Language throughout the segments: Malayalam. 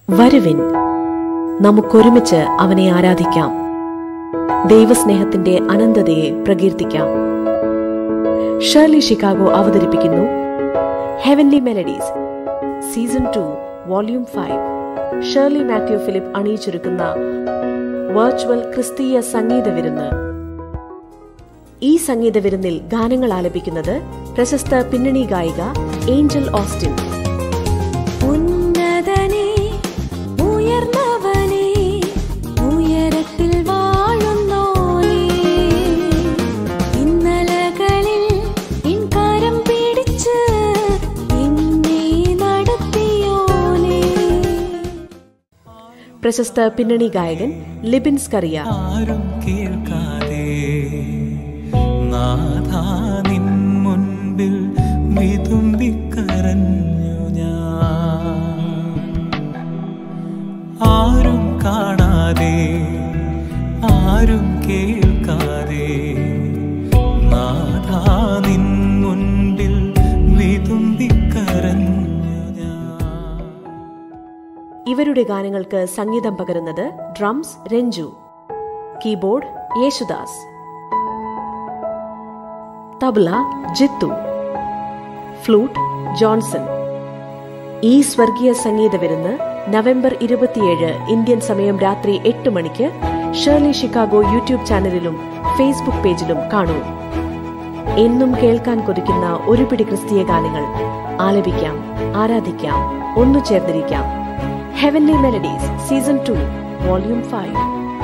വരുവിൻ നമുക്കൊരുമിച്ച് അവനെ ആരാധിക്കാം ദൈവസ്നേഹത്തിന്റെ അനന്തതയെ പ്രകീർത്തിക്കാം ഷേർലി ഷിക്കാഗോ അവതരിപ്പിക്കുന്നു Heavenly Melodies season two volume five Shirley Mathew Philip അണിയിച്ചൊരുക്കുന്ന വെർച്വൽ ക്രിസ്തീയ സംഗീത വിരുന്ന് ഈ സംഗീത വിരുന്നിൽ ഗാനങ്ങൾ ആലപിക്കുന്നത് പ്രശസ്ത പിന്നണി ഗായിക ഏഞ്ചൽ ഓസ്റ്റിൻ ഉന്നതനേ ഉയർന്നവനേ ഉയരത്തിൽ വാഴുന്നോനേ ഇന്നലകളിൽ എൻ കരം പിടിച്ച് എന്നെ നടത്തിയോനേ പ്രശസ്ത പിന്നണി ഗായകൻ ലിബിൻ സ്കറിയ ആരും കേൾക്കാതെ നാഥാ നിൻ മുൻപിൽ വിതുമ്പിക്കരഞ്ഞു ഞാൻ ആരും കാണാതെ ആരും കേൾക്കാതെ നാഥാ നിൻ മുൻപിൽ വിതുമ്പിക്കരഞ്ഞു ഞാൻ ഇവരുടെ ഗാനങ്ങൾക്ക് സംഗീതം പകരുന്നത് drums Renju keyboard Yesudas tabla Jithu flute Johnson ഈ സ്വർഗീയ സംഗീത വിരുന്ന് നവംബർ ഇരുപത്തിയേഴ് ഇന്ത്യൻ സമയം രാത്രി എട്ട് മണിക്ക് ഷേർലി ഷിക്കാഗോ യൂട്യൂബ് ചാനലിലും ഫേസ്ബുക്ക് പേജിലും കാണൂ എന്നും കേൾക്കാൻ കൊതിക്കുന്ന ഒരു പിടി ക്രിസ്തീയ ഗാനങ്ങൾ ആലപിക്കാം ആരാധിക്കാം ഒന്നു ചേർന്നിരിക്കാം Heavenly Melodies season two volume five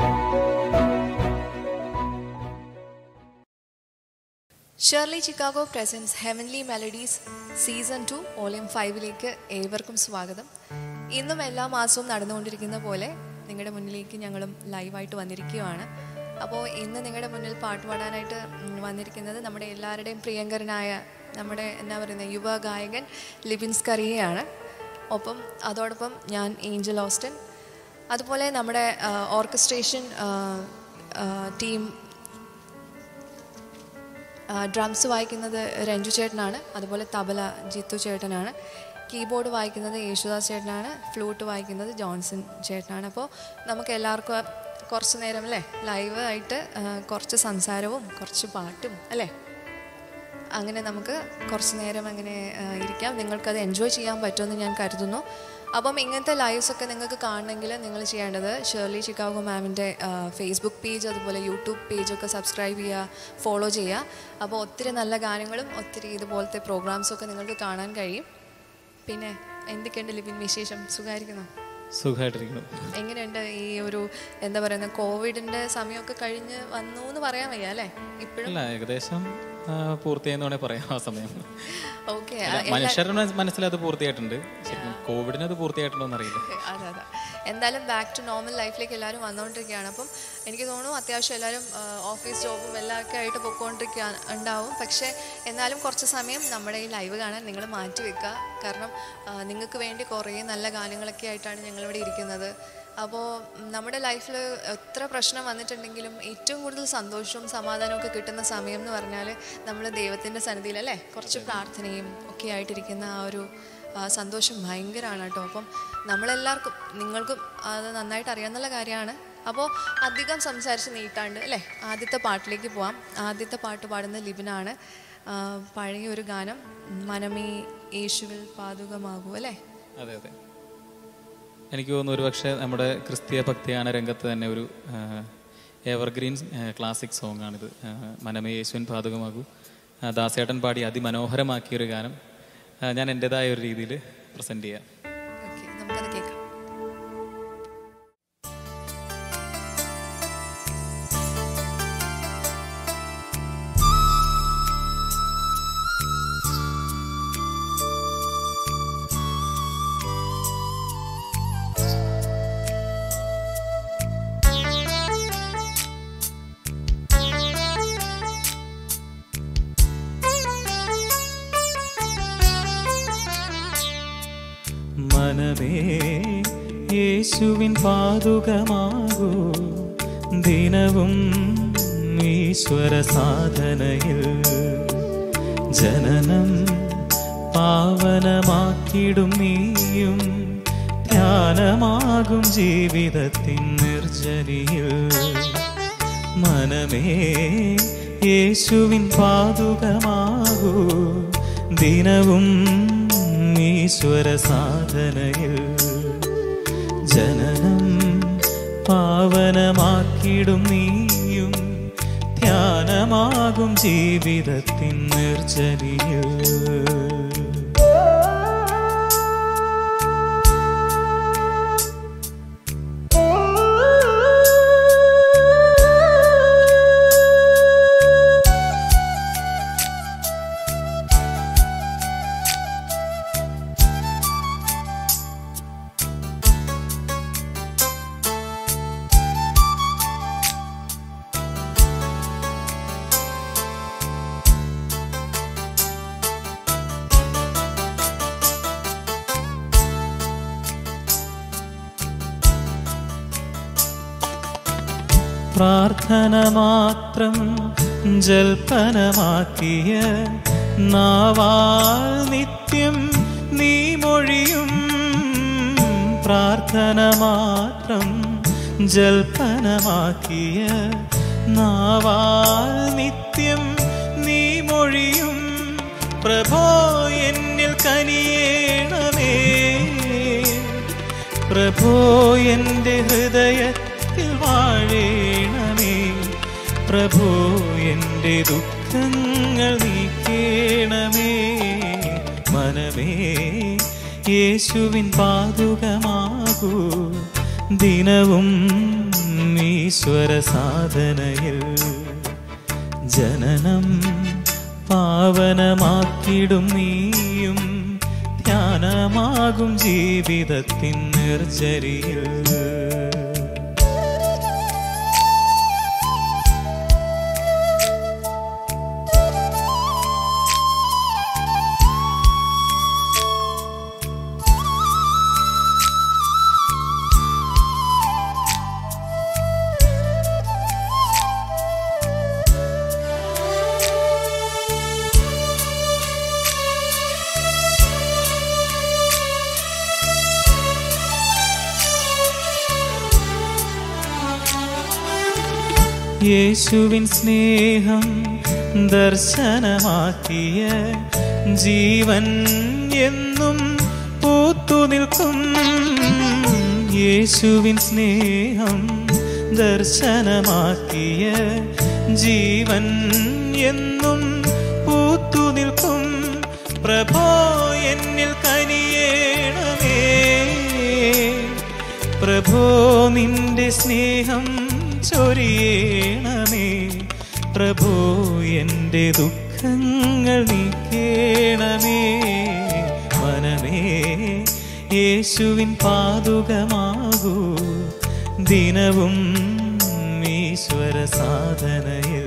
Shirley Chicago presents Heavenly Melodies season two volume ഫൈവിലേക്ക് ഏവർക്കും സ്വാഗതം ഇന്നും എല്ലാ മാസവും നടന്നുകൊണ്ടിരിക്കുന്ന പോലെ നിങ്ങളുടെ മുന്നിലേക്ക് ഞങ്ങളും ലൈവായിട്ട് വന്നിരിക്കുകയാണ് അപ്പോൾ ഇന്ന് നിങ്ങളുടെ മുന്നിൽ പാട്ട് പാടാനായിട്ട് ഉം, വന്നിരിക്കുന്നത് നമ്മുടെ എല്ലാവരുടെയും പ്രിയങ്കരനായ നമ്മുടെ എന്താ പറയുന്നത് യുവ ഗായകൻ ലിബിൻ സ്കറിയയാണ് ഒപ്പം അതോടൊപ്പം ഞാൻ ഏഞ്ചൽ ഓസ്റ്റൻ അതുപോലെ നമ്മുടെ ഓർക്കസ്ട്രേഷൻ ടീം ഡ്രംസ് വായിക്കുന്നത് രഞ്ജു ചേട്ടനാണ് അതുപോലെ തബല ജിത്തു ചേട്ടനാണ് കീബോർഡ് വായിക്കുന്നത് യേശുദാസ് ചേട്ടനാണ് ഫ്ലൂട്ട് വായിക്കുന്നത് ജോൺസൺ ചേട്ടനാണ് അപ്പോൾ നമുക്ക് എല്ലാവർക്കും കുറച്ച് നേരം അല്ലേ ലൈവ് ആയിട്ട് ആ, കുറച്ച് സംസാരവും കുറച്ച് പാട്ടും അല്ലേ അങ്ങനെ നമുക്ക് കുറച്ച് നേരം അങ്ങനെ ആ, ഇരിക്കാം നിങ്ങൾക്കത് എൻജോയ് ചെയ്യാൻ പറ്റുമെന്ന് ഞാൻ കരുതുന്നു അപ്പം ഇങ്ങനത്തെ ലൈവ്സ് ഒക്കെ നിങ്ങൾക്ക് കാണണമെങ്കിൽ നിങ്ങൾ ചെയ്യേണ്ടത് ഷേർലി ചിക്കാഗോ മാമിൻ്റെ ഫേസ്ബുക്ക് പേജ് അതുപോലെ യൂട്യൂബ് പേജൊക്കെ സബ്സ്ക്രൈബ് ചെയ്യുക ഫോളോ ചെയ്യുക അപ്പോൾ ഒത്തിരി നല്ല ഗാനങ്ങളും ഒത്തിരി ഇതുപോലത്തെ പ്രോഗ്രാംസും ഒക്കെ നിങ്ങൾക്ക് കാണാൻ കഴിയും പിന്നെ എന്തൊക്കെയുണ്ട് ലിബിൻ വിശേഷം സുഖമായിരിക്കുന്നു സുഖമായിട്ടിരിക്കുന്നു എങ്ങനെയുണ്ട് ഈ ഒരു എന്താ പറയുന്നത് കോവിഡിൻ്റെ സമയമൊക്കെ കഴിഞ്ഞ് വന്നു എന്ന് പറയാൻ വയ്യ അല്ലേ ഇപ്പോഴും അല്ല ഏകദേശം ആ, പൂർത്തിയായെന്ന് വേണേൽ പറയാം ആ സമയം ഓക്കെ അല്ല, മനുഷ്യരുടെ മനസ്- മനസ്സിൽ അത് പൂർത്തിയായിട്ടുണ്ട് ശരിക്കും കോവിഡിന് അത് പൂർത്തിയായിട്ടുണ്ടോ എന്നറിയില്ല അതെ അതെ എന്തായാലും ബാക്ക് ടു നോർമൽ ലൈഫിലേക്ക് എല്ലാവരും വന്നുകൊണ്ടിരിക്കുകയാണ് അപ്പം എനിക്ക് തോന്നുന്നു അത്യാവശ്യം എല്ലാവരും ഓഫീസ് ജോബും എല്ലാം ഒക്കെ ആയിട്ട് പൊയ്ക്കൊണ്ടിരിക്കുക ഉണ്ടാവും പക്ഷേ എന്നാലും കുറച്ച് സമയം നമ്മുടെ ഈ ലൈവ് കാണാൻ നിങ്ങൾ മാറ്റി വെക്കുക കാരണം ആ, നിങ്ങൾക്ക് വേണ്ടി കുറേ നല്ല ഗാനങ്ങളൊക്കെ ആയിട്ടാണ് ഞങ്ങളിവിടെ ഇരിക്കുന്നത് അപ്പോൾ നമ്മുടെ ലൈഫിൽ എത്ര പ്രശ്നം വന്നിട്ടുണ്ടെങ്കിലും ഏറ്റവും കൂടുതൽ സന്തോഷവും സമാധാനവും ഒക്കെ കിട്ടുന്ന സമയം എന്ന് പറഞ്ഞാൽ നമ്മൾ ദൈവത്തിൻ്റെ സന്നിധിയിൽ അല്ലേ കുറച്ച് പ്രാർത്ഥനയും ഒക്കെ ആയിട്ടിരിക്കുന്ന ആ ഒരു ആ, സന്തോഷം ഭയങ്കരമാണ് കേട്ടോ അപ്പം നമ്മളെല്ലാവർക്കും നിങ്ങൾക്കും അത് നന്നായിട്ട് അറിയാവുന്ന കാര്യമാണ് അപ്പോൾ അധികം സംസാരിച്ച് നീട്ടാണ്ട് അല്ലേ ആദ്യത്തെ പാട്ടിലേക്ക് പോവാം ആദ്യത്തെ പാട്ട് പാടുന്ന ലിബിനാണ് ആ, പഴയ ഒരു ഗാനം മനമേ യേശുവിൽ പാതുകമാകൂ അല്ലേ അതെ അതെ എനിക്ക് തോന്നുന്നു ഒരു പക്ഷേ നമ്മുടെ ക്രിസ്തീയ ഭക്തിയാന രംഗത്ത് തന്നെ ഒരു എവർഗ്രീൻ ക്ലാസിക് സോങ് ആണിത് ആ, മനമേ യേശുവിൻ പാതകമാകൂ ആ, ദാസേട്ടൻ പാടി അതിമനോഹരമാക്കിയ ഒരു ഗാനം ആ, ഞാൻ എൻ്റെതായ ഒരു രീതിയിൽ പ്രസൻറ്റ് ചെയ്യാം ഓക്കെ നമുക്കത് കേൾക്കാം മനമേ യേശുവിൻ പാതുകമാകൂ ദിനവും ഈശ്വര സാധനയിൽ ജനനം പാവനമാക്കിടും നീയും ധ്യാന ധ്യാനമാകും ജീവിതത്തിൻ നിർജനിയിൽ മനമേ യേശുവിൻ പാതുകമാകൂ ദിനവും ഈശ്വര സാധനയിൽ ജനനം പാവനമാക്കിടും നീയും ധ്യാനമാകും ജീവിതത്തിൻ നിർജനിയിൽ പ്രാർത്ഥന മാത്രം ജൽപ്പനമാക്കിയ നാവാൽ നിത്യം നീ മൊഴിയും പ്രാർത്ഥന മാത്രം ജൽപ്പനമാക്കിയ നാവാൽ നിത്യം നീ മൊഴിയും പ്രഭോ എന്നിൽ കനിയേണമേ പ്രഭോ എൻ്റെ ഹൃദയത്തിൽ വാഴേണമേ പ്രഭോ എൻ്റെ ദുഃഖങ്ങൾ നീക്കേണമേ മനമേ യേശുവിൻ പാതുകമാകൂ ദിനവും ഈശ്വര സാധനയിൽ ജനനം പാവനമാക്കിടും നീയും ധ്യാനമാകും ജീവിതത്തിൻ നിർജരിയിൽ യേശുവിൻ സ്നേഹം ദർശനമാക്കിയ ജീവൻ എന്നും പൂത്തു നിൽക്കും യേശുവിൻ സ്നേഹം ദർശനമാക്കിയ ജീവൻ എന്നും പൂത്തു നിൽക്കും പ്രഭോ എന്നിൽ കനിയേണമേ പ്രഭോ നിന്റെ സ്നേഹം ചൊരിയേണമേ പ്രഭോ എൻ്റെ ദുഃഖങ്ങൾ നീക്കേണമേ മനമേ യേശുവിൻ പാതുകമാകൂ ദിനവും ഈശ്വര സാധനയിൽ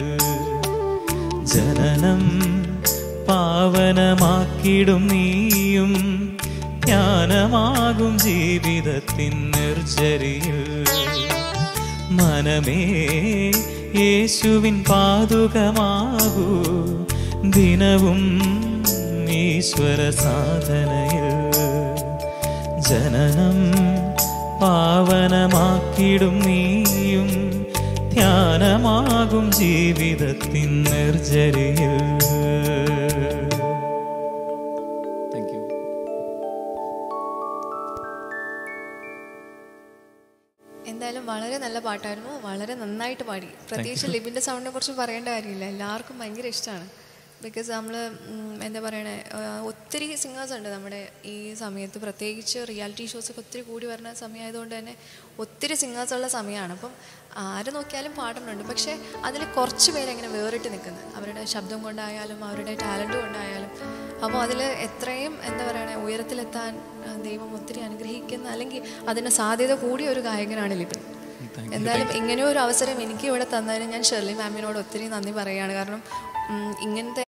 ജനനം പാവനമാക്കിടും നീയും ജ്ഞാനമാകും ജീവിതത്തിൻ നിർജരിയിൽ മനമേ യേശുവിൻ പാതുകമാകൂ ദിനവും ഈശ്വര സാധനയിൽ ജനനം പാവനമാക്കിടും നീയും ധ്യാനമാകും ജീവിതത്തിൻ നിർജരിയിൽ താങ്ക് യു എന്തായാലും വളരെ നല്ല പാട്ടായിരുന്നു വളരെ നന്നായിട്ട് പാടി പ്രത്യേകിച്ച് ലിബിൻ്റെ സൗണ്ടിനെ കുറിച്ച് പറയേണ്ട കാര്യമില്ല എല്ലാവർക്കും ഭയങ്കര ഇഷ്ടമാണ് ബിക്കോസ് നമ്മൾ എന്താ പറയണേ ആ, ഒത്തിരി സിംഗേഴ്സ് ഉണ്ട് നമ്മുടെ ഈ സമയത്ത് പ്രത്യേകിച്ച് റിയാലിറ്റി ഷോസൊക്കെ ഒത്തിരി കൂടി വരുന്ന സമയമായതുകൊണ്ട് തന്നെ ഒത്തിരി സിംഗേഴ്സ് ഉള്ള സമയമാണ് അപ്പം ആര് നോക്കിയാലും പാടുന്നുണ്ട് പക്ഷേ അതിൽ കുറച്ച് പേരെങ്ങനെ വേറിട്ട് നിൽക്കുന്നത് അവരുടെ ശബ്ദം കൊണ്ടായാലും അവരുടെ ടാലൻറ്റ് കൊണ്ടായാലും അപ്പോൾ അതിൽ എത്രയും എന്താ പറയണേ ഉയരത്തിലെത്താൻ ആ, ദൈവം ഒത്തിരി അനുഗ്രഹിക്കുന്ന അല്ലെങ്കിൽ അതിന് സാധ്യത കൂടിയ ഒരു ഗായകനാണ് ലിബിൻ എന്തായാലും ഇങ്ങനെ ഒരു അവസരം എനിക്ക് ഇവിടെ തന്നതിന് ഞാൻ ഷെർലി മാമിനോട് ഒത്തിരി നന്ദി പറയുകയാണ് കാരണം ഉം, ഇങ്ങനത്തെ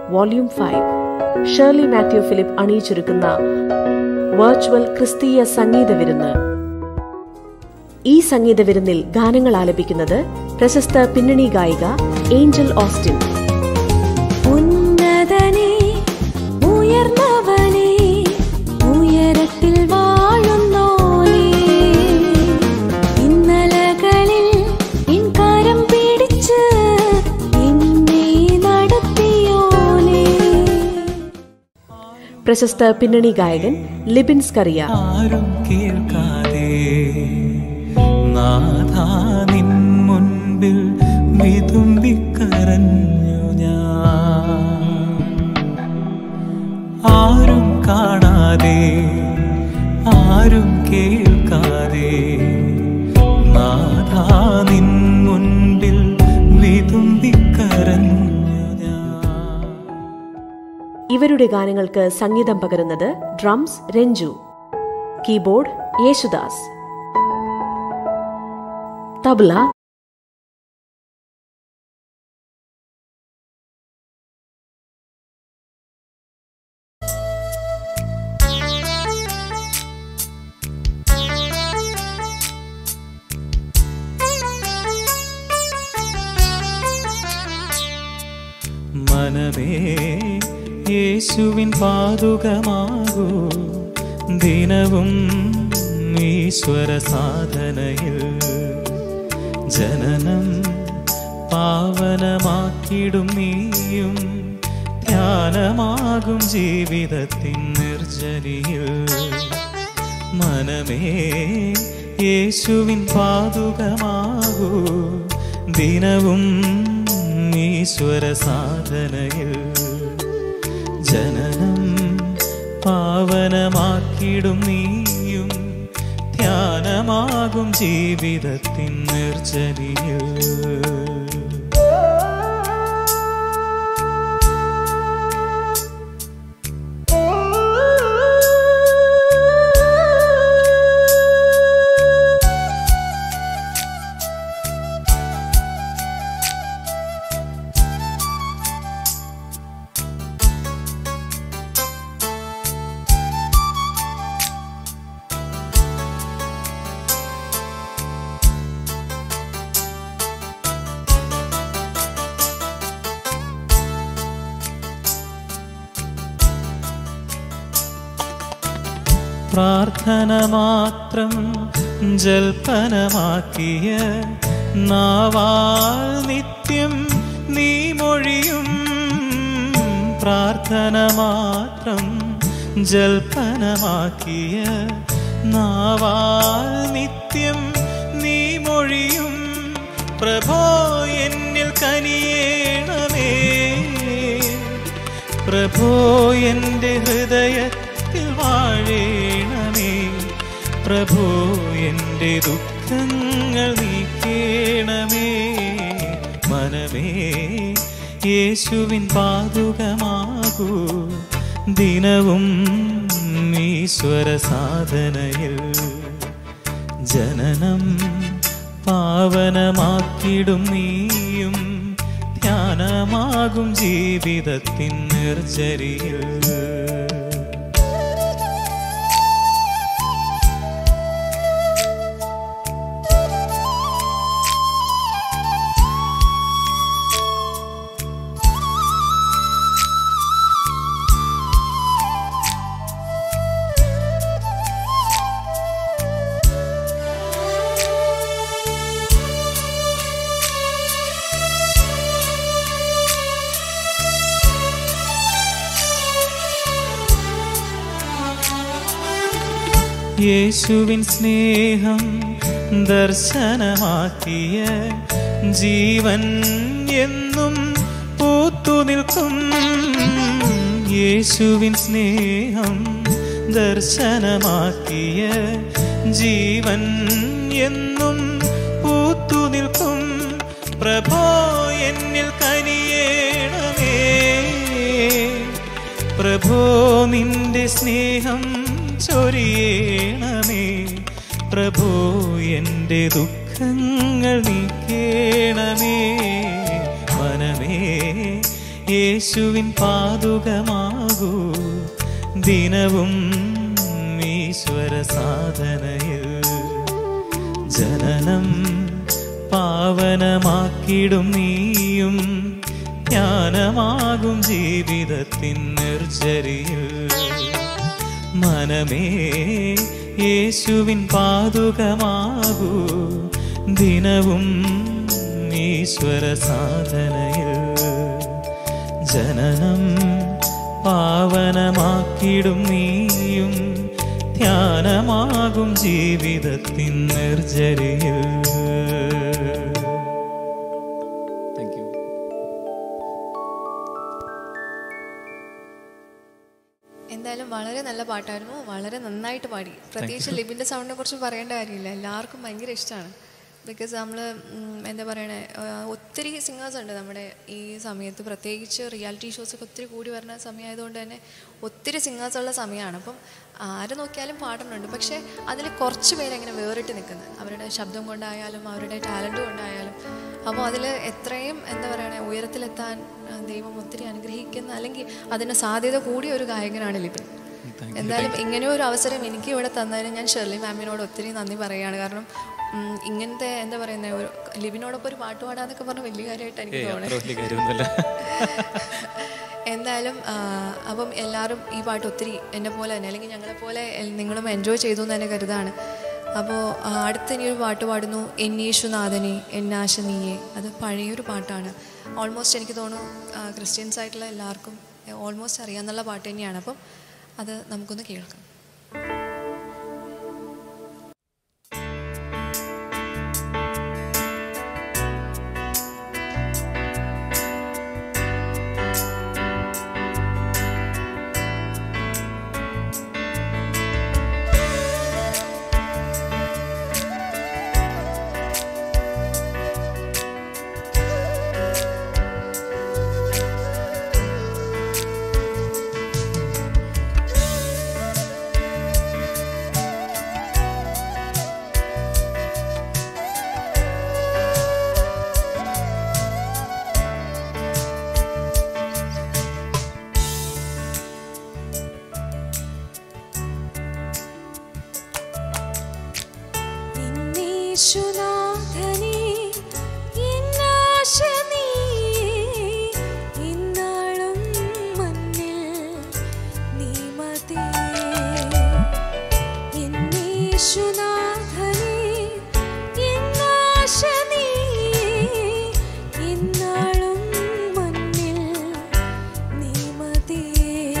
volume five Shirley Mathew Philip അണിയിച്ചൊരുക്കുന്ന വെർച്വൽ ക്രിസ്തീയ സംഗീത വിരുന്ന് ഈ സംഗീത വിരുന്നിൽ ഗാനങ്ങൾ ആലപിക്കുന്നത് പ്രശസ്ത പിന്നണി ഗായിക ഏഞ്ചൽ ഓസ്റ്റിൻ ഉന്നതനേ ഉയർന്നവനേ ഉയരത്തിൽ വാഴുന്നോനേ ഇന്നലകളിൽ എൻ കരം പിടിച്ച് എന്നെ നടത്തിയോനേ പ്രശസ്ത പിന്നണി ഗായകൻ ലിബിൻസ് കറിയ ആരും കേൾക്കാതെ നാഥാ നിൻ മുൻപിൽ വിതുമ്പിക്കരഞ്ഞു ഞാൻ ആരും കാണാതെ ആരും കേൾക്കാതെ നാഥാ നിൻ മുൻപിൽ വിതുമ്പിക്കരഞ്ഞു ഞാൻ ഇവരുടെ ഗാനങ്ങൾക്ക് സംഗീതം പകരുന്നത് ഡ്രംസ് രഞ്ജു കീബോർഡ് യേശുദാസ് തബ്ല മനമേ യേശുവിൻ പാതുകമാകൂ ദിനവും ഈശ്വര സാധനയിൽ ജനനം പാവനമാക്കിടും നീയും ധ്യാനമാകും ജീവിതത്തിൻ നിർജനിയിൽ മനമേ യേശുവിൻ പാതുകമാകൂ ദിനവും ഈശ്വര സാധനയിൽ ജനനം പാവനമാക്കിടും നീയും ധ്യാനമാകും ജീവിതത്തിൻ നിർജനിയിൽ പ്രാർത്ഥന മാത്രം ജൽപ്പനമാക്കിയ നാവാൽ നിത്യം നീ മൊഴിയും പ്രാർത്ഥന മാത്രം ജൽപ്പനമാക്കിയ നാവാൽ നിത്യം നീ മൊഴിയും പ്രഭോ എന്നിൽ കനിയേണമേ പ്രഭോ എൻ്റെ ഹൃദയത്തിൽ വാഴേണമേ പ്രഭോ എൻ്റെ ദുഃഖങ്ങൾ നീക്കേണമേ മനമേ യേശുവിൻ പാതുകമാകൂ ദിനവും ഈശ്വര സാധനയിൽ ജനനം പാവനമാക്കിടും നീയും ധ്യാനമാകും ജീവിതത്തിൻ നിർജരിയിൽ യേശുവിൻ സ്നേഹം ദർശനമാക്കിയ ജീവൻ എന്നും പൂത്തു നിൽക്കും യേശുവിൻ സ്നേഹം ദർശനമാക്കിയ ജീവൻ എന്നും പൂത്തു നിൽക്കും പ്രഭോ എന്നിൽ കനിയേണമേ പ്രഭോ നിന്റെ സ്നേഹം ചൊരിയേണമേ പ്രഭോ എൻ്റെ ദുഃഖങ്ങൾ നീക്കേണമേ മനമേ യേശുവിൻ പാതുകമാകൂ ദിനവും ഈശ്വര സാധനയിൽ ജനനം പാവനമാക്കിടും നീയും ജ്ഞാനമാകും ജീവിതത്തിൻ നിർജരിയിൽ മനമേ യേശുവിൻ പാതുകമാകൂ ദിനവും ഈശ്വര സാധനയിൽ ജനനം പാവനമാക്കിടും നീയും ധ്യാനമാകും ജീവിതത്തിൻ നിർജരിയിൽ താങ്ക് യു എന്തായാലും വളരെ നല്ല പാട്ടായിരുന്നു വളരെ നന്നായിട്ട് പാടി പ്രത്യേകിച്ച് ലിബിൻ്റെ സൗണ്ടിനെ കുറിച്ച് പറയേണ്ട കാര്യമില്ല എല്ലാവർക്കും ഭയങ്കര ഇഷ്ടമാണ് ബിക്കോസ് നമ്മൾ എന്താ പറയണേ ആ, ഒത്തിരി സിംഗേഴ്സ് ഉണ്ട് നമ്മുടെ ഈ സമയത്ത് പ്രത്യേകിച്ച് റിയാലിറ്റി ഷോസൊക്കെ ഒത്തിരി കൂടി വരുന്ന സമയമായതുകൊണ്ട് തന്നെ ഒത്തിരി സിംഗേഴ്സ് ഉള്ള സമയമാണ് അപ്പം ആര് നോക്കിയാലും പാടുന്നുണ്ട് പക്ഷേ അതിൽ കുറച്ച് പേരെങ്ങനെ വേറിട്ട് നിൽക്കുന്നത് അവരുടെ ശബ്ദം കൊണ്ടായാലും അവരുടെ ടാലൻറ്റ് കൊണ്ടായാലും അപ്പോൾ അതിൽ എത്രയും എന്താ പറയണേ ഉയരത്തിലെത്താൻ ആ, ദൈവം ഒത്തിരി അനുഗ്രഹിക്കുന്ന അല്ലെങ്കിൽ അതിന് സാധ്യത കൂടിയ ഒരു ഗായകനാണ് ലിബിൻ എന്തായാലും ഇങ്ങനെ ഒരു അവസരം എനിക്ക് ഇവിടെ തന്നതിന് ഞാൻ ഷെർലി മാമിനോട് ഒത്തിരി നന്ദി പറയുകയാണ് കാരണം ഉം, ഇങ്ങനത്തെ എന്താ പറയുന്നത് ഒരു ലിബിനോടൊപ്പം ഒരു പാട്ട് പാടാന്നൊക്കെ പറഞ്ഞ വലിയ കാര്യമായിട്ട് എനിക്ക് ഏയ് തോന്നുന്നത് അത്ര വലിയ കാര്യമൊന്നുമല്ല എന്തായാലും ആ, അപ്പം എല്ലാവരും ഈ പാട്ട് ഒത്തിരി എന്നെ പോലെ തന്നെ അല്ലെങ്കിൽ ഞങ്ങളെ പോലെ എൽ- നിങ്ങളും എൻജോയ് ചെയ്തു എന്ന് തന്നെ കരുതാണ് അപ്പോൾ അടുത്ത ഇനി ഒരു പാട്ട് പാടുന്നു എന്നീശുനാഥനെ എന്നാശ നീയെ അത് പഴയൊരു പാട്ടാണ് ഓൾമോസ്റ്റ് എനിക്ക് തോന്നുന്നു ആ, ക്രിസ്ത്യൻസ് ആയിട്ടുള്ള എല്ലാവർക്കും ഓൾമോസ്റ്റ് അറിയാമെന്നുള്ള പാട്ട് തന്നെയാണ് അപ്പം അത് നമുക്കൊന്ന് കേൾക്കാം എന്നീശുനാഥനേ, എന്നാശ നീയേ, ഇന്നാളും മണ്ണിൽ നീ മതിയേ. എന്നീശുനാഥനേ, എന്നാശ നീയേ, ഇന്നാളും മണ്ണിൽ നീ മതിയേ.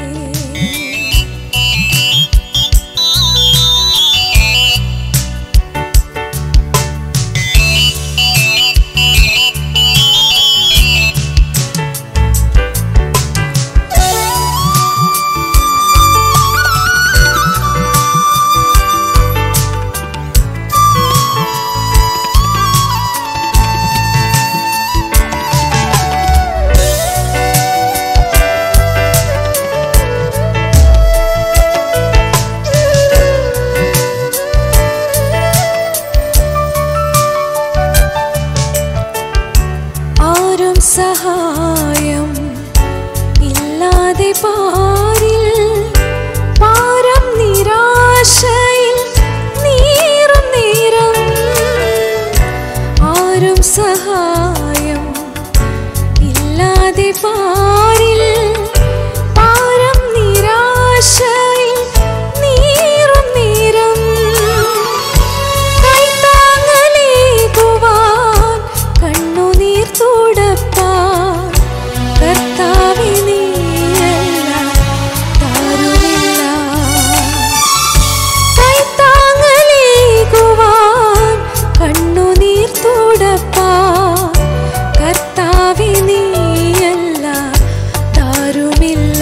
ആരും സഹായം ഇല്ലാതെ പാരിൽ പാരം നിരാശയിൽ നീറും നേരം ആരും സഹായം ഇല്ലാതെ പാരിൽ പാരം നിരാശയിൽ നീറും നേരം കൈത്താങ്ങലേകുവാൻ കണ്ണുനീർ തുടപ്പാൻ കർത്താവേ നീയല്ലാതാരുമില്ല. കൈത്താങ്ങലേകുവാൻ കണ്ണുനീർ തുടപ്പാൻ കർത്താവേ നീയല്ലാതാരുമില്ല.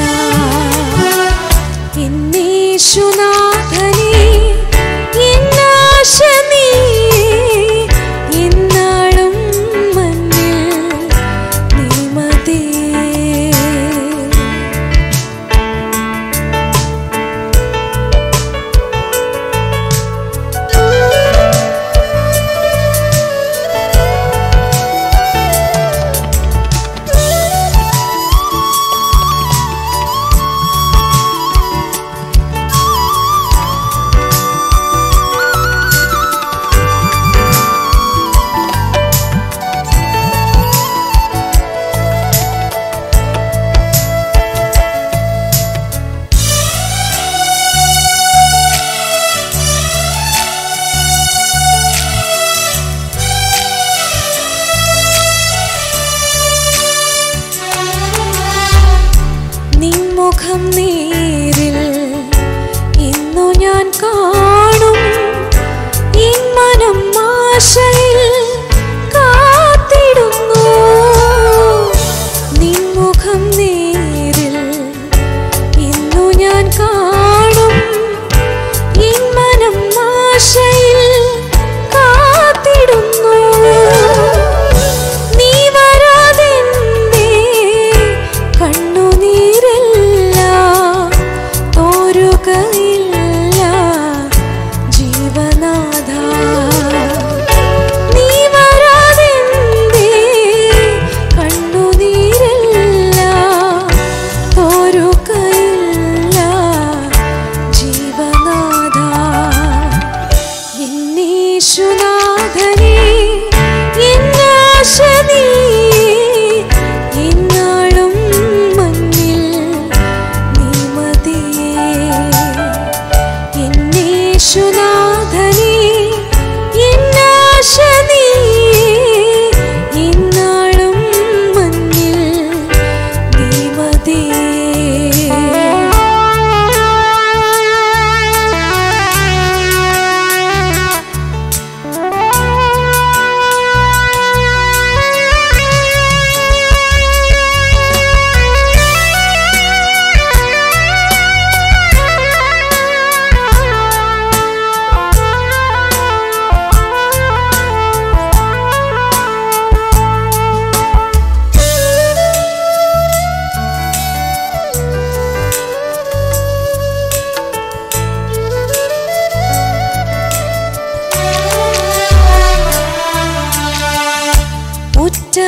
എന്നീശുനാഥനേ, എന്നാശ നീയേ, ഇന്നാളും മണ്ണിൽ നീ മതിയേ.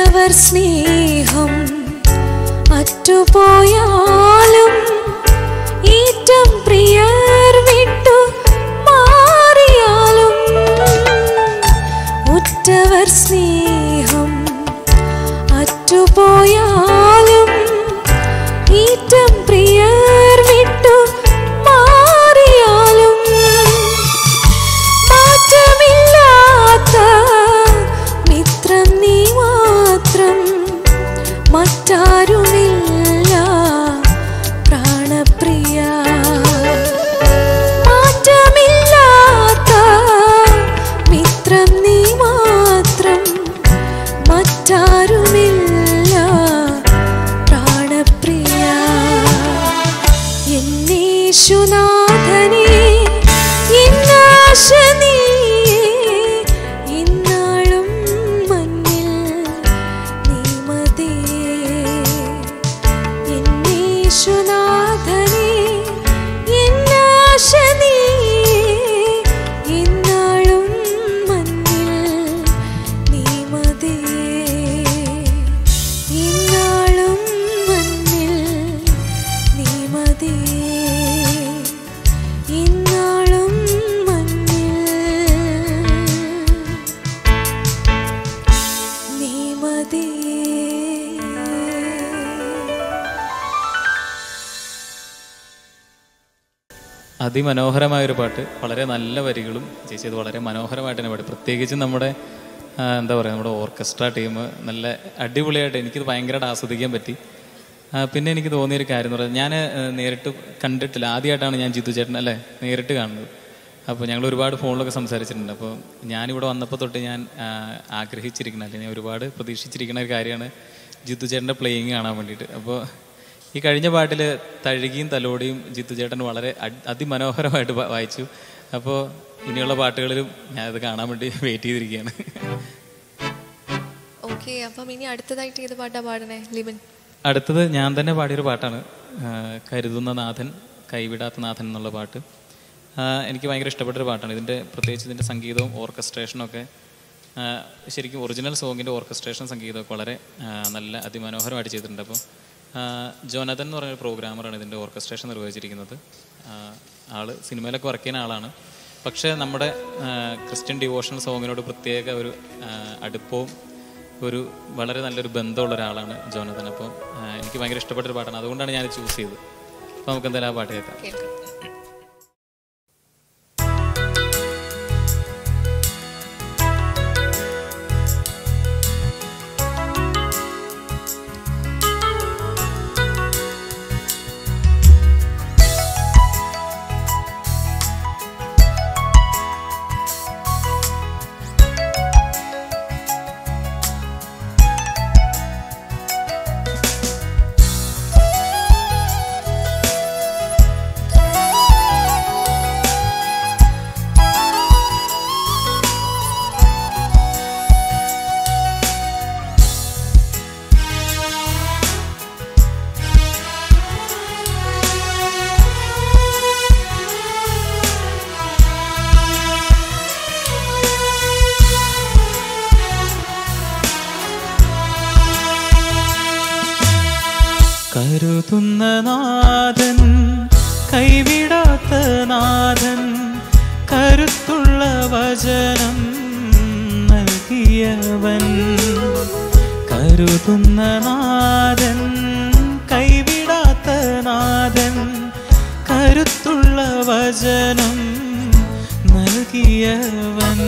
ഉറ്റവർ സ്നേഹം അറ്റുപോയാലും ഏറ്റം പ്രിയർ വിട്ടു മാറിയാലും ഉറ്റവർ സ്നേഹം അറ്റുപോയാലും ഏറ്റം പ്രിയർ വിട്ടു മാറിയാലും മാറ്റമില്ലാത്ത മിത്രം നീ മാത്രം മറ്റാരുമില്ല പ്രാണപ്രിയ മാറ്റമില്ലാത്ത മിത്രം നീ മാത്രം മറ്റാരുമില്ല പ്രാണപ്രിയ എന്നേശുനാഥനേ എന്നാശ നീയേ ഇന്നാളും മഞ്ഞിൽ നീ മതിയേ എന്നേശുനാഥനേ എന്നാശ നീയേ ഇന്നാളും മഞ്ഞിൽ നീ മതിയേ ഇന്നാളും മഞ്ഞിൽ നീ മതിയേ ഇന്നാളും മഞ്ഞിൽ നീ മതിയേ അതിമനോഹരമായൊരു പാട്ട് വളരെ നല്ല വരികളും ചേച്ചി അത് വളരെ മനോഹരമായിട്ട് തന്നെ പാടി പ്രത്യേകിച്ചും നമ്മുടെ ആ, എന്താ പറയുക നമ്മുടെ ഓർക്കസ്ട്ര ടീം നല്ല അടിപൊളിയായിട്ട് എനിക്കിത് ഭയങ്കരമായിട്ട് ആസ്വദിക്കാൻ പറ്റി ആ, പിന്നെ എനിക്ക് തോന്നിയൊരു കാര്യം എന്ന് പറഞ്ഞാൽ ഞാൻ നേരിട്ട് കണ്ടിട്ടില്ല ആദ്യമായിട്ടാണ് ഞാൻ ജിത്തു ചേട്ടൻ അല്ലേ നേരിട്ട് കാണുന്നത് അപ്പോൾ ഞങ്ങൾ ഒരുപാട് ഫോണിലൊക്കെ സംസാരിച്ചിട്ടുണ്ട് അപ്പോൾ ഞാനിവിടെ വന്നപ്പോൾ തൊട്ട് ഞാൻ ആ, ആഗ്രഹിച്ചിരിക്കുന്ന അല്ലെങ്കിൽ ഞാൻ ഒരുപാട് പ്രതീക്ഷിച്ചിരിക്കുന്ന ഒരു കാര്യമാണ് ജിത്തു ചേട്ടൻ്റെ പ്ലേയിങ് കാണാൻ വേണ്ടിയിട്ട് അപ്പോൾ ഈ കഴിഞ്ഞ പാട്ടിൽ തഴുകിയും തലോടിയും ജിത്തു ചേട്ടൻ വളരെ അട്- അതിമനോഹരമായിട്ട് പ- വായിച്ചു അപ്പോൾ ഇനിയുള്ള പാട്ടുകളിലും ഞാനത് കാണാൻ വേണ്ടി വെയിറ്റ് ചെയ്തിരിക്കുകയാണ് ഓക്കെ അപ്പം ഇനി അടുത്തതായിട്ട് ഏത് പാട്ടാ പാടണേ ലിബിൻ അടുത്തത് ഞാൻ തന്നെ പാടിയൊരു പാട്ടാണ് ആ, കരുതുന്ന നാഥൻ കൈവിടാത്ത നാഥൻ എന്നുള്ള പാട്ട് ആ, എനിക്ക് ഭയങ്കര ഇഷ്ടപ്പെട്ടൊരു പാട്ടാണ് ഇതിൻ്റെ പ്രത്യേകിച്ച് ഇതിൻ്റെ സംഗീതവും ഓർക്കസ്ട്രേഷനും ഒക്കെ ആ, ശരിക്കും ഒറിജിനൽ സോങ്ങിൻ്റെ ഓർക്കസ്ട്രേഷൻ സംഗീതമൊക്കെ വളരെ ആ, നല്ല അതിമനോഹരമായിട്ട് ചെയ്തിട്ടുണ്ട് അപ്പോൾ ആ, ജോനതൻ എന്ന് പറഞ്ഞൊരു പ്രോഗ്രാമറാണ് ഇതിൻ്റെ ഓർക്കസ്ട്രേഷൻ നിർവഹിച്ചിരിക്കുന്നത് ആ, ആള് സിനിമയിലൊക്കെ വർക്ക് ചെയ്യുന്ന ആളാണ് പക്ഷേ നമ്മുടെ ആ, ക്രിസ്ത്യൻ ഡിവോഷണൽ സോങ്ങിനോട് പ്രത്യേക ഒരു ആ, അടുപ്പവും ഒരു വളരെ നല്ലൊരു ബന്ധമുള്ള ഒരാളാണ് ജോനതൻ അപ്പോൾ ആ, എനിക്ക് ഭയങ്കര ഇഷ്ടപ്പെട്ടൊരു പാട്ടാണ് അതുകൊണ്ടാണ് ഞാൻ ചൂസ് ചെയ്തത് അപ്പോൾ നമുക്ക് എന്തായാലും ആ പാട്ട് കേൾക്കാം കേൾക്കാം കരുതുന്ന നാഥൻ കൈവിടാത്ത നാഥൻ കരുത്തുള്ള വചനം നൽകിയവൻ കരുതുന്ന നാഥൻ കൈവിടാത്ത നാഥൻ കരുത്തുള്ള വചനം നൽകിയവൻ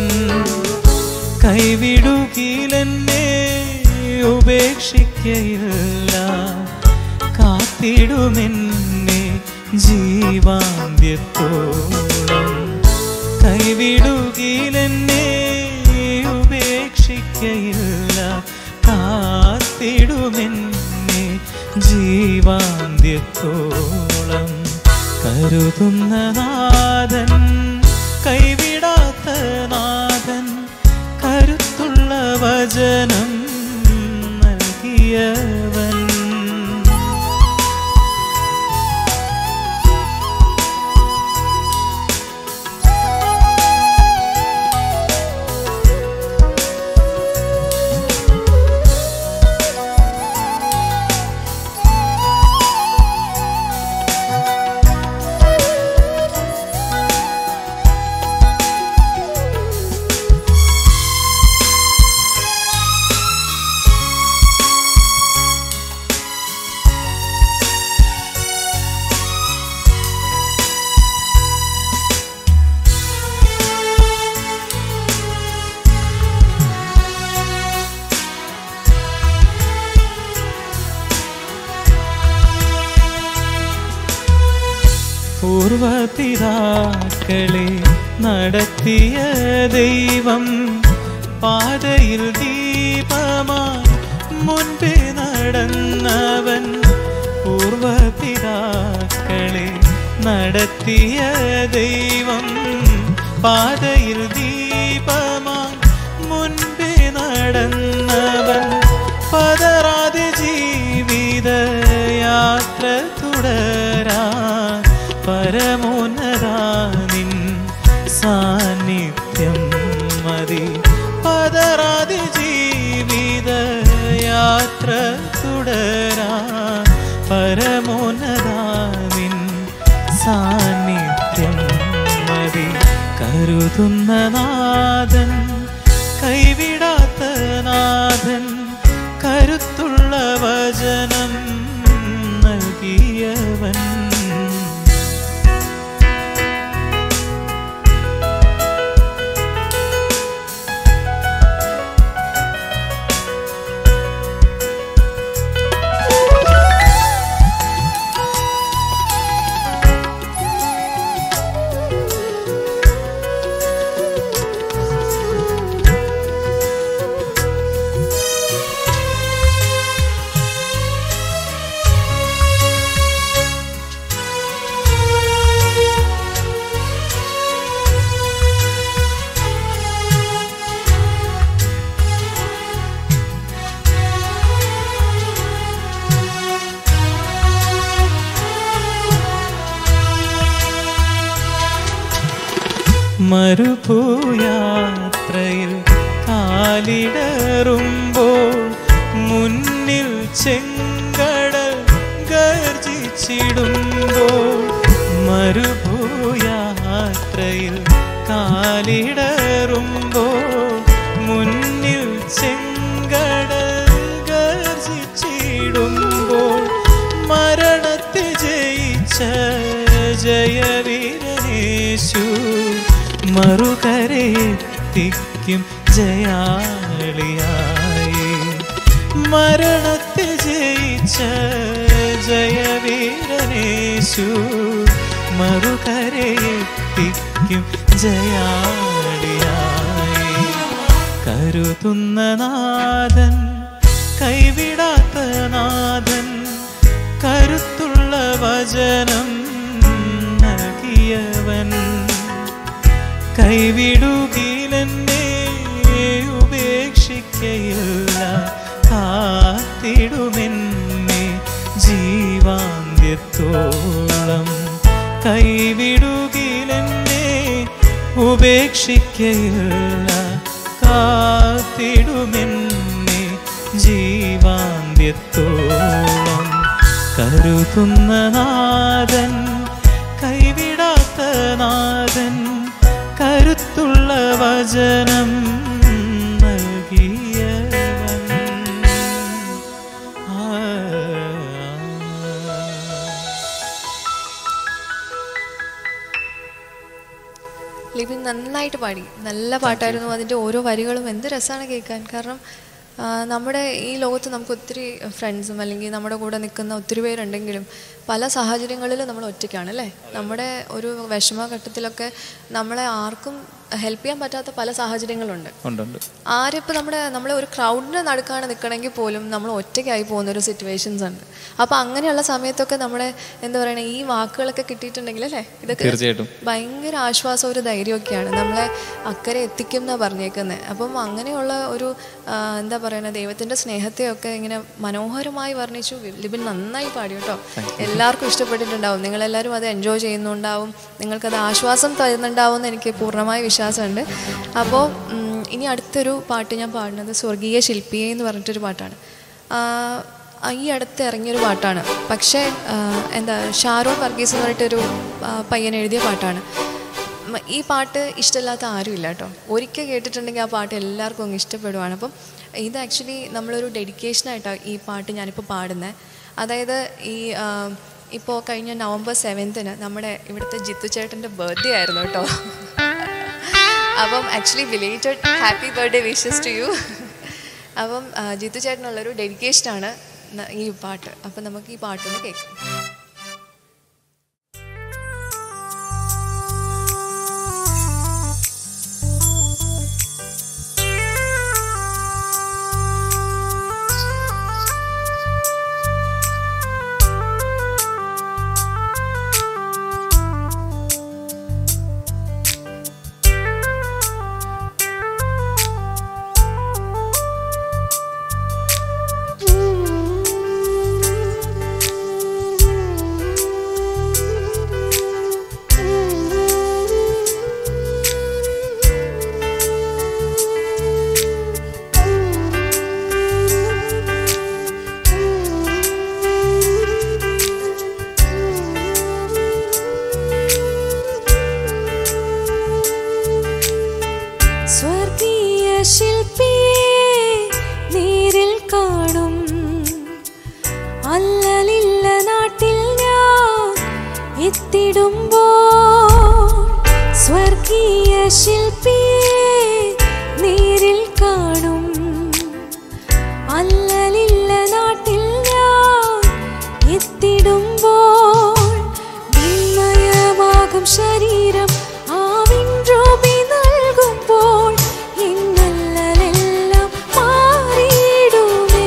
കൈവിടുകിലെന്നെ ഉപേക്ഷിക്കയില്ല കാത്തിടുമെന്നെ ജീവാന്ത്യത്തോളം കൈവിടുകിലെന്നെ ഉപേക്ഷിക്കയില്ല കാത്തിടുമെന്നെ ജീവാന്ത്യത്തോളം കരുതുന്ന നാഥൻ കൈവിടാത്ത നാഥൻ കരുത്തുള്ള വചനം നൽകിയവൻ പൂർവപിതാക്കളെ നടത്തിയ ദൈവം പാതയിൽ ദീപമായി മുൻപേ നടന്നവൻ പൂർവപിതാക്കളെ നടത്തിയ ദൈവം പാതയിൽ ദീപമായി മുൻപേ നടന്നവൻ പതറാതെ ജീവിത യാത്ര തുടരാ പരമോന്നതാനിൻ സാന്നിധ്യം മതി പതറാതെ ജീവിത യാത്ര തുടരാ പരമോന്നതാനിൻ സാന്നിധ്യം മതി കരുതുന്ന നാഥൻ കൈവിടാത്ത നാഥൻ കരുത്തുള്ള വചനം നൽകിയവൻ മരുഭൂയാത്രയിൽ കാലിടറുമ്പോൾ മുന്നിൽ ചെങ്കടൽ ഗർജിച്ചിടുമ്പോൾ മരുഭൂയാത്രയിൽ കാലിടറുമ്പോൾ മുന്നിൽ ചെങ്കടൽ ഗർജിച്ചിടുമ്പോൾ മരണത്തെ ജയിച്ച ജയവീരനേശു മറുകരയെത്തിക്കും ജയാളിയായി മരണത്തെ ജയിച്ച ജയവീരനേശു മറുകരയെത്തിക്കും ജയാളിയായി കരുതുന്ന നാഥൻ കൈവിടാത്ത നാഥൻ കരുത്തുള്ള വചനം നൽകിയവൻ കൈവിടുകയിലെന്നെ ഉപേക്ഷിക്കയില്ല കാത്തിടുമെന്നെ ജീവാന്ത്യത്തോളം കൈവിടുകയിലെന്നെ ഉപേക്ഷിക്കയില്ല കാത്തിടുമെന്നെ ജീവാന്ത്യത്തോളം കരുതുന്ന നാഥൻ കൈവിടാത്ത നാഥൻ കരുത്തുള്ള വചനം നൽകിയവൻ ആ ലിബിൻ നന്നായിട്ട് പാടി നല്ല പാട്ടായിരുന്നു അതിൻ്റെ ഓരോ വരികളും എന്ത് രസമാണ് കേൾക്കാൻ കാരണം ആ, നമ്മുടെ ഈ ലോകത്ത് നമുക്ക് ഒത്തിരി ഫ്രണ്ട്സും അല്ലെങ്കിൽ നമ്മുടെ കൂടെ നിൽക്കുന്ന ഒത്തിരി പേരുണ്ടെങ്കിലും പല സാഹചര്യങ്ങളിലും നമ്മൾ ഒറ്റയ്ക്കാണ് അല്ലേ നമ്മുടെ ഒരു വിഷമഘട്ടത്തിലൊക്കെ നമ്മളെ ആർക്കും ഹെൽപ്പ് ചെയ്യാൻ പറ്റാത്ത പല സാഹചര്യങ്ങളുണ്ട് ഉണ്ടുണ്ട് ആരിപ്പോൾ നമ്മുടെ നമ്മളെ ഒരു ക്രൗഡിന് നടുക്കാണ് നിൽക്കണമെങ്കിൽ പോലും നമ്മൾ ഒറ്റയ്ക്കായി പോകുന്ന ഒരു സിറ്റുവേഷൻസ് ഉണ്ട് അപ്പോൾ അങ്ങനെയുള്ള സമയത്തൊക്കെ നമ്മുടെ എന്താ പറയണേ ഈ വാക്കുകളൊക്കെ കിട്ടിയിട്ടുണ്ടെങ്കിൽ അല്ലേ ഇതൊക്കെ തീർച്ചയായിട്ടും. ഭയങ്കര ആശ്വാസം ഒരു ധൈര്യമൊക്കെയാണ് നമ്മളെ അക്കരെ എത്തിക്കും എന്നാണ് പറഞ്ഞേക്കുന്നത് അപ്പം അങ്ങനെയുള്ള ഒരു ആ, എന്താ പറയുന്നത് ദൈവത്തിൻ്റെ സ്നേഹത്തെയൊക്കെ ഇങ്ങനെ മനോഹരമായി വർണ്ണിച്ചു ലിബിൻ നന്നായി പാടി കേട്ടോ എല്ലാവർക്കും ഇഷ്ടപ്പെട്ടിട്ടുണ്ടാവും നിങ്ങളെല്ലാവരും അത് എൻജോയ് ചെയ്യുന്നുണ്ടാവും നിങ്ങൾക്കത് ആശ്വാസം തരുന്നുണ്ടാവും എന്ന് എനിക്ക് പൂർണ്ണമായ വിശ്വാസമുണ്ട് അപ്പോൾ ഉം, ഇനി അടുത്തൊരു പാട്ട് ഞാൻ പാടുന്നത് സ്വർഗീയ ശില്പിയെ എന്ന് പറഞ്ഞിട്ടൊരു പാട്ടാണ് ആ, ഈ അടുത്ത് ഇറങ്ങിയൊരു പാട്ടാണ് പക്ഷേ ആ, എന്താ ഷാരോൺ വർഗീസ് എന്ന് പറഞ്ഞിട്ടൊരു ആ, പയ്യൻ എഴുതിയ പാട്ടാണ് മ- ഈ പാട്ട് ഇഷ്ടമില്ലാത്ത ആരുമില്ല കേട്ടോ ഒരിക്കൽ കേട്ടിട്ടുണ്ടെങ്കിൽ ആ പാട്ട് എല്ലാവർക്കും അങ്ങ് ഇഷ്ടപ്പെടുവാണ് അപ്പം ഇത് ആക്ച്വലി നമ്മളൊരു ഡെഡിക്കേഷനായിട്ടാണ് ഈ പാട്ട് ഞാനിപ്പോൾ പാടുന്നത് അതായത് ഈ ഇപ്പോൾ കഴിഞ്ഞ നവംബർ സെവൻത്തിന് നമ്മുടെ ഇവിടുത്തെ ജിത്തു ചേട്ടൻ്റെ ബർത്ത്ഡേ ആയിരുന്നു കേട്ടോ അപ്പം actually belated happy birthday wishes to you അപ്പം ആ, ജിത്തു ചേട്ടനുള്ളൊരു ഡെഡിക്കേഷനാണ് ന- ഈ പാട്ട് അപ്പം നമുക്ക് ഈ പാട്ടൊന്ന് കേൾക്കാം എത്തിടുമ്പോൾ സ്വർഗീയ ശില്പിയെ നേരിൽ കാണും അല്ലലില്ല നാട്ടിൽ ഞാൻ എത്തിടുമ്പോൾ വിസ്മയമാകും ശരീരം ആവിൻ രൂപി നൽകുമ്പോൾ ഇന്നല്ലെല്ലാം മാറിയിടുമേ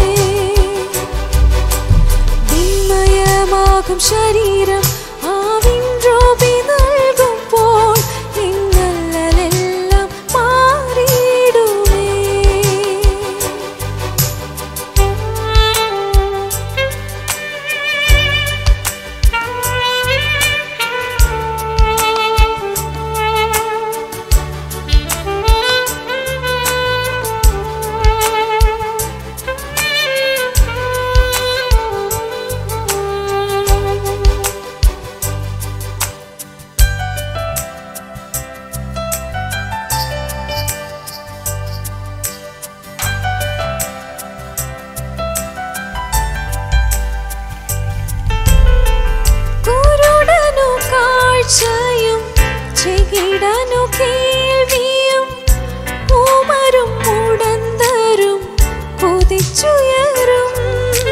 വിസ്മയമാകും ശരീരം ആവിൻ രൂപി നൽകുമ്പോൾ ഇന്നല്ലെല്ലാം മാറിയിടുമേ കുരുടനു കാഴ്ചയും ചെകിടനു കേൾവിയും ഊമരും മുടന്തരും കൊതിച്ചുയരും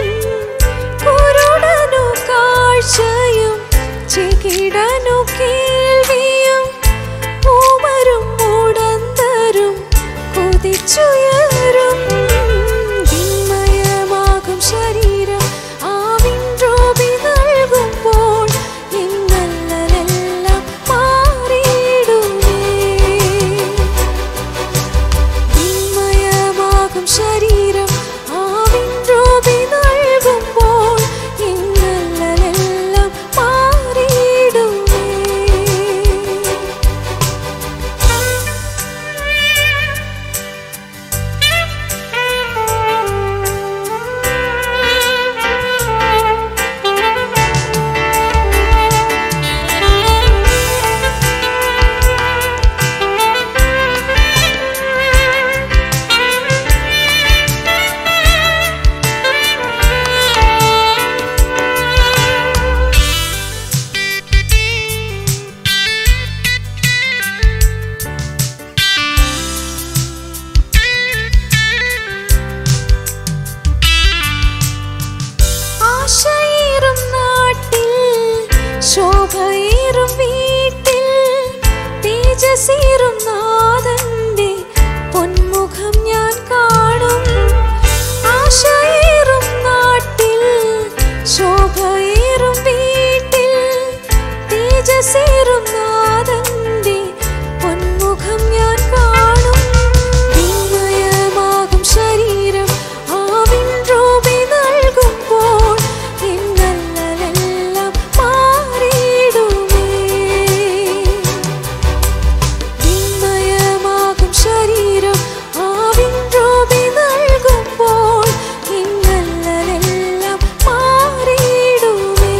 കുരുടനു കാഴ്ചയും ചെകിടനു കേൾവിയും ഊമരും മുടന്തരും കൊതിച്ചുയരും വിസ്മയമാകും ശരീരം ആവിൻ രൂപി നൽകുമ്പോൾ ഇന്നല്ലെല്ലാം മാറിയിടുമേ വിസ്മയമാകും ശരീരം ആവിൻ രൂപി നൽകുമ്പോൾ ഇന്നല്ലെല്ലാം മാറിയിടുമേ ആശയേറും നാട്ടിൽ ശോഭയേറും വീട്ടിൽ തേജസേറും നാഥന്റെ പൊന്മുഖം ഞാൻ കാണും ആശയേറും നാട്ടിൽ ശോഭയേറും വീട്ടിൽ തേജസേറും നാഥന്റെ പൊന്മുഖം ഞാൻ കാണും വിസ്മയമാകും ശരീരം ആവിൻ രൂപി നൽകുമ്പോൾ ഇന്നല്ലെല്ലാം മാറിയിടുമേ വിസ്മയമാകും ശരീരം ആവിൻ രൂപി നൽകുമ്പോൾ ഇന്നല്ലെല്ലാം മാറിയിടുമേ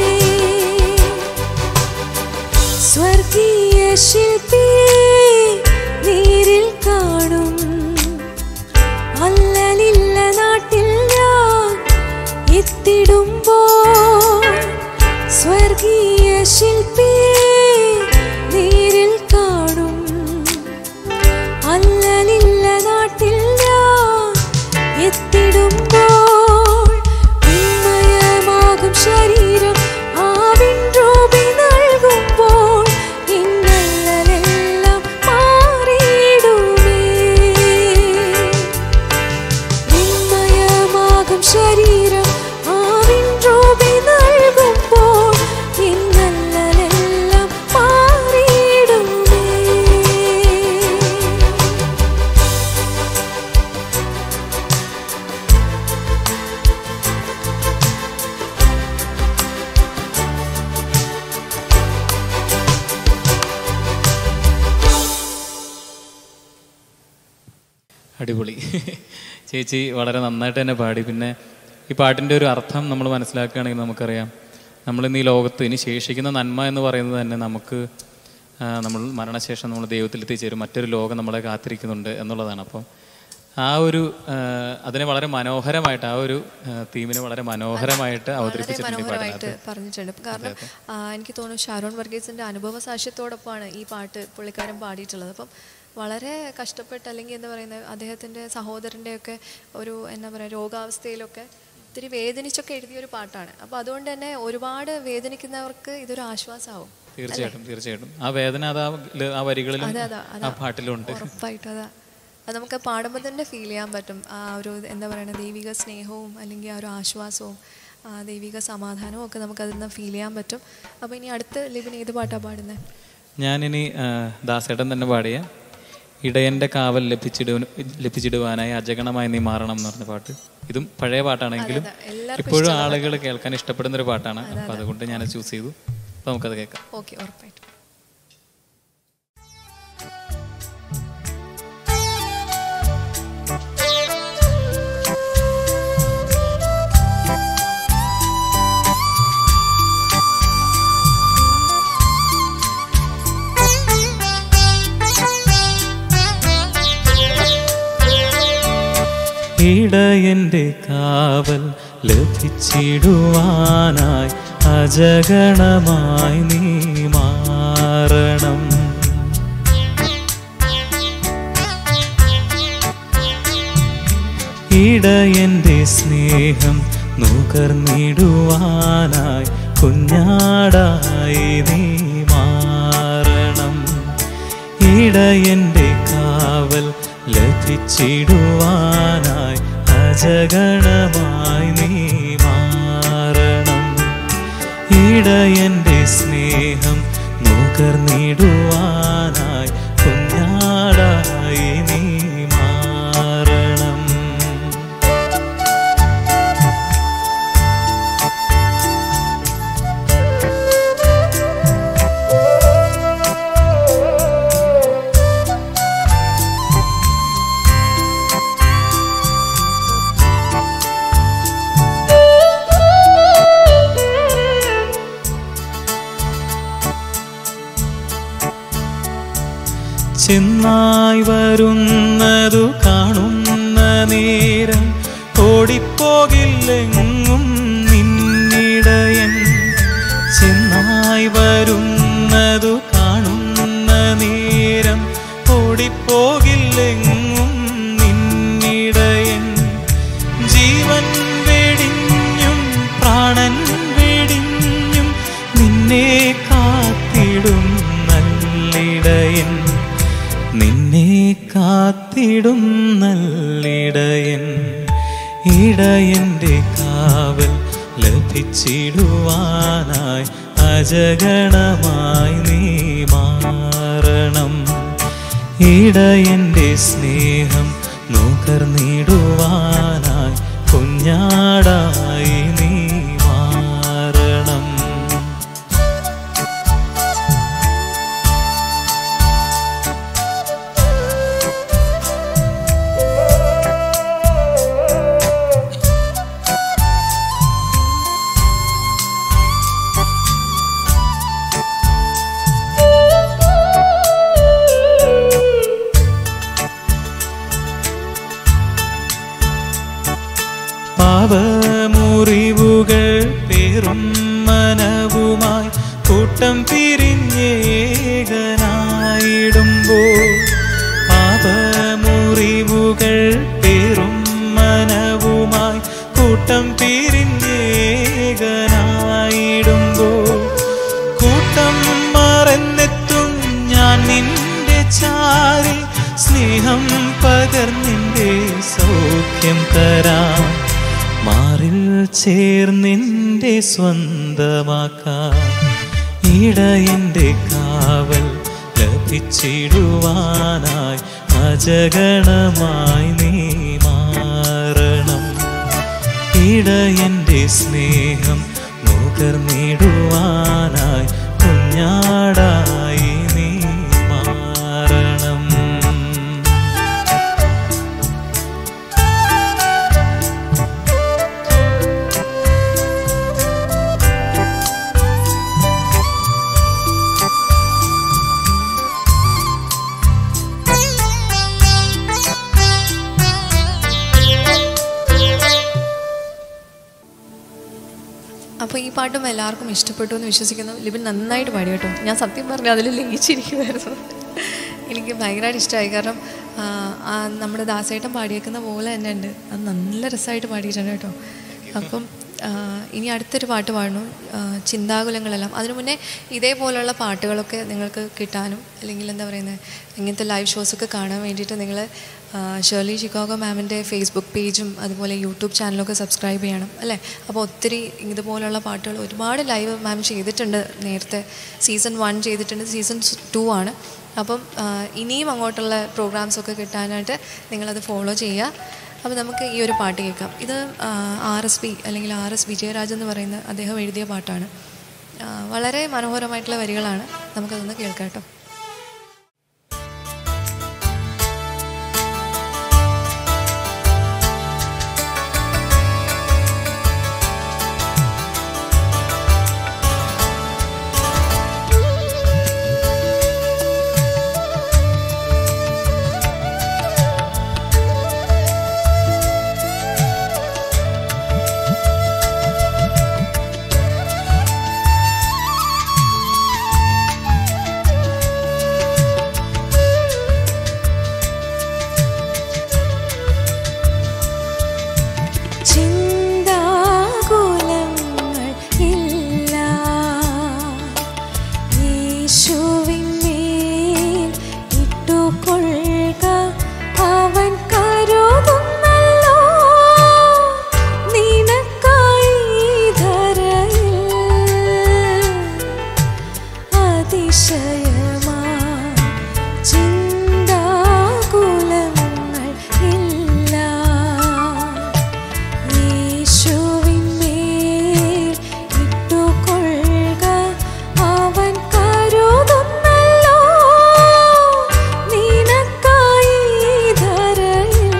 സ്വർഗീയ ശില്പിയെ നേരിൽ കാണും അല്ലലില്ല നാട്ടിൽ ഞാൻ എത്തിടുമ്പോൾ സ്വർഗീയ ശില്പിയെ നേരിൽ കാണും അല്ലലില്ല നാട്ടിൽ ഞാൻ എത്തിടുമ്പോൾ വിസ്മയമാകും ശരീരം ആവിൻ രൂപി നൽകുമ്പോൾ ഇന്നല്ലെല്ലാം മാറിയിടുമേ വിസ്മയമാകും ശരീരം ആവിൻ രൂപി നൽകുമ്പോൾ ഇന്നല്ലെല്ലാം മാറിയിടുമേ അടിപൊളി ചേച്ചി വളരെ നന്നായിട്ട് തന്നെ പാടി പിന്നെ ഈ പാട്ടിൻ്റെ ഒരു അർത്ഥം നമ്മൾ മനസ്സിലാക്കുകയാണെങ്കിൽ നമുക്കറിയാം നമ്മളിന്ന് ഈ ലോകത്ത് ഇനി ശേഷിക്കുന്ന നന്മ എന്ന് പറയുന്നത് തന്നെ നമുക്ക് ആ, നമ്മൾ മരണശേഷം നമ്മൾ ദൈവത്തിൽ എത്തിച്ചേരും മറ്റൊരു ലോകം നമ്മളെ കാത്തിരിക്കുന്നുണ്ട് എന്നുള്ളതാണ് അപ്പം ആ ഒരു ആ, അതിനെ വളരെ മനോഹരമായിട്ട് ആ ഒരു തീമിനെ വളരെ മനോഹരമായിട്ട് വളരെ അവതരിപ്പിച്ചിട്ടുണ്ട് ഈ മനോഹരമായിട്ട് പാട്ടിനകത്ത് പറഞ്ഞിട്ടുണ്ട് കാരണം ആ, എനിക്ക് തോന്നുന്നു ഷാരോൺ വർഗീസിന്റെ അനുഭവ സാക്ഷ്യത്തോടൊപ്പമാണ് ഈ പാട്ട് പുള്ളിക്കാരൻ പാടിയിട്ടുള്ളത് അപ്പം വളരെ കഷ്ടപ്പെട്ട് അല്ലെങ്കിൽ എന്താ പറയുന്നത് അദ്ദേഹത്തിന്റെ സഹോദരന്റെ ഒക്കെ ഒരു എന്താ പറയുക രോഗാവസ്ഥയിലൊക്കെ ഇത്തിരി വേദനിച്ചൊക്കെ എഴുതിയ ഒരു പാട്ടാണ് അപ്പോൾ അതുകൊണ്ട് തന്നെ ഒരുപാട് വേദനിക്കുന്നവർക്ക് ഇതൊരു ആശ്വാസമാവും തീർച്ചയായിട്ടും തീർച്ചയായിട്ടും ആ വേദന അത് ആ ല- ആ വരികളിലും അതെ അതാ ആ അതാ പാട്ടിലുണ്ട് ഉറപ്പായിട്ടും അതാ അത് നമുക്ക് പാടുമ്പോൾ തന്നെ ഫീൽ ചെയ്യാൻ പറ്റും ആ ഒരു എന്താ പറയുക ദൈവിക സ്നേഹവും അല്ലെങ്കിൽ ആ ഒരു ആശ്വാസവും ആ ദൈവിക സമാധാനവും ഒക്കെ നമുക്ക് അതിൽ നിന്ന് ഫീൽ ചെയ്യാൻ പറ്റും അപ്പോൾ ഇനി അടുത്ത് ലിബിൻ ഏത് പാട്ടാണ് പാടുന്നത് ഞാനിനി ആ, ദാസേട്ടൻ തന്നെ പാടിയ ഇടയന്റെ കാവൽ ലഭിച്ചിടു ലഭിച്ചിടുവാനായി അജഗണമായി നീ മാറണം എന്ന് പറഞ്ഞ പാട്ട് ഇതും പഴയ പാട്ടാണെങ്കിലും അതെ, എല്ലാവർക്കും ഇപ്പോഴും ആളുകൾ കേൾക്കാൻ ഇഷ്ടപ്പെടുന്ന ഒരു പാട്ടാണ് അപ്പൊ അതുകൊണ്ട് ഞാൻ ചൂസ് ചെയ്തു അപ്പൊ നമുക്കത് കേൾക്കാം ഓക്കെ ഉറപ്പായിട്ടും ഇടയന്റെ കാവൽ ലഭിച്ചിടുവാനായി അജഗണമായി നീ മാറണം ഇടയന്റെ സ്നേഹം നുകർന്നിടുവാനായി കുഞ്ഞാടായി നീ മാറണം ഇടയന്റെ കാവൽ ലഭിച്ചിടുവാനായി അജഗണമായി നീ മാറണം ഇടയന്റെ സ്നേഹം നുകർന്നിടുവാനായി കുഞ്ഞാടായി നീ മാറണം ചെന്നായി വരുന്നതു കാണുന്ന നേരം ഓടിപ്പോകില്ലെങ്ങും നിന്നിടയൻ ചെന്നായി വരുന്നതു കാണുന്ന നേരം ഓടിപ്പോകില്ലെങ്ങും നിന്നിടയൻ ജീവൻ വെടിഞ്ഞും പ്രാണൻ വെടിഞ്ഞും നിന്നെ കാത്തിടും നല്ലിടയൻ നിന്നെ കാത്തിടും നല്ലിടയൻ ഇടയന്റെ കാവൽ ലഭിച്ചിടുവാനായി അജഗണമായി നീ മാറണം ഇടയന്റെ സ്നേഹം നുകർന്നിടുവാനായി കുഞ്ഞാടായി നീ മാറണം പാപമുറിവുകൾ പേറും മനവുമായി കൂട്ടം പിരിഞ്ഞേകനായിടുമ്പോൾ പാപമുറിവുകൾ പേറും മനവുമായി കൂട്ടം പിരിഞ്ഞേകനായിടുമ്പോൾ കൂട്ടം മറന്നെത്തും ഞാൻ നിന്റെ ചാരി സ്നേഹം പകർന്നിന്റെ സൗഖ്യം തരാം മാറിൽ ചേർന്നിന്റെ സ്വന്തമാക്കാം ഇടയന്റെ കാവൽ ലഭിച്ചിടുവാനായി അജഗണമായി നീ മാറണം ഇടയന്റെ സ്നേഹം നുകർന്നിടുവാനായി കുഞ്ഞാടായി നീ മാറണം Thank you. പാട്ടും എല്ലാവർക്കും ഇഷ്ടപ്പെട്ടു എന്ന് വിശ്വസിക്കുന്നു ലിബിൻ നന്നായിട്ട് പാടി കേട്ടോ ഞാൻ സത്യം പറഞ്ഞു അതിൽ ലയിച്ചിരിക്കുമായിരുന്നു എനിക്ക് ഭയങ്കരമായിട്ട് ഇഷ്ടമായി കാരണം ആ, ആ നമ്മുടെ ദാസേട്ടൻ പാടിയേക്കുന്ന പോലെ തന്നെ ഉണ്ട് അത് നല്ല രസമായിട്ട് പാടിയിട്ടുണ്ട് കേട്ടോ അപ്പം ആ, ഇനി അടുത്തൊരു പാട്ട് പാടണു ആ, ചിന്താകുലങ്ങളെല്ലാം അതിനു മുന്നേ ഇതേപോലുള്ള പാട്ടുകളൊക്കെ നിങ്ങൾക്ക് കിട്ടാനും അല്ലെങ്കിൽ എന്താ പറയുന്നത് ഇങ്ങനത്തെ ലൈവ് ഷോസൊക്കെ കാണാൻ വേണ്ടിയിട്ട് നിങ്ങൾ ഷേർലി ഷിക്കോഗോ മാമിൻ്റെ ഫേസ്ബുക്ക് പേജും അതുപോലെ യൂട്യൂബ് ചാനലൊക്കെ സബ്സ്ക്രൈബ് ചെയ്യണം അല്ലേ അപ്പോൾ ഒത്തിരി ഇതുപോലുള്ള പാട്ടുകൾ ഒരുപാട് ലൈവ് മാം ചെയ്തിട്ടുണ്ട് നേരത്തെ സീസൺ വൺ ചെയ്തിട്ടുണ്ട് സീസൺ ടു ആണ് അപ്പം ആ, ഇനിയും അങ്ങോട്ടുള്ള പ്രോഗ്രാംസൊക്കെ കിട്ടാനായിട്ട് നിങ്ങളത് ഫോളോ ചെയ്യുക അപ്പോൾ നമുക്ക് ഈ ഒരു പാട്ട് കേൾക്കാം ഇത് ആർ എസ് പി അല്ലെങ്കിൽ ആർ എസ് വിജയരാജ് എന്ന് പറയുന്ന അദ്ദേഹം എഴുതിയ പാട്ടാണ് ആ, വളരെ മനോഹരമായിട്ടുള്ള വരികളാണ് നമുക്കതൊന്ന് കേൾക്കാം കേട്ടോ ചിന്താകുലങ്ങൾ ഇല്ല യേശുവിന്മേൽ ഇട്ടുകൊള്ളുക അവൻ കരുതുന്നല്ലോ നിനക്കായി ധരയിൽ അതിശയമാ ചിന്താകുലങ്ങൾ ഇല്ല യേശുവിന്മേൽ ഇട്ടുകൊള്ളുക അവൻ കരുതുന്നല്ലോ നിനക്കായി ധരയിൽ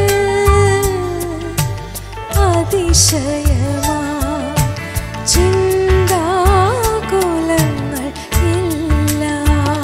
അതിശയമാ ചിന്താകുലങ്ങൾ ഇല്ല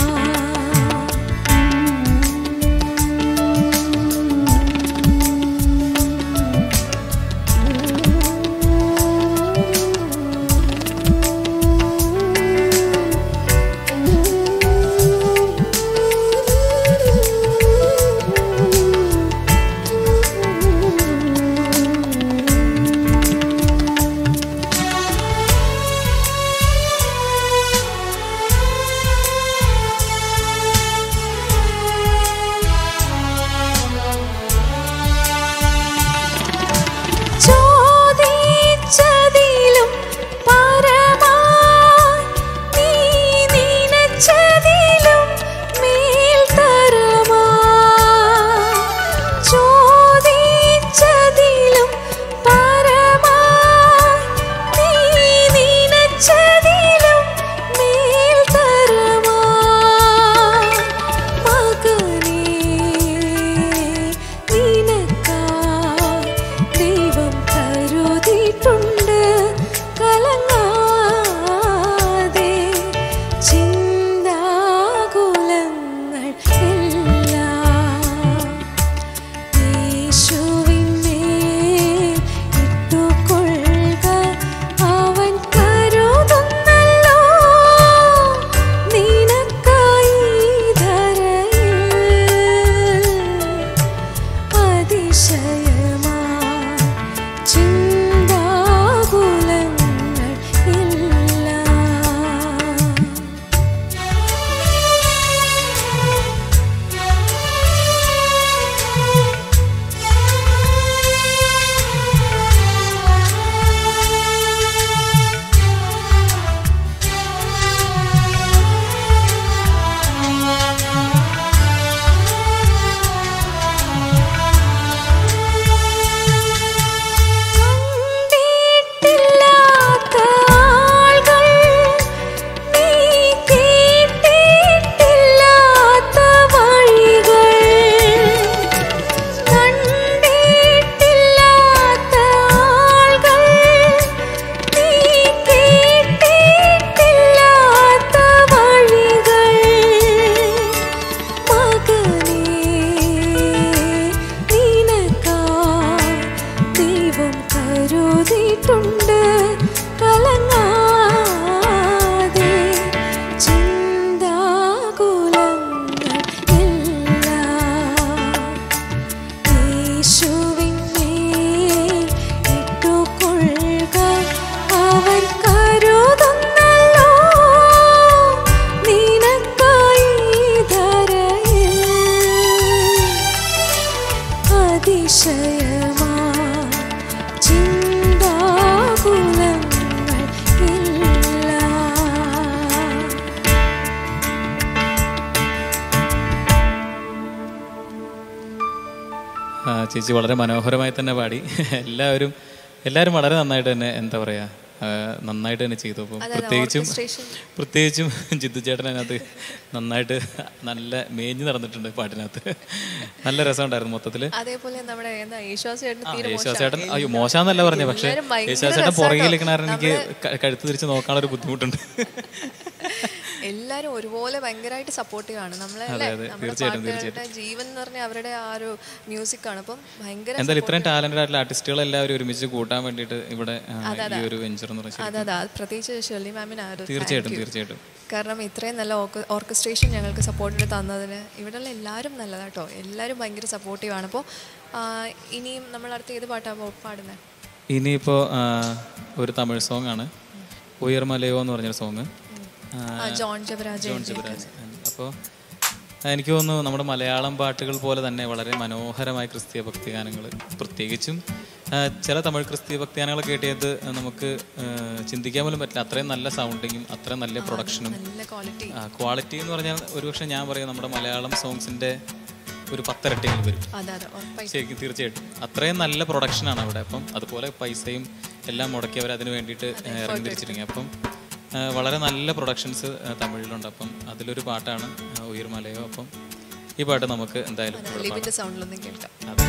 ചേച്ചി വളരെ മനോഹരമായി തന്നെ പാടി എല്ലാവരും എല്ലാവരും വളരെ നന്നായിട്ട് തന്നെ എന്താ പറയുക ആ, നന്നായിട്ട് തന്നെ ചെയ്തു അപ്പം അതെ, പ്രത്യേകിച്ചും orchestration. പ്രത്യേകിച്ചും ജിത്തു ചേട്ടൻ അതിനകത്ത് നന്നായിട്ട് നല്ല മേഞ്ഞ് നടന്നിട്ടുണ്ട് പാട്ടിനകത്ത് നല്ല രസമുണ്ടായിരുന്നു മൊത്തത്തിൽ അതേപോലെ നമ്മുടെ എന്താ യേശുദാസ് ചേട്ടന് ആ, തീരെ യേശുദാസ് മോശമാണ്. ചേട്ടൻ അയ്യോ മോശാന്നല്ല പറഞ്ഞത് പക്ഷേ എല്ലാവരും ഭയങ്കര യേശുദാസ് ചേട്ടൻ രസാട്ടോ. പുറകിലിരിക്കണ കാരണം എനിക്ക് നമ്മള് ക- കഴുത്ത് തിരിച്ച് നോക്കാനുള്ള ഒരു ബുദ്ധിമുട്ടുണ്ട് എല്ലാരും ഒരുപോലെ ഭയങ്കരമായിട്ട് സപ്പോർട്ടീവ് ആണ് നമ്മളെ അതെ, അല്ലേ? അതെ, നമ്മുടെ തീർച്ചയായിട്ടും, പാട്ടുകാരുടെ ജീവൻ എന്ന് പറഞ്ഞാൽ അവരുടെ ആ ഒരു മ്യൂസിക് ആണ് അപ്പം ഭയങ്കര എന്തായാലും ഇത്രയും ടാലന്റഡ് ആയിട്ടുള്ള ആർട്ടിസ്റ്റുകൾ എല്ലാവരും ഒരുമിച്ച് കൂട്ടാൻ വേണ്ടിയിട്ട് ഇവിടെ ആ, ഈ ഒരു വെഞ്ചർ എന്ന് പറഞ്ഞാൽ അതെ അതെ അത് പ്രത്യേകിച്ച് ഷെർലി മാമിന് ആ ഒരു തീർച്ചയായിട്ടും thank you. തീർച്ചയായിട്ടും കാരണം ഇത്രയും നല്ല ഓർക്കസ്ട്രേഷൻ ഞങ്ങൾക്ക് സപ്പോർട്ട് തന്നതിന് ഇവിടെയുള്ള എല്ലാവരും നല്ലതാട്ടോ എല്ലാവരും ഭയങ്കര സപ്പോർട്ടീവ് ആണ് അപ്പോൾ ഇനിയും നമ്മൾ അടുത്ത ഏത് പാട്ടാണ് പാടുന്നത് ഇനിയിപ്പോൾ ഒരു തമിഴ് സോങ് ആണ് ഉയർമലയോ എന്ന് പറഞ്ഞൊരു song John Jebaraj John Sivaraj അപ്പോൾ എനിക്ക് തോന്നുന്നു നമ്മുടെ മലയാളം പാട്ടുകൾ പോലെ തന്നെ വളരെ മനോഹരമായ ക്രിസ്തീയ ഭക്തിഗാനങ്ങൾ പ്രത്യേകിച്ചും ആ, ചില തമിഴ് ക്രിസ്തീയ ഭക്തിഗാനങ്ങളൊക്കെ കേട്ടിയത് നമുക്ക് ആ, ചിന്തിക്കാൻ പോലും പറ്റില്ല അത്രയും നല്ല സൗണ്ടിങ്ങും അത്രയും നല്ല പ്രൊഡക്ഷനും നല്ല ക്വാളിറ്റി ക്വാളിറ്റി എന്ന് പറഞ്ഞാൽ ഒരുപക്ഷെ ഞാൻ പറയും നമ്മുടെ മലയാളം സോങ്സിൻ്റെ ഒരു പത്തിരട്ടിയിൽ വരും അതെ അതെ ഉറപ്പായിട്ടും ശരിക്കും തീർച്ചയായിട്ടും അത്രയും നല്ല പ്രൊഡക്ഷനാണ് അവിടെ അപ്പം അതുപോലെ പൈസയും എല്ലാം മുടക്കി അവർ അതിന് വേണ്ടിയിട്ട് ഏഹ്, ഇറങ്ങി തിരിച്ചിരിക്കുക അപ്പം ഏഹ്, വളരെ നല്ല പ്രൊഡക്ഷൻസ് തമിഴിലുണ്ട് അപ്പം അതിലൊരു പാട്ടാണ് ഏഹ്, ഉയർമലയോ അപ്പം ഈ പാട്ട് നമുക്ക് എന്തായാലും ഇവിടെ പാടാം. ലിബിന്റെ സൗണ്ടിലൊന്നും കേൾക്കാം അതെ.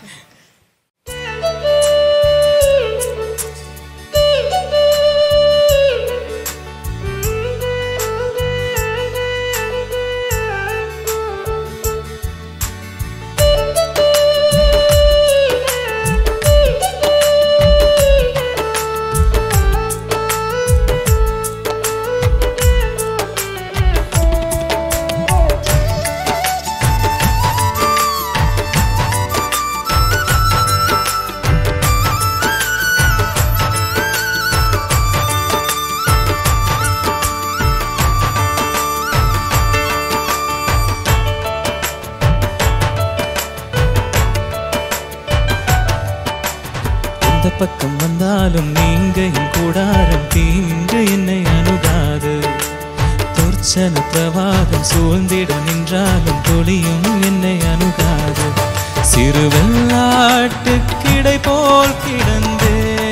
எந்த பக்கம் வந்தாலும் நீங்க என் கூடாரம் தீங்கு என்னை அணுகாது துர்ச்சன பிரவாகம் சூழ்ந்திட நின்றாலும் துளியும் என்னை அணுகாது சிறு வெள்ளாட்டு கிடை போல் கிடந்தே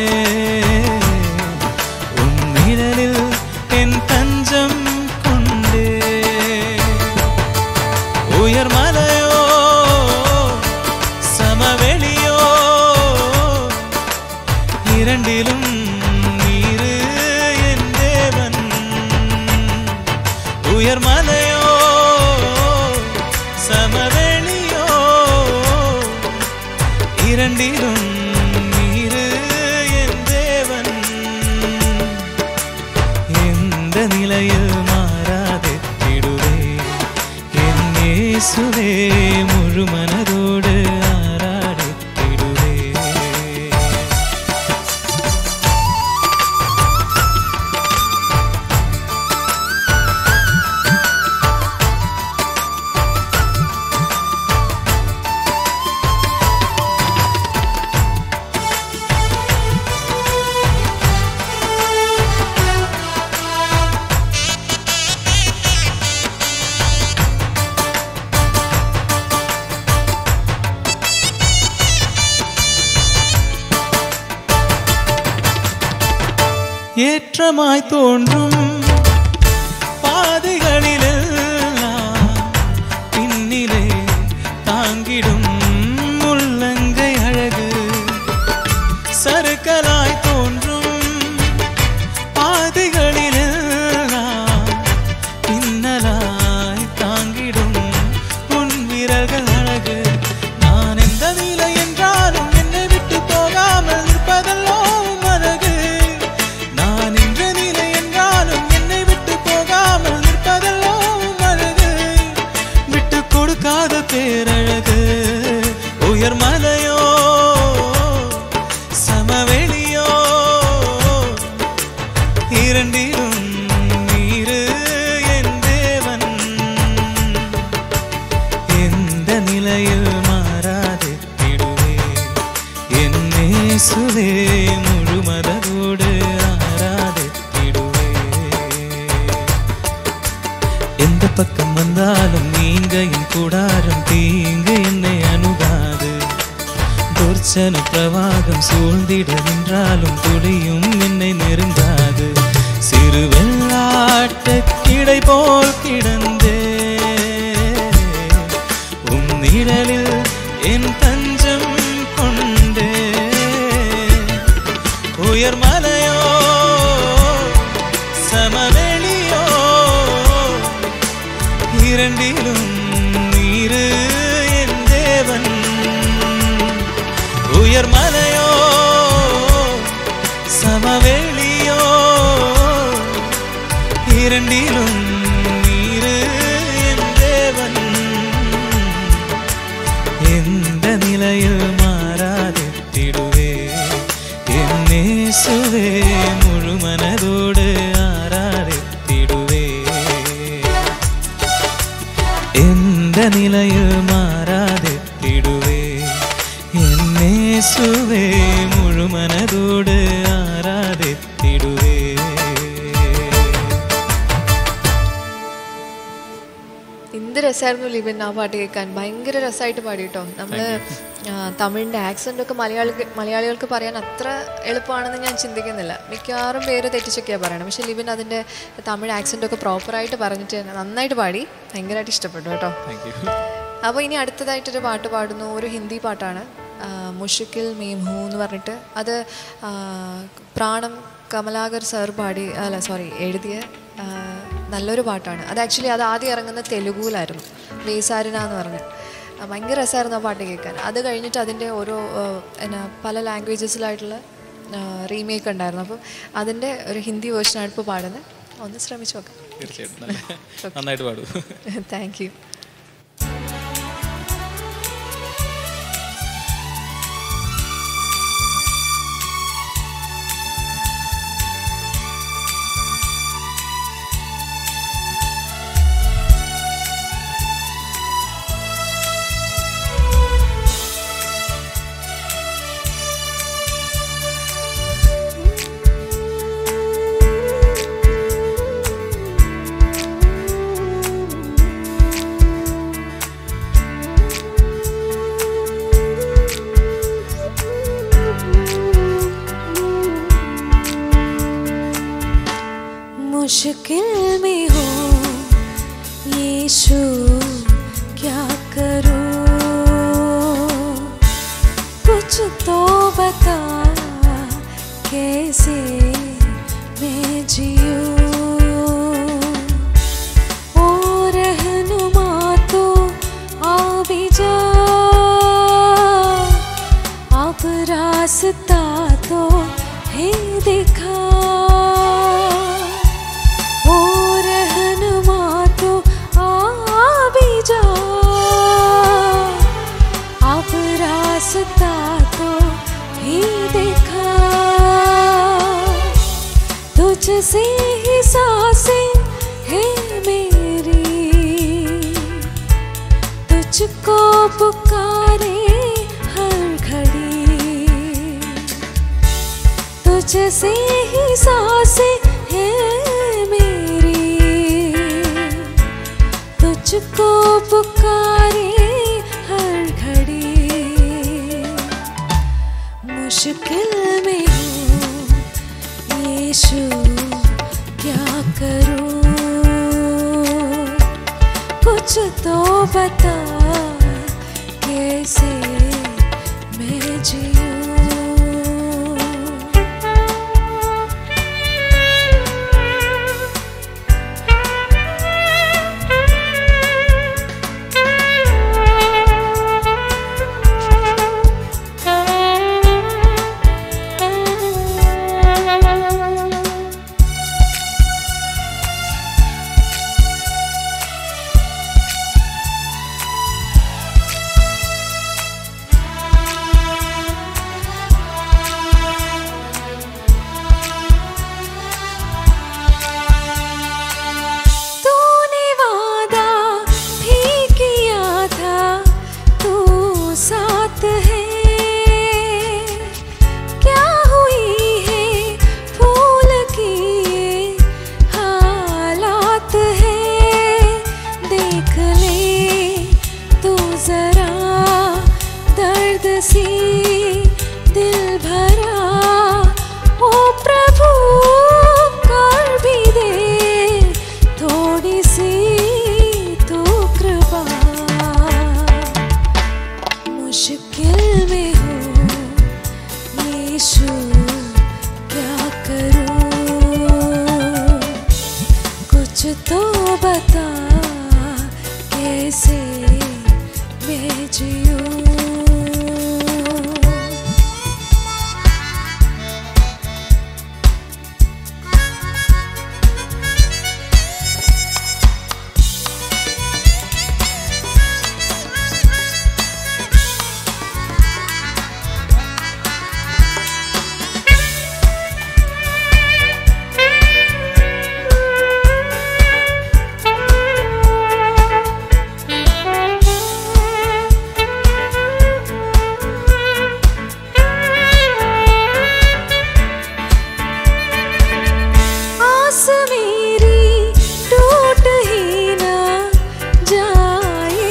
உன் நிழலில் என் தஞ்சம் கொண்டே உயர் மலையோ சமவெளியோ இரண்டிலும் நீரு என் தேவன் உயர் மலையோ சமவெளியோ இரண்டிலும் நீரு என் தேவன் எந்த நிலையில் மாறாதெத்திடுவே என் இயேசுவே முழு மனதோடு ஆராடித்திடுவே ஏற்றமாய் தோன்றும் பாதைகளிலெல்லாம் பின்னிலே தாங்கிடும் உள்ளங்கை அழகு சறுக்கலாய் தோன்றும் பாதைகளிலெல்லாம் பின்னலாய் தாங்கிடும் உன் விரல்கள் அழகு நான் எந்த நிலை என்றாலும் என்னை விட்டு போகாமல் நிற்பதல்லோ உம் அழகு நான் என்ற நிலை என்றாலும் என்னை விட்டு போகாமல் நிற்பதல்லோ உம் அழகு விட்டு கொடுக்காத பேரழகு உயர் மலையோ சமவெளியோ இரண்டிலும் நீரு என் தேவன் எந்த நிலையில் மாறாதெத்திடுவே என் இயேசுவே முழு மனதோடு ஆராதித்திடுவே எந்த பக்கம் வந்தாலும் நீங்க என் கூடாரம் தீங்கு என்னை அணுகாது சொர்ச்சன பிரவாகம் சூழ்ந்திட நின்றாலும் துளியும் என்னை நெருங்காது சிறு வெள்ளாட்ட கிடை போல் கிடந்தே உம் நிழலில் என் தஞ்சம் கொண்டே உயர் மலையோ சமவெளியோ இரண்டிலும் நீரு என் தேவன் உயர் மலையோ சமவெளியோ இரண்டிலும் நீரு என் தேவன் எந்த நிலையில் மாறாதிட்டிடுவே എന്നേസുവേ മുഴുമനതോട് ആരാധിത്തിടുവേ എന്റെ നിലയിൽ മാറാതെത്തിടുവേ എന്നേസുവേ മുഴുമനതോട് ആരാധിത്തിടുവേ എന്ത് രസമായിരുന്നു ലിബിൻ ആ പാട്ട് കേൾക്കാൻ ഭയങ്കര രസമായിട്ട് പാടി കേട്ടോ നമ്മൾ തമിഴിൻ്റെ ആക്സെൻ്റ് ഒക്കെ മലയാളിക്ക് മലയാളികൾക്ക് പറയാൻ അത്ര എളുപ്പമാണെന്ന് ഞാൻ ചിന്തിക്കുന്നില്ല മിക്കവാറും പേര് തെറ്റിച്ചൊക്കെയാണ് പറയണം പക്ഷേ ലിബിൻ അതിൻ്റെ തമിഴ് ആക്സെൻ്റ് ഒക്കെ പ്രോപ്പറായിട്ട് പറഞ്ഞിട്ട് നന്നായിട്ട് പാടി ഭയങ്കരമായിട്ട് ഇഷ്ടപ്പെട്ടു കേട്ടോ താങ്ക് യു അപ്പോൾ ഇനി അടുത്തതായിട്ടൊരു പാട്ട് പാടുന്നു ഒരു ഹിന്ദി പാട്ടാണ് ആ, മുഷിക്കിൽ മീം ഹൂ എന്ന് പറഞ്ഞിട്ട് അത് ആ, പ്രാണം കമലാകർ സർ പാടി അല്ല സോറി എഴുതിയ ആ, നല്ലൊരു പാട്ടാണ് അത് ആക്ച്വലി അത് ആദ്യം ഇറങ്ങുന്ന തെലുഗുവിലായിരുന്നു വേസാരിന എന്ന് പറഞ്ഞ് ആ, ഭയങ്കര രസമായിരുന്നു ആ പാട്ട് കേൾക്കാൻ അത് കഴിഞ്ഞിട്ട് അതിൻ്റെ ഓരോ ആ, എന്നാ പല ലാംഗ്വേജസിലായിട്ടുള്ള റീമേക്ക് ഉണ്ടായിരുന്നു അപ്പം അതിൻ്റെ ഒരു ഹിന്ദി വേർഷനാണ് ഇപ്പോൾ പാടുന്നത് ഒന്ന് ശ്രമിച്ചു നോക്കാം തീർച്ചയായിട്ടും നല്ല നന്നായിട്ട് പാടൂ താങ്ക് യു मुश्किल में हो यीशु क्या करूं कुछ तो बता कैसे मैं जियूं ओ रहनुमा तो आ भी जा अब रास्ता तो है दिखा ओ रहनुमा तो आ भी जा अब रास्ता तो ही दिखा तुझसे ही सांसें है मेरी तुझको पुकारे हर घड़ी तुझसे ही सांसें है मेरी तुझको पुकारे हर घड़ी मुश्किल में हूँ यीशु क्या करूँ कुछ तो बता कैसे मैं जियूं तूने वादा भी किया था तू साथ है क्या हुई है फूल की ये हालात है देख ले तू जरा दर्द सी तो बता कैसे मैं जियूं आस मेरी टूट ही ना जाए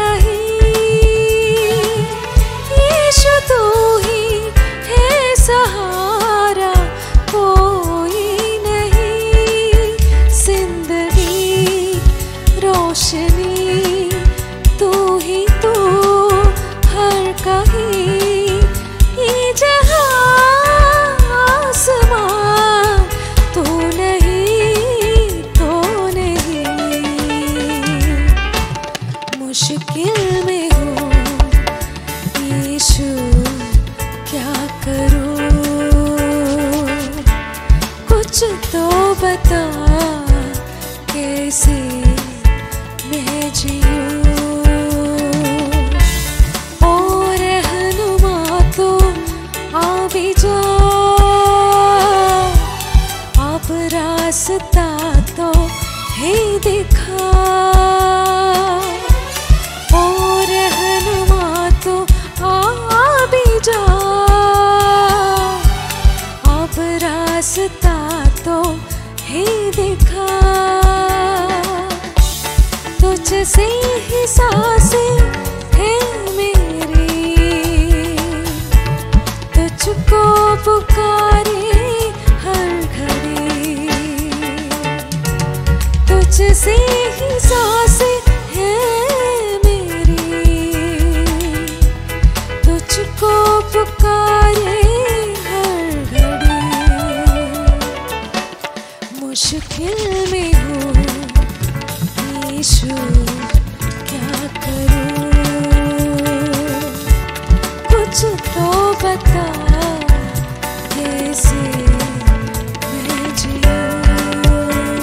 कहीं यीशु तू ही है सहारा कोई नहीं जिंदगी रोशनी तू ही तू हर कहीं ये जहां आसमां तू नहीं तो नहीं मुश्किल में हूँ यीशु क्या करूँ कुछ तो बता कैसे मैं जियूं ओ रहनुमा तो आ भी जा आप रास्ता तो ही दिखा ओ रहनुमा तो आ भी जा आप रास्ता तो ही दिखा तुझसे ही सांसें है मेरी तुझको पुकारे हर घड़ी तुझसे ही सांसें है मेरी तुझको पुकारे हर घड़ी मुश्किल में हूँ यीशु क्या करूँ कुछ तो बता कैसे मैं जियूं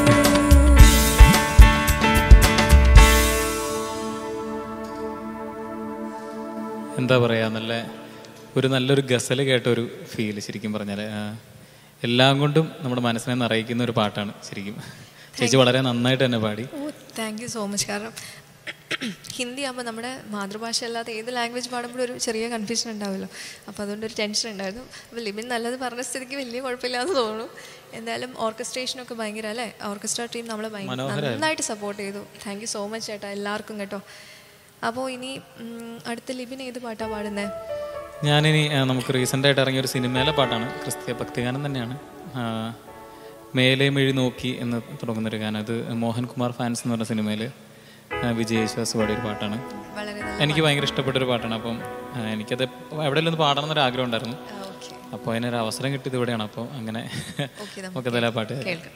എന്താ പറയുക നല്ല ഒരു നല്ലൊരു ഗസൽ കേട്ട ഒരു ഫീൽ ശരിക്കും പറഞ്ഞാൽ എല്ലാം കൊണ്ടും നമ്മുടെ മനസ്സിനെ നിറയിക്കുന്ന ഒരു പാട്ടാണ് ശരിക്കും ചേച്ചി വളരെ നന്നായിട്ട് തന്നെ പാടി oh thank you so much കാരണം ഹിന്ദി ആകുമ്പോൾ നമ്മുടെ മാതൃഭാഷ അല്ലാതെ ഏത് ലാംഗ്വേജ് പാടുമ്പോഴും ഒരു ചെറിയ കൺഫ്യൂഷൻ ഉണ്ടാവുമല്ലോ അപ്പോൾ അതുകൊണ്ട് ഒരു ടെൻഷൻ ഉണ്ടായിരുന്നു അപ്പോൾ ലിബിൻ നല്ലത് പറഞ്ഞ സ്ഥിതിക്ക് വലിയ കുഴപ്പമില്ലാന്ന് തോന്നുന്നു എന്തായാലും ഓർക്കസ്ട്രേഷനൊക്കെ ഭയങ്കര അല്ലേ ഓർക്കസ്ട്ര ടീം നമ്മളെ ഭയങ്കര മനോഹരമായിരുന്നു. നന്നായിട്ട് സപ്പോർട്ട് ചെയ്തു താങ്ക് യു സോ മച്ച് ചേട്ടാ എല്ലാവർക്കും കേട്ടോ അപ്പോൾ ഇനി ഉം, അടുത്ത ലിബിൻ ഏത് പാട്ടാണ് പാടുന്നത് ഞാനിനി ആ, നമുക്ക് റീസെൻ്റ് ആയിട്ട് ഇറങ്ങിയ ഒരു സിനിമയിലെ പാട്ടാണ് ക്രിസ്തീയ ഭക്തിഗാനം തന്നെയാണ് ആ, മേലെ മെഴി നോക്കി എന്ന് തുടങ്ങുന്നൊരു ഗാനം അത് മോഹൻകുമാർ ഫാൻസ് എന്ന് പറഞ്ഞ സിനിമയിൽ വിജയ് യേശുദാസ് പാടിയ ഒരു പാട്ടാണ് വളരെ നല്ല എനിക്ക് ഭയങ്കര ഇഷ്ടപ്പെട്ടൊരു പാട്ടാണ് അപ്പം ആ, എനിക്കത് എവിടെയെങ്കിലും ഒന്ന് പാടണം എന്നൊരു ആഗ്രഹം ഉണ്ടായിരുന്നു ഓക്കെ അപ്പോൾ അതിനൊരു അവസരം കിട്ടിയത് ഇവിടെയാണ് അപ്പോൾ അങ്ങനെ ഓക്കെ നമുക്ക് എന്തായാലും ആ പാട്ട് കേൾക്കാം. കേൾക്കാം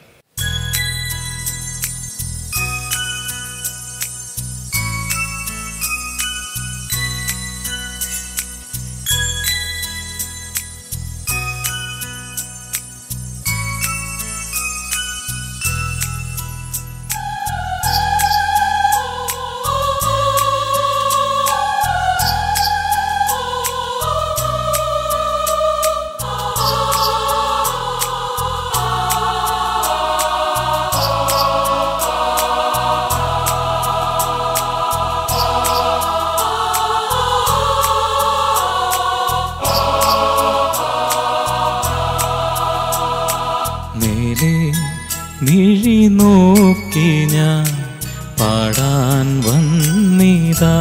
മേലെ മിഴി നോക്കി ഞാൻ പാടാൻ വന്നിതാ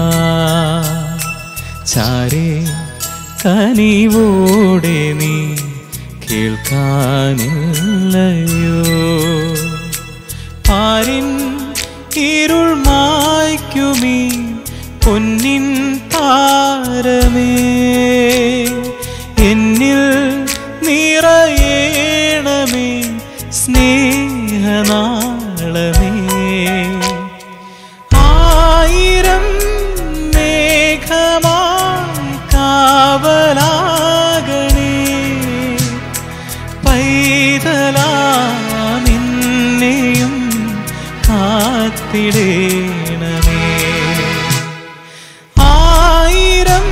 ചാരേ കനിവോടെ നീ കേൾക്കാനില്ലയോ ആരിൻ ഇരുൾ മായ്ക്കുമീ പൊന്നിൻ താരമേ എന്നിൽ നിറയേണമേ സ്നേഹനാളമേ ആയിരം മേഘമായി കാവലാകണേ പൈതലാമിന്നെയും കാത്തിടേണമേ ആയിരം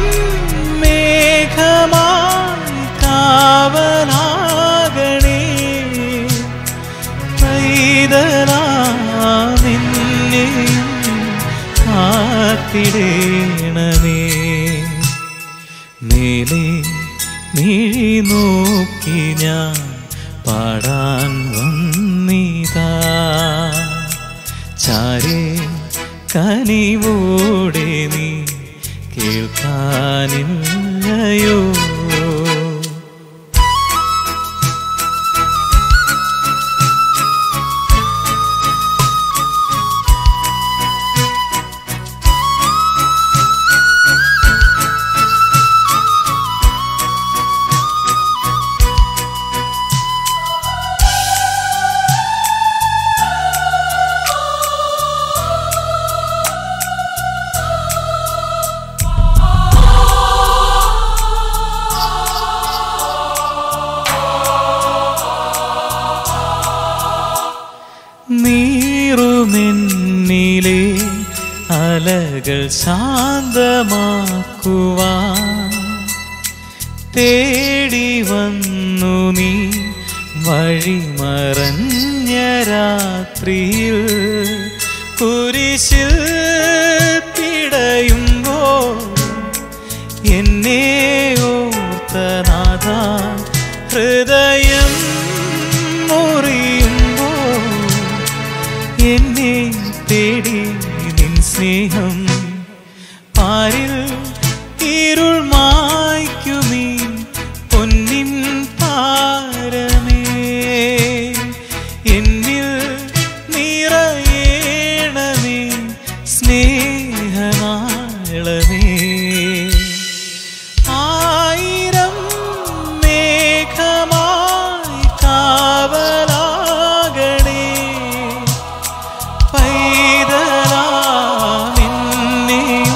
മേഘമായി കാവലാകണേ പൈതലാമിന്നെയും കാത്തിടേണമേ മേലെ മിഴി നോക്കി ഞാൻ പാടാൻ വന്നിതാ ചാരേ കനിവോടെ നീ കേൾക്കാനില്ലയോ നീറുമെന്നിലെ അലകൾ ശാന്തമാക്കുവാൻ തേടി വന്നു നീ വഴിമറഞ്ഞ രാത്രിയിൽ കുരിശിൽ പിടയുമ്പോൾ എന്നെ ഓർത്തനാഥ ഹൃദയം മുറിയുമ്പോൾ എന്നെ തേടി നിൻ സ്നേഹം പാരിൽ ഇരുൾ മായ്ക്കുമീ പൊന്നിൻ താരമേ എന്നിൽ നിറയേണമേ സ്നേഹനാളമേ ആയിരം മേഘമായി കാവലാകണേ പൈതലാമിന്നെയും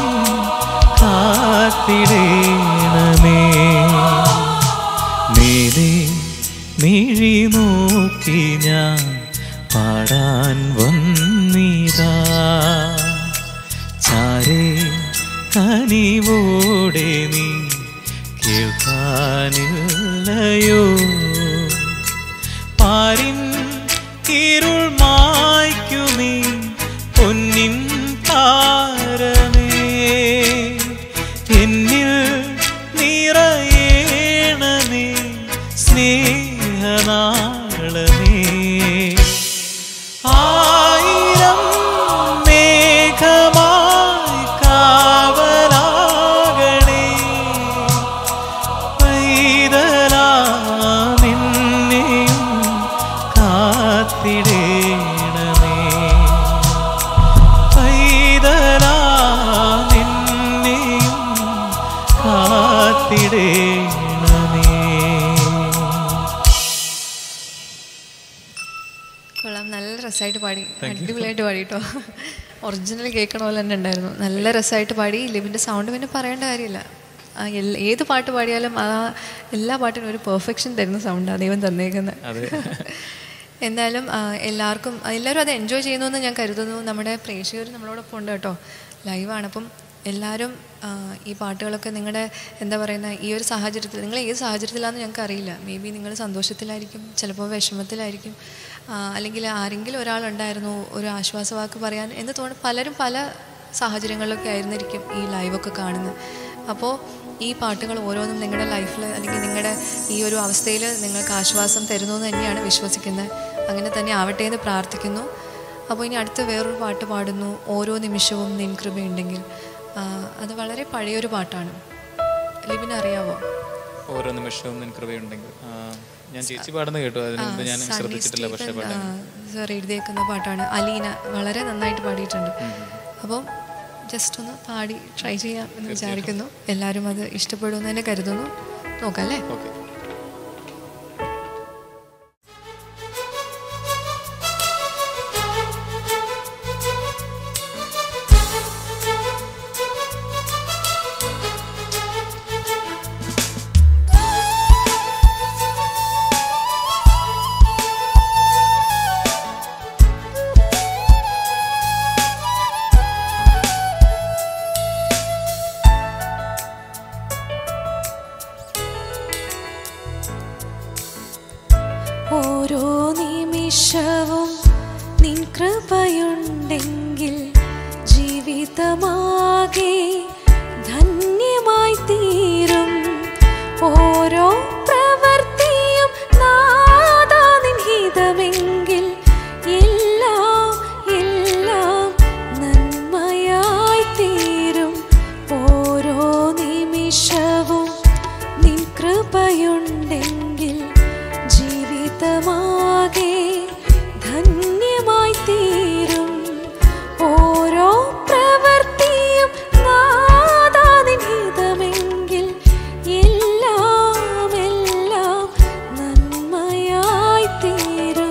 കാത്തിടേണമേ മേലെ മിഴി നോക്കി ഞാൻ പാടാൻ വന്നിതാ ചാരേ കനിവോടെ നീ കേൾക്കാനില്ലയോ പാരിൻ ഇരുൾ മായ്ക്കുമീ പൊന്നിൻ താരമേ എന്നിൽ നിറയേണമേ സ്നേഹനാളമേ ആയിരം മേഘമായി കാവലാകണേ പൈതലാമിന്നെയും കാത്തിടേണമേ പൈതലാമിന്നെയും കാത്തിടേണമേ കൊള്ളാം നല്ല രസമായിട്ട് പാടി അടിപൊളിയായിട്ട് പാടി കേട്ടോ ഒറിജിനൽ കേൾക്കണ പോലെ തന്നെ ഉണ്ടായിരുന്നു നല്ല രസമായിട്ട് പാടി ലിവിൻ്റെ സൗണ്ട് പിന്നെ പറയേണ്ട കാര്യമില്ല ആ എല്ലാ- ഏത് പാട്ട് പാടിയാലും ആ എല്ലാ പാട്ടിനും ഒരു പെർഫെക്ഷൻ തരുന്ന സൗണ്ടാണ് ദൈവം തന്നേക്കുന്നത് എന്തായാലും ആ, എല്ലാവർക്കും എല്ലാവരും അത് എൻജോയ് ചെയ്യുന്നു എന്ന് ഞാൻ കരുതുന്നു നമ്മുടെ പ്രേക്ഷകർ നമ്മളോടൊപ്പം ഉണ്ട് കേട്ടോ ലൈവാണ് അപ്പം എല്ലാവരും ആ, ഈ പാട്ടുകളൊക്കെ നിങ്ങളുടെ എന്താ പറയുന്ന ഈ ഒരു സാഹചര്യത്തിൽ നിങ്ങൾ ഏത് സാഹചര്യത്തിലാണെന്ന് ഞങ്ങൾക്ക് അറിയില്ല മേ ബി നിങ്ങൾ സന്തോഷത്തിലായിരിക്കും ചിലപ്പോൾ വിഷമത്തിലായിരിക്കും ആ, അല്ലെങ്കിൽ ആരെങ്കിലും ഒരാളുണ്ടായിരുന്നു ഒരു ആശ്വാസവാക്ക് പറയാൻ എന്ന് തോന്നുന്നു പലരും പല സാഹചര്യങ്ങളിലൊക്കെ ആയിരുന്നിരിക്കും ഈ ലൈവൊക്കെ കാണുന്നത് അപ്പോൾ ഈ പാട്ടുകൾ ഓരോന്നും നിങ്ങളുടെ ലൈഫിൽ അല്ലെങ്കിൽ നിങ്ങളുടെ ഈ ഒരു അവസ്ഥയിൽ നിങ്ങൾക്ക് ആശ്വാസം തരുന്നു എന്ന് തന്നെയാണ് വിശ്വസിക്കുന്നത് അങ്ങനെ തന്നെ ആവട്ടെ എന്ന് പ്രാർത്ഥിക്കുന്നു അപ്പോൾ ഇനി അടുത്ത വേറൊരു പാട്ട് പാടുന്നു ഓരോ നിമിഷവും നിൻ കൃപയുണ്ടെങ്കിൽ ആ, അത് വളരെ പഴയൊരു പാട്ടാണ് ലിബിന് അറിയാവോ ഓരോ നിമിഷവും നിൻ കൃപയുണ്ടെങ്കിൽ ആ, ഞാൻ ചേച്ചി പാടുന്ന കേട്ടു അതിന് മുമ്പ് ഞാൻ സണ്ണി ശ്രദ്ധിച്ചിട്ടില്ല പക്ഷേ സ്റ്റീഫൻ, പാടാൻ ആ, സാർ എഴുതിയേക്കുന്ന പാട്ടാണ് അലീന വളരെ നന്നായിട്ട് പാടിയിട്ടുണ്ട് അപ്പം ജസ്റ്റ് ഒന്ന് പാടി ട്രൈ ചെയ്യാം എന്ന് വിചാരിക്കുന്നു എല്ലാവരും അത് ഇഷ്ടപ്പെടുമെന്ന് തന്നെ കരുതുന്നു നോക്കാം അല്ലേ ഓക്കെ ും ജീവിതമാകെ ധന്യമായി തീരും ഓരോ പ്രവൃത്തിയും നാദാ നിൻ ഹിതമെങ്കിൽ എല്ലാം എല്ലാം നന്മയായി തീരും ഓരോ നിമിഷവും നിൻ കൃപയുണ്ടെങ്കിൽ ജീവിതമാകെ ധന്യമായി തീരും ഓരോ പ്രവൃത്തിയും നാദാ നിൻ ഹിതമെങ്കിൽ എല്ലാം എല്ലാം നന്മയായി തീരും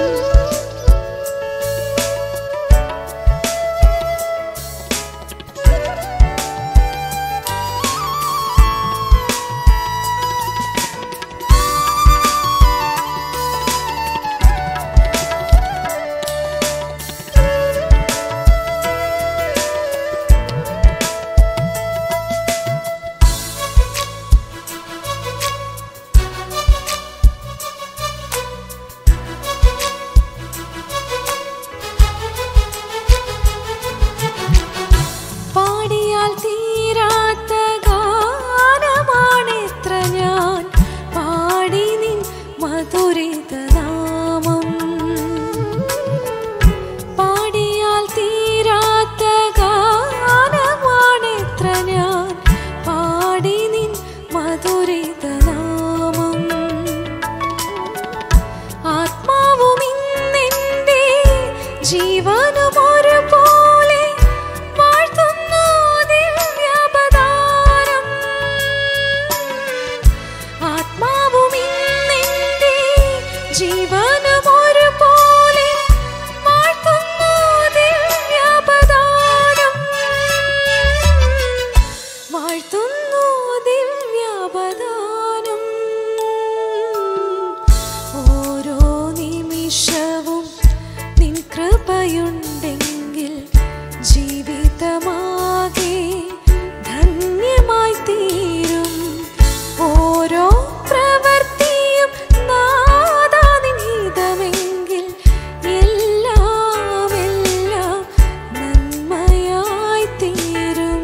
പാടിയാൽ തീരാത്ത ഗാനമാണെത്ര ഞാൻ പാടി നിൻ മധുരിത നാമം പാടിയാൽ തീരാത്ത ഗാനമാണെത്ര ഞാൻ പാടി നിൻ മധുരിത നാമം ആത്മാവും ഇന്നെന്റെ ജീവനും ഒരുപോലെ വാഴ്ത്തുന്നു ദിവ്യപദാനം ആത്മാവും ഇന്നെന്റെ ജീവനും ഒരുപോലെ വാഴ്ത്തുന്നു ദിവ്യപദാനം വാഴ്ത്തുന്നു ദിവ്യപദാനം ഓരോ നിമിഷവും നിൻ കൃപയുണ്ടെങ്കിൽ ജീവിതമാകെ ധന്യമായി തീരും ഓരോ പ്രവൃത്തിയും നാദാ നിൻ ഹിതമെങ്കിൽ എല്ലാം എല്ലാം നന്മയായി തീരും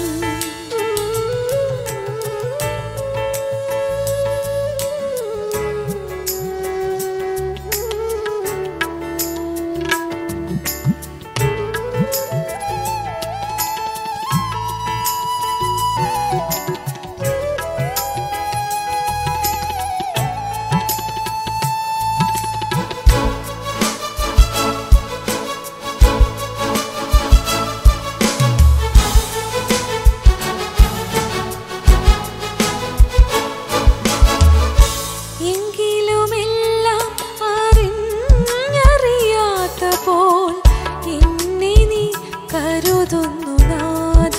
എങ്കിലുമെല്ലാം അറിഞ്ഞറിയാത്ത പോൽ എന്നെ നീ കരുതുന്നു നാഥ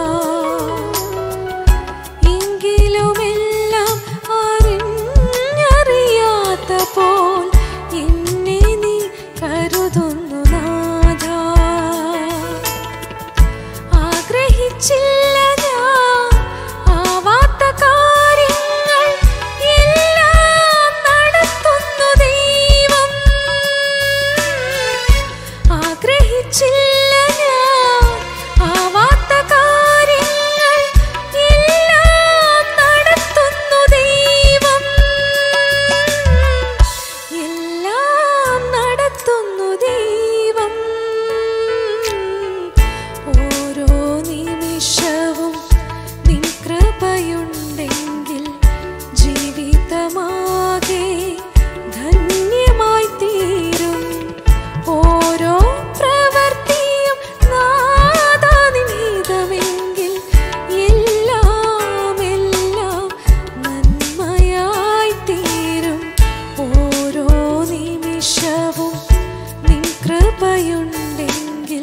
എങ്കിലുമെല്ലാം അറിഞ്ഞറിയാത്ത പോൽ എന്നെ നീ കരുതുന്നു നാഥ ആഗ്രഹിച്ചില്ല ഞാൻ ആവാത്ത കാര്യങ്ങൾ എല്ലാം നടത്തുന്നു ദൈവം ആഗ്രഹിച്ചില്ല ഞാൻ ആവാത്ത കാര്യങ്ങൾ എല്ലാം നടത്തുന്നു ദൈവം എല്ലാം നടത്തുന്നു ദൈവം ഓരോ നിമിഷവും നിൻ കൃപയുണ്ടെങ്കിൽ ജീവിതമാകെ ധന്യമായി തീരും ഓരോ പ്രവൃത്തിയും നാദാ നിൻ ഹിതമെങ്കിൽ എല്ലാം എല്ലാം നന്മയായി തീരും ഓരോ നിമിഷവും നിൻ കൃപയുണ്ടെങ്കിൽ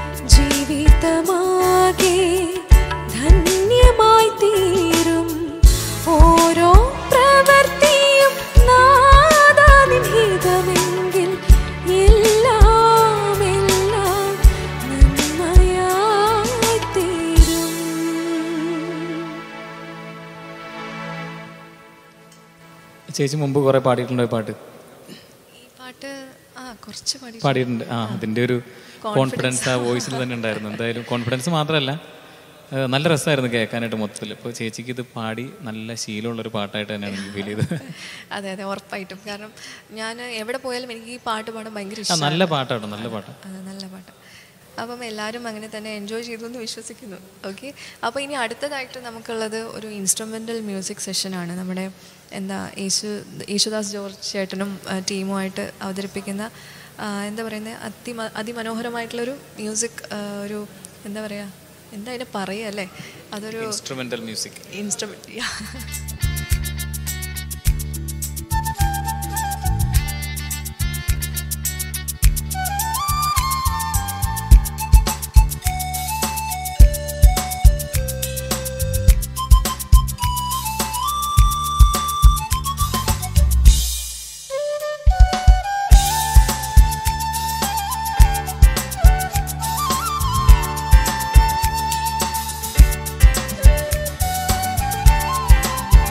ജീവിതമാകെ ധന്യമായി തീരും ഓരോ പ്രവൃത്തിയും നാദാ നിൻ ഹിതമെങ്കിൽ എല്ലാം എല്ലാം നന്മയായി തീരും ചേച്ചി മുമ്പ് കുറെ പാടിയിട്ടുണ്ടോ ഈ പാട്ട് ഈ പാട്ട് ആ കുറച്ച് പാടി പാടിയിട്ടുണ്ട് ആ അതിൻ്റെ ഒരു കോൺഫിഡൻസ് ആ വോയിസിൽ തന്നെ ഉണ്ടായിരുന്നു എന്തായാലും കോൺഫിഡൻസ് മാത്രമല്ല ഏഹ് നല്ല രസമായിരുന്നു കേൾക്കാനായിട്ട് മൊത്തത്തിൽ ഇപ്പോൾ ചേച്ചിക്ക് ഇത് പാടി നല്ല ശീലമുള്ളൊരു പാട്ടായിട്ട് തന്നെയാണ് എനിക്ക് ഫീൽ ചെയ്തത് അതെ അതെ ഉറപ്പായിട്ടും കാരണം ഞാൻ എവിടെ പോയാലും എനിക്ക് ഈ പാട്ട് പാടാൻ ഭയങ്കര ആ ഇഷ്ടമാണ് നല്ല പാട്ടാണ് നല്ല പാട്ടാണ് അത് നല്ല പാട്ട് അപ്പം എല്ലാവരും അങ്ങനെ തന്നെ എൻജോയ് ചെയ്തു എന്ന് വിശ്വസിക്കുന്നു ഓക്കെ അപ്പോൾ ഇനി അടുത്തതായിട്ട് നമുക്കുള്ളത് ഒരു ഇൻസ്ട്രുമെൻ്റൽ മ്യൂസിക് സെഷനാണ് നമ്മുടെ എന്താ യേശു യേശുദാസ് ജോർജ് ചേട്ടനും ആ, ടീമുമായിട്ട് അവതരിപ്പിക്കുന്ന ആ, എന്താ പറയുന്നത് അതി അതിമനോഹരമായിട്ടുള്ളൊരു മ്യൂസിക് ആ, ഒരു എന്താ പറയുക എന്താ അതിനെ പറയുക അല്ലേ അതൊരു ഇൻസ്ട്രുമെന്റൽ മ്യൂസിക് ഇൻസ്ട്രുമെൻ്റ് യേശുദാസ്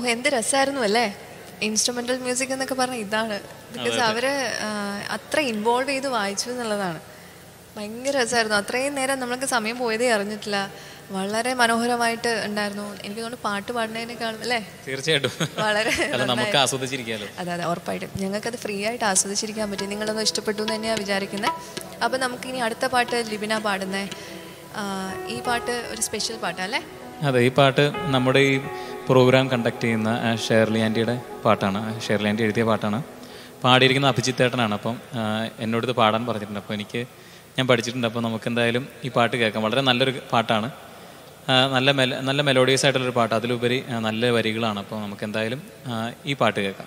ഓ എന്ത് രസമായിരുന്നു അല്ലേ ഇൻസ്ട്രുമെന്റൽ മ്യൂസിക് എന്നൊക്കെ പറഞ്ഞാൽ ഇതാണ് ബിക്കോസ് അവര് ആ, അത്ര ഇൻവോൾവ് ചെയ്ത് വായിച്ചു എന്നുള്ളതാണ് ഭയങ്കര രസമായിരുന്നു അത്രയും നേരം നമ്മൾക്ക് സമയം പോയതേ അറിഞ്ഞിട്ടില്ല വളരെ മനോഹരമായിട്ട് ഉണ്ടായിരുന്നു എനിക്ക് തോന്നുന്നു പാട്ട് പാടുന്നതിനേക്കാളും അല്ലേ തീർച്ചയായിട്ടും വളരെ അല്ല നമുക്ക് നന്നായി. ആസ്വദിച്ചിരിക്കാലോ അതെ അതെ ഉറപ്പായിട്ടും ഞങ്ങൾക്കത് ഫ്രീ ആയിട്ട് ആസ്വദിച്ചിരിക്കാൻ പറ്റി നിങ്ങളൊന്ന് ഇഷ്ടപ്പെട്ടു എന്ന് തന്നെയാണ് വിചാരിക്കുന്നത് അപ്പം നമുക്ക് ഇനി അടുത്ത പാട്ട് ലിബിന പാടുന്നത് ഈ പാട്ട് ഒരു സ്പെഷ്യൽ പാട്ടല്ലേ അതെ ഈ പാട്ട് നമ്മുടെ ഈ പ്രോഗ്രാം കണ്ടക്ട് ചെയ്യുന്ന ആ, ഷേർലി ആൻറ്റിയുടെ പാട്ടാണ് ഷേർലി ആൻറ്റി എഴുതിയ പാട്ടാണ് പാടിയിരിക്കുന്ന അഭിജിത്ത് ഏട്ടനാണ് അപ്പം ആ, എന്നോട് ഇത് പാടാൻ പറഞ്ഞിട്ടുണ്ട് അപ്പോൾ എനിക്ക് ഞാൻ പഠിച്ചിട്ടുണ്ട് അപ്പോൾ നമുക്ക് എന്തായാലും ഈ പാട്ട് കേൾക്കാം വളരെ നല്ലൊരു പാട്ടാണ് ആ, നല്ല മെല നല്ല മെലോഡിയസ് ആയിട്ടുള്ളൊരു പാട്ട് അതിലുപരി ആ, നല്ല വരികളാണ് അപ്പോൾ നമുക്ക് എന്തായാലും ആ, ഈ പാട്ട് കേൾക്കാം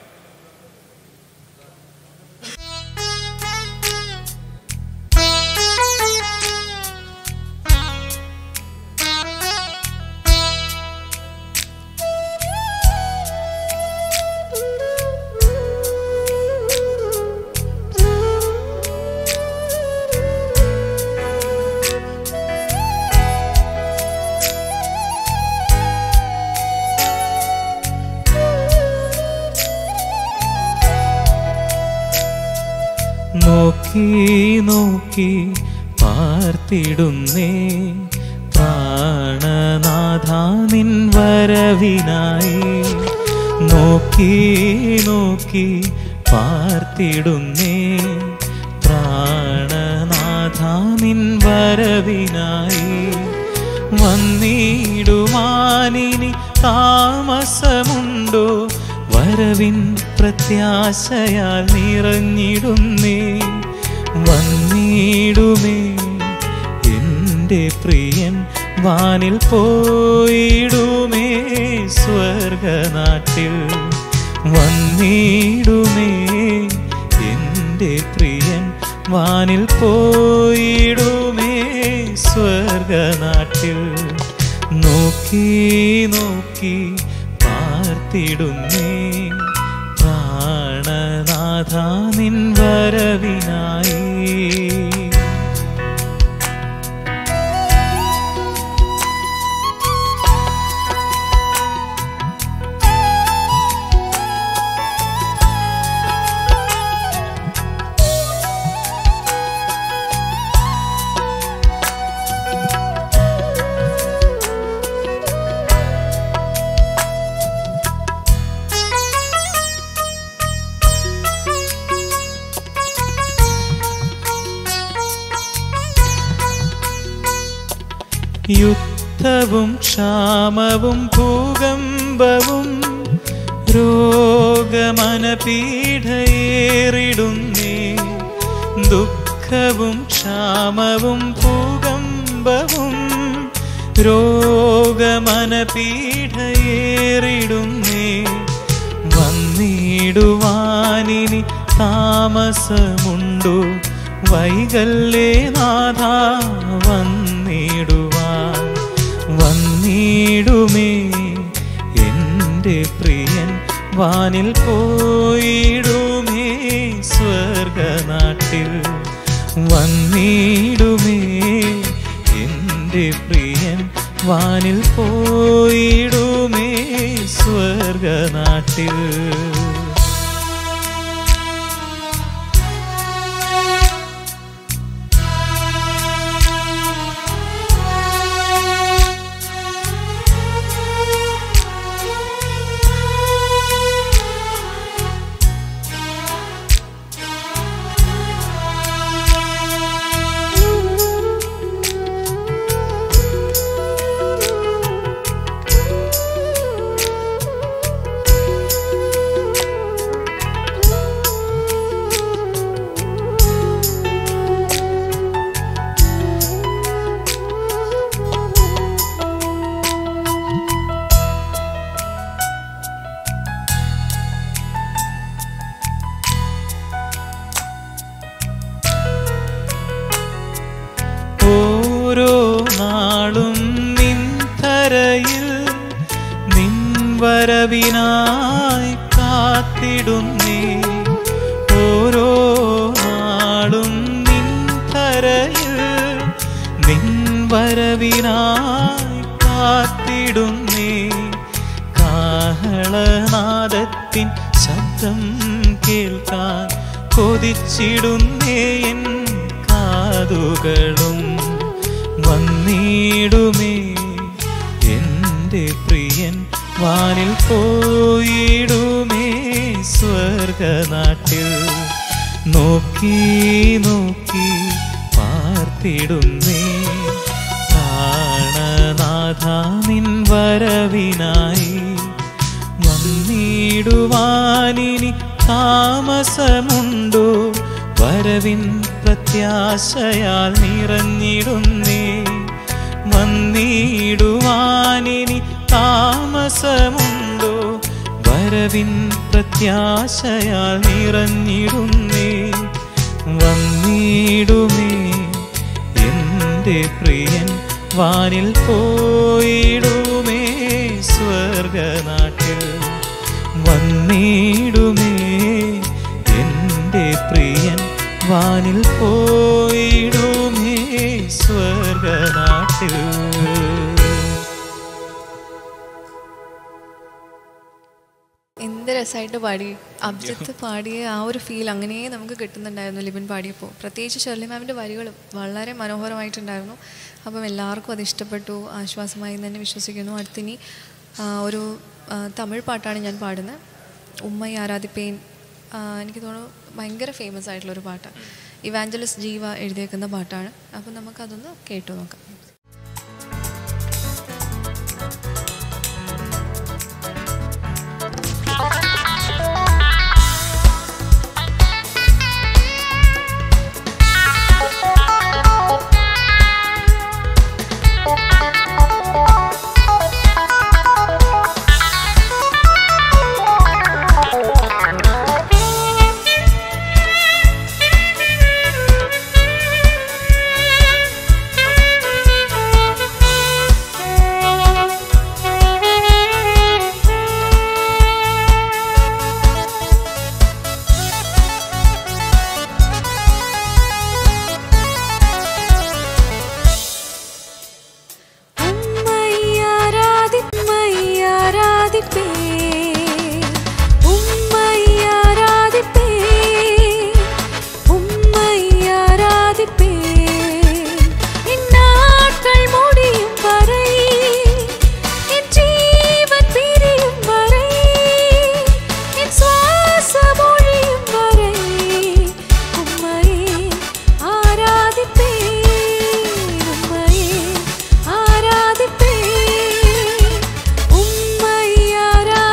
നോക്കി നോക്കി പാർത്തിടുന്നേ പ്രാണനാഥ നിൻ വരവിനായി നോക്കി നോക്കി പാർത്തിടുന്നേ പ്രാണനാഥ നിൻ വരവിനായി വന്നിടുവാനിനി താമസമുണ്ടോ വരവിൻ പ്രത്യാശയാൽ നിറഞ്ഞിടുന്നേ വന്നിടുമേ എൻ്റെ പ്രിയൻ വാനിൽ പോയിടുമേ സ്വർഗനാട്ടിൽ വന്നിടുമേ എൻ്റെ പ്രിയൻ വാനിൽ പോയിടുമേ സ്വർഗനാട്ടിൽ നോക്കി നോക്കി പാർത്തിടുന്നേ പ്രാണനാഥ നിൻ വരവിനായി യുദ്ധവും ക്ഷാമവും ഭൂകമ്പവും രോഗമനപീഠയേറിടുന്നേ ദുഃഖവും ക്ഷാമവും ഭൂകമ്പവും രോഗമനപീഠയേറിടുന്നേ വന്നിടുവാനിനി താമസമുണ്ടു വൈകല്ലേ നാഥ വന്നിടുവാൻ വന്നിടുമേ എൻ്റെ പ്രിയൻ വാനിൽ പോയിടുമേ സ്വർഗനാട്ടിൽ വന്നിടുമേ എൻ്റെ പ്രിയൻ വാനിൽ പോയിടുമേ സ്വർഗനാട്ടിൽ ഓരോ നാളും നിൻ ധരയിൽ നിൻ വരവിനായി കാത്തിടുന്നേ ഓരോ നാളും നിൻ ധരയിൽ നിൻ വരവിനായി കാത്തിടുന്നേ കാഹള നാദം കേൾക്കാൻ കൊതിച്ചിടുന്നേ എൻ കാതുകളും വന്നിടുമേ എൻ്റെ പ്രിയൻ വാനിൽ പോയിടുമേ സ്വർഗനാട്ടിൽ നോക്കി നോക്കി പാർത്തിടുന്നേ പ്രാണനാഥ നിൻ വരവിനായി വന്നിടുവാനിനി താമസമുണ്ടോ വരവിൻ പ്രത്യാശയാൽ നിറഞ്ഞിടുന്നേ വന്നിടുവാനിനി താമസമുണ്ടോ വരവിൻ പ്രത്യാശയാൽ നിറഞ്ഞിടുന്നേ വന്നിടുമേ എൻ്റെ പ്രിയൻ വാനിൽ പോയിടുമേ സ്വർഗനാട്ടിൽ വന്നിടുമേ എൻ്റെ പ്രിയൻ വാനിൽ പോയിടുമേ സ്വർഗനാട്ടിൽ എന്ത് രസമായിട്ട് പാടി അഭിജിത്ത് പാടിയ ആ ഒരു ഫീൽ അങ്ങനെ നമുക്ക് കിട്ടുന്നുണ്ടായിരുന്നു ലിബിൻ പാടിയപ്പോൾ പ്രത്യേകിച്ച് ഷെർലി മാമിൻ്റെ വരികൾ വളരെ മനോഹരമായിട്ടുണ്ടായിരുന്നു അപ്പം എല്ലാവർക്കും അത് ഇഷ്ടപ്പെട്ടു ആശ്വാസമായി എന്ന് തന്നെ വിശ്വസിക്കുന്നു അടുത്തിനി ആ, ഒരു ആ, തമിഴ് പാട്ടാണ് ഞാൻ പാടുന്നത് ഉമ്മയെ ആരാധിപ്പേൻ ആ, എനിക്ക് തോന്നുന്നു ഭയങ്കര ഫേമസ് ആയിട്ടുള്ള ഒരു പാട്ടാണ് ഇവാഞ്ചലിസ് ജീവ എഴുതിയേക്കുന്ന പാട്ടാണ് അപ്പം നമുക്കതൊന്ന് കേട്ടു നോക്കാം ഉമ്മയ്യാരാധിപ്പേ ഉമ്മയ്യാരാധിപ്പേ ഉമ്മയ്യാരാധിപ്പേ ഇന്നാட்கள் முடியும் வரை என் ஜீவன் பிரியும் வரை என் சுவாசம் ஒழியும் வரை உம்மையே ஆராதிப்பேன் உம்மையே ஆராதிப்பேன் உம்மை ஆராதிப்பேன்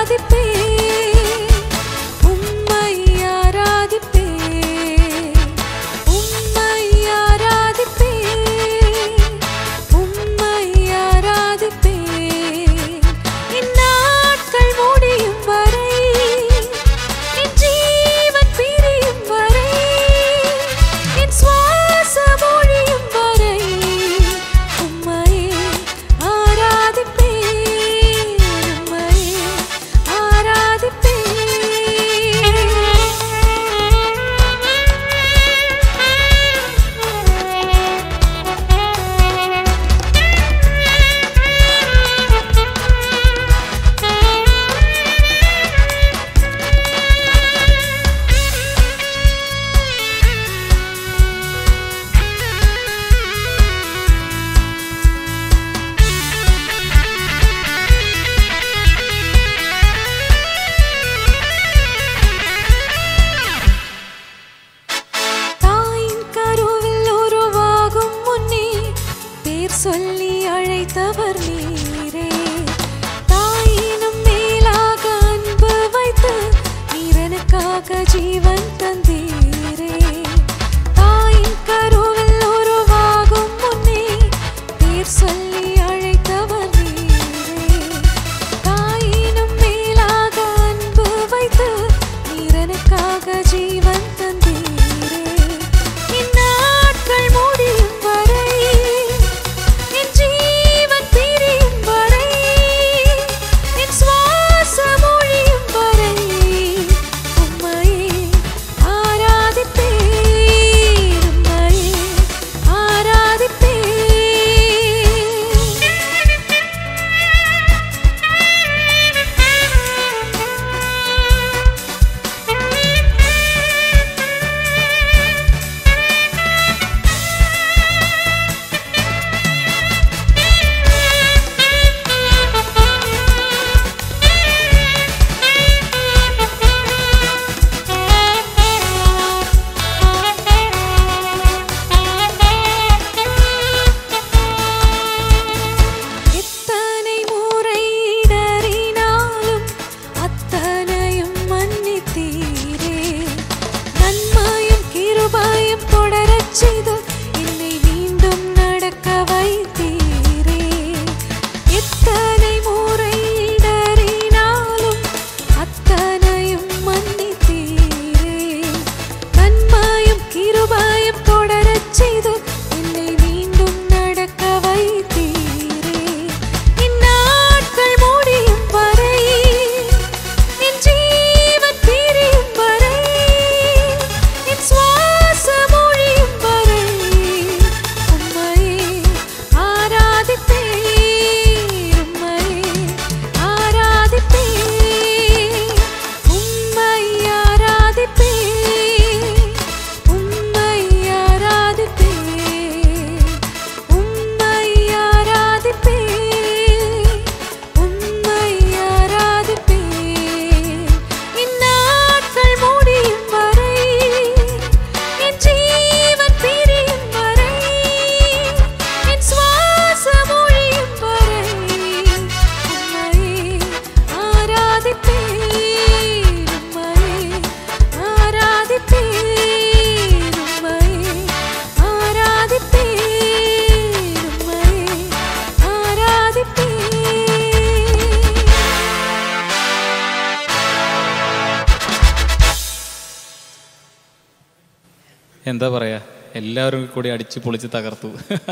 എന്താ പറയുക എല്ലാവരും കൂടി അടിച്ച് പൊളിച്ച് തകർത്തു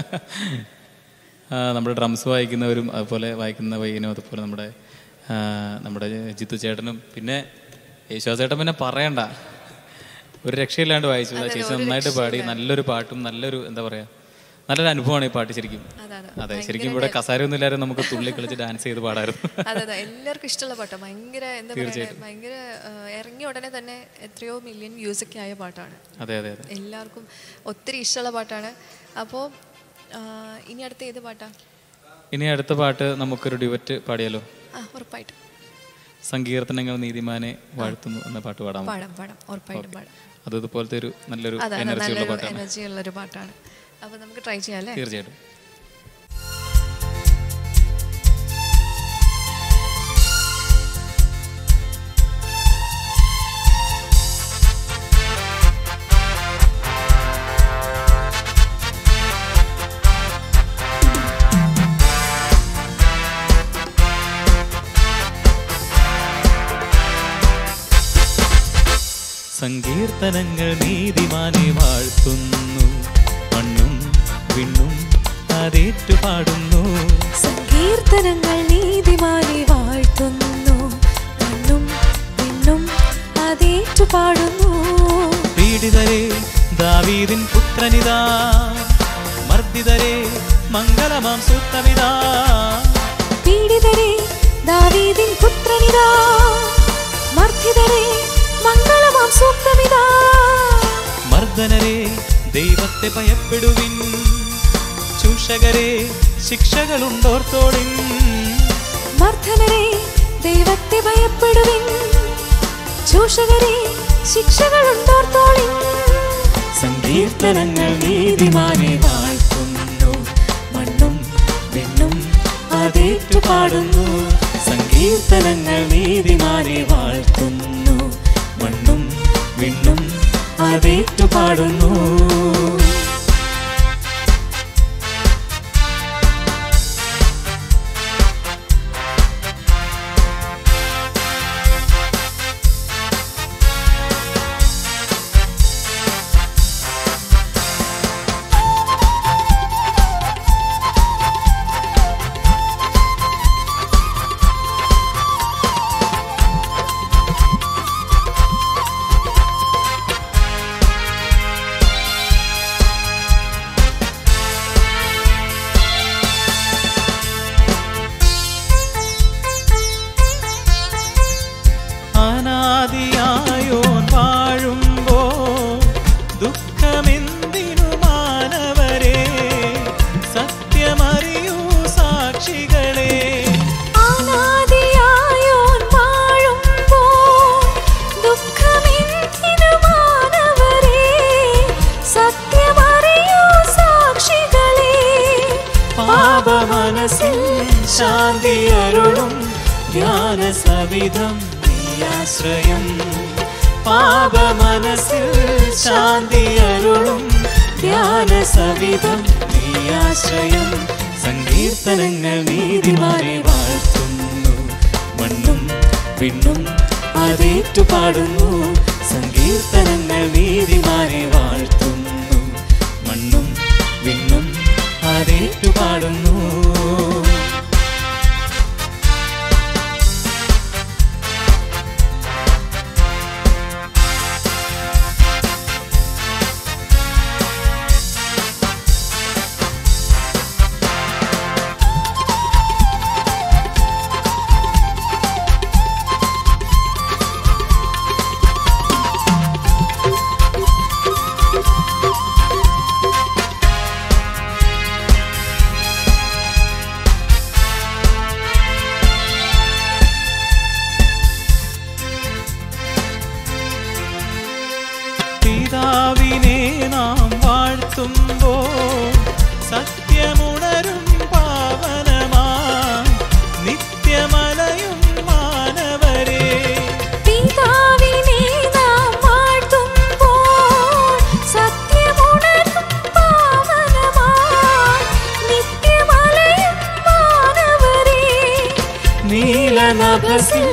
ആ, നമ്മുടെ ഡ്രംസ് വായിക്കുന്നവരും അതുപോലെ വായിക്കുന്ന പയ്യനും അതുപോലെ നമ്മുടെ ആ, നമ്മുടെ ജിത്തു ചേട്ടനും പിന്നെ യേശുദാസ് ചേട്ടൻ പിന്നെ പറയണ്ട ഒരു രക്ഷയില്ലാണ്ട് വായിച്ചു ചേച്ചി നന്നായിട്ട് പാടി നല്ലൊരു പാട്ടും നല്ലൊരു എന്താ പറയാ നല്ലൊരു അനുഭവമാണ് ഈ പാട്ട് ശരിക്കും അതാണ്. അതെ ശരിക്കും ഇവിടെ കസാരയൊന്നും ഇല്ലാതെ നമുക്ക് തുള്ളി കളിച്ച് ഡാൻസ് ചെയ്ത് പാടായിരുന്നു അതെ അതെ എല്ലാവർക്കും ഇഷ്ടമുള്ള പാട്ടാണ് ഭയങ്കര എന്താ പറയുക ഭയങ്കര ആ, ഇറങ്ങിയ ഉടനെ തന്നെ എത്രയോ മില്യൺ മ്യൂസിക് ആയ പാട്ടാണ് അതെ അതെ അതെ എല്ലാവർക്കും ഒത്തിരി ഇഷ്ടമുള്ള പാട്ടാണ് അപ്പോൾ ഇനി അടുത്ത ഏത് പാട്ടാ ഇനി അടുത്ത പാട്ട് നമുക്കൊരു ഡിവറ്റ് പാടിയാലോ ആ ഉറപ്പായിട്ടും സങ്കീർത്തനങ്ങൾ നീതിമാനെ വാഴ്ത്തുന്നു എന്ന പാട്ട് പാടാമോ പാടാം പാടാം ഉറപ്പായിട്ടും പാടാം അത് ഇതുപോലത്തെ ഒരു നല്ലൊരു അതാണ് എനർജി ഉള്ള നല്ലൊരു പാട്ടാണ് എനർജി ഉള്ളൊരു പാട്ടാണ് അപ്പോൾ നമുക്ക് ട്രൈ ചെയ്യാം അല്ലേ തീർച്ചയായിട്ടും സങ്കീർത്തനങ്ങൾ നീതിമാനെ വാഴ്ത്തുന്നു മണ്ണും വിണ്ണും അതേറ്റു പാടുന്നു സങ്കീർത്തനങ്ങൾ നീതിമാനെ വാഴ്ത്തുന്നു മണ്ണും പിന്നും അതേറ്റു പാടുന്നു പീഡിതരെ ദാവീദിൻ പുത്രനിതാ മർദ്ദിതരെ മംഗളമാം സൂക്തമിതാ പീഡിതരെ ദാവീദിൻ പുത്രനിതാ മർദ്ദിതരെ മംഗളമാം സൂക്തമിതാ മർദ്ദനരെ ദൈവത്തെ ഭയപ്പെടുവിൻ ചൂഷകരെ ശിക്ഷകളുണ്ടോർത്തോളിൻ മർദ്ദനരെ ദൈവത്തെ ഭയപ്പെടുവിൻ ചൂഷകരെ ശിക്ഷകളുണ്ടോർത്തോളിൻ സങ്കീർത്തനങ്ങൾ നീതിമാനെ വാഴ്ത്തുന്നു മണ്ണും വിണ്ണും അതേറ്റു പാടുന്നു സങ്കീർത്തനങ്ങൾ നീതിമാനെ വാഴ്ത്തുന്നു മണ്ണും വിണ്ണും അതേറ്റു പാടുന്നു അനാദിയായോൻ വാഴുമ്പോ ദുഃഖമെന്തിനു മാനവരെ സത്യമറിയൂ സാക്ഷികളെ ആനാദിയായോൻ വാഴുമ്പോൾ ദുഃഖമെന്തിനു മാനവരേ? സത്യമറിയൂ സാക്ഷികളേ. പാപമനസ്സിൽ ശാന്തി അരുളും ധ്യാന സവിധം നീയാശ്രയം പാപമനസ്സിൽ ശാന്തി അരുളും ധ്യാന സവിധം നീയാശ്രയം സങ്കീർത്തനങ്ങൾ നീതിമാരെ വാഴ്ത്തുന്നു മണ്ണും വിണ്ണും അതേറ്റു പാടുന്നു സങ്കീർത്തനങ്ങൾ നീതിമാരെ വാഴ്ത്തുന്നു മണ്ണും വിണ്ണും അതേറ്റു പാടുന്നു പിതാവിനെ നാം വാഴ്ത്തുമ്പോ സത്യമുണരും പാവനമായി നിത്യമലയും മാനവരെ പിതാവിനെ നാം വാഴ്ത്തുമ്പോൾ സത്യമുണരും പാവനമായി നിത്യമലയും മാനവരേ. നീലനഭസിൽ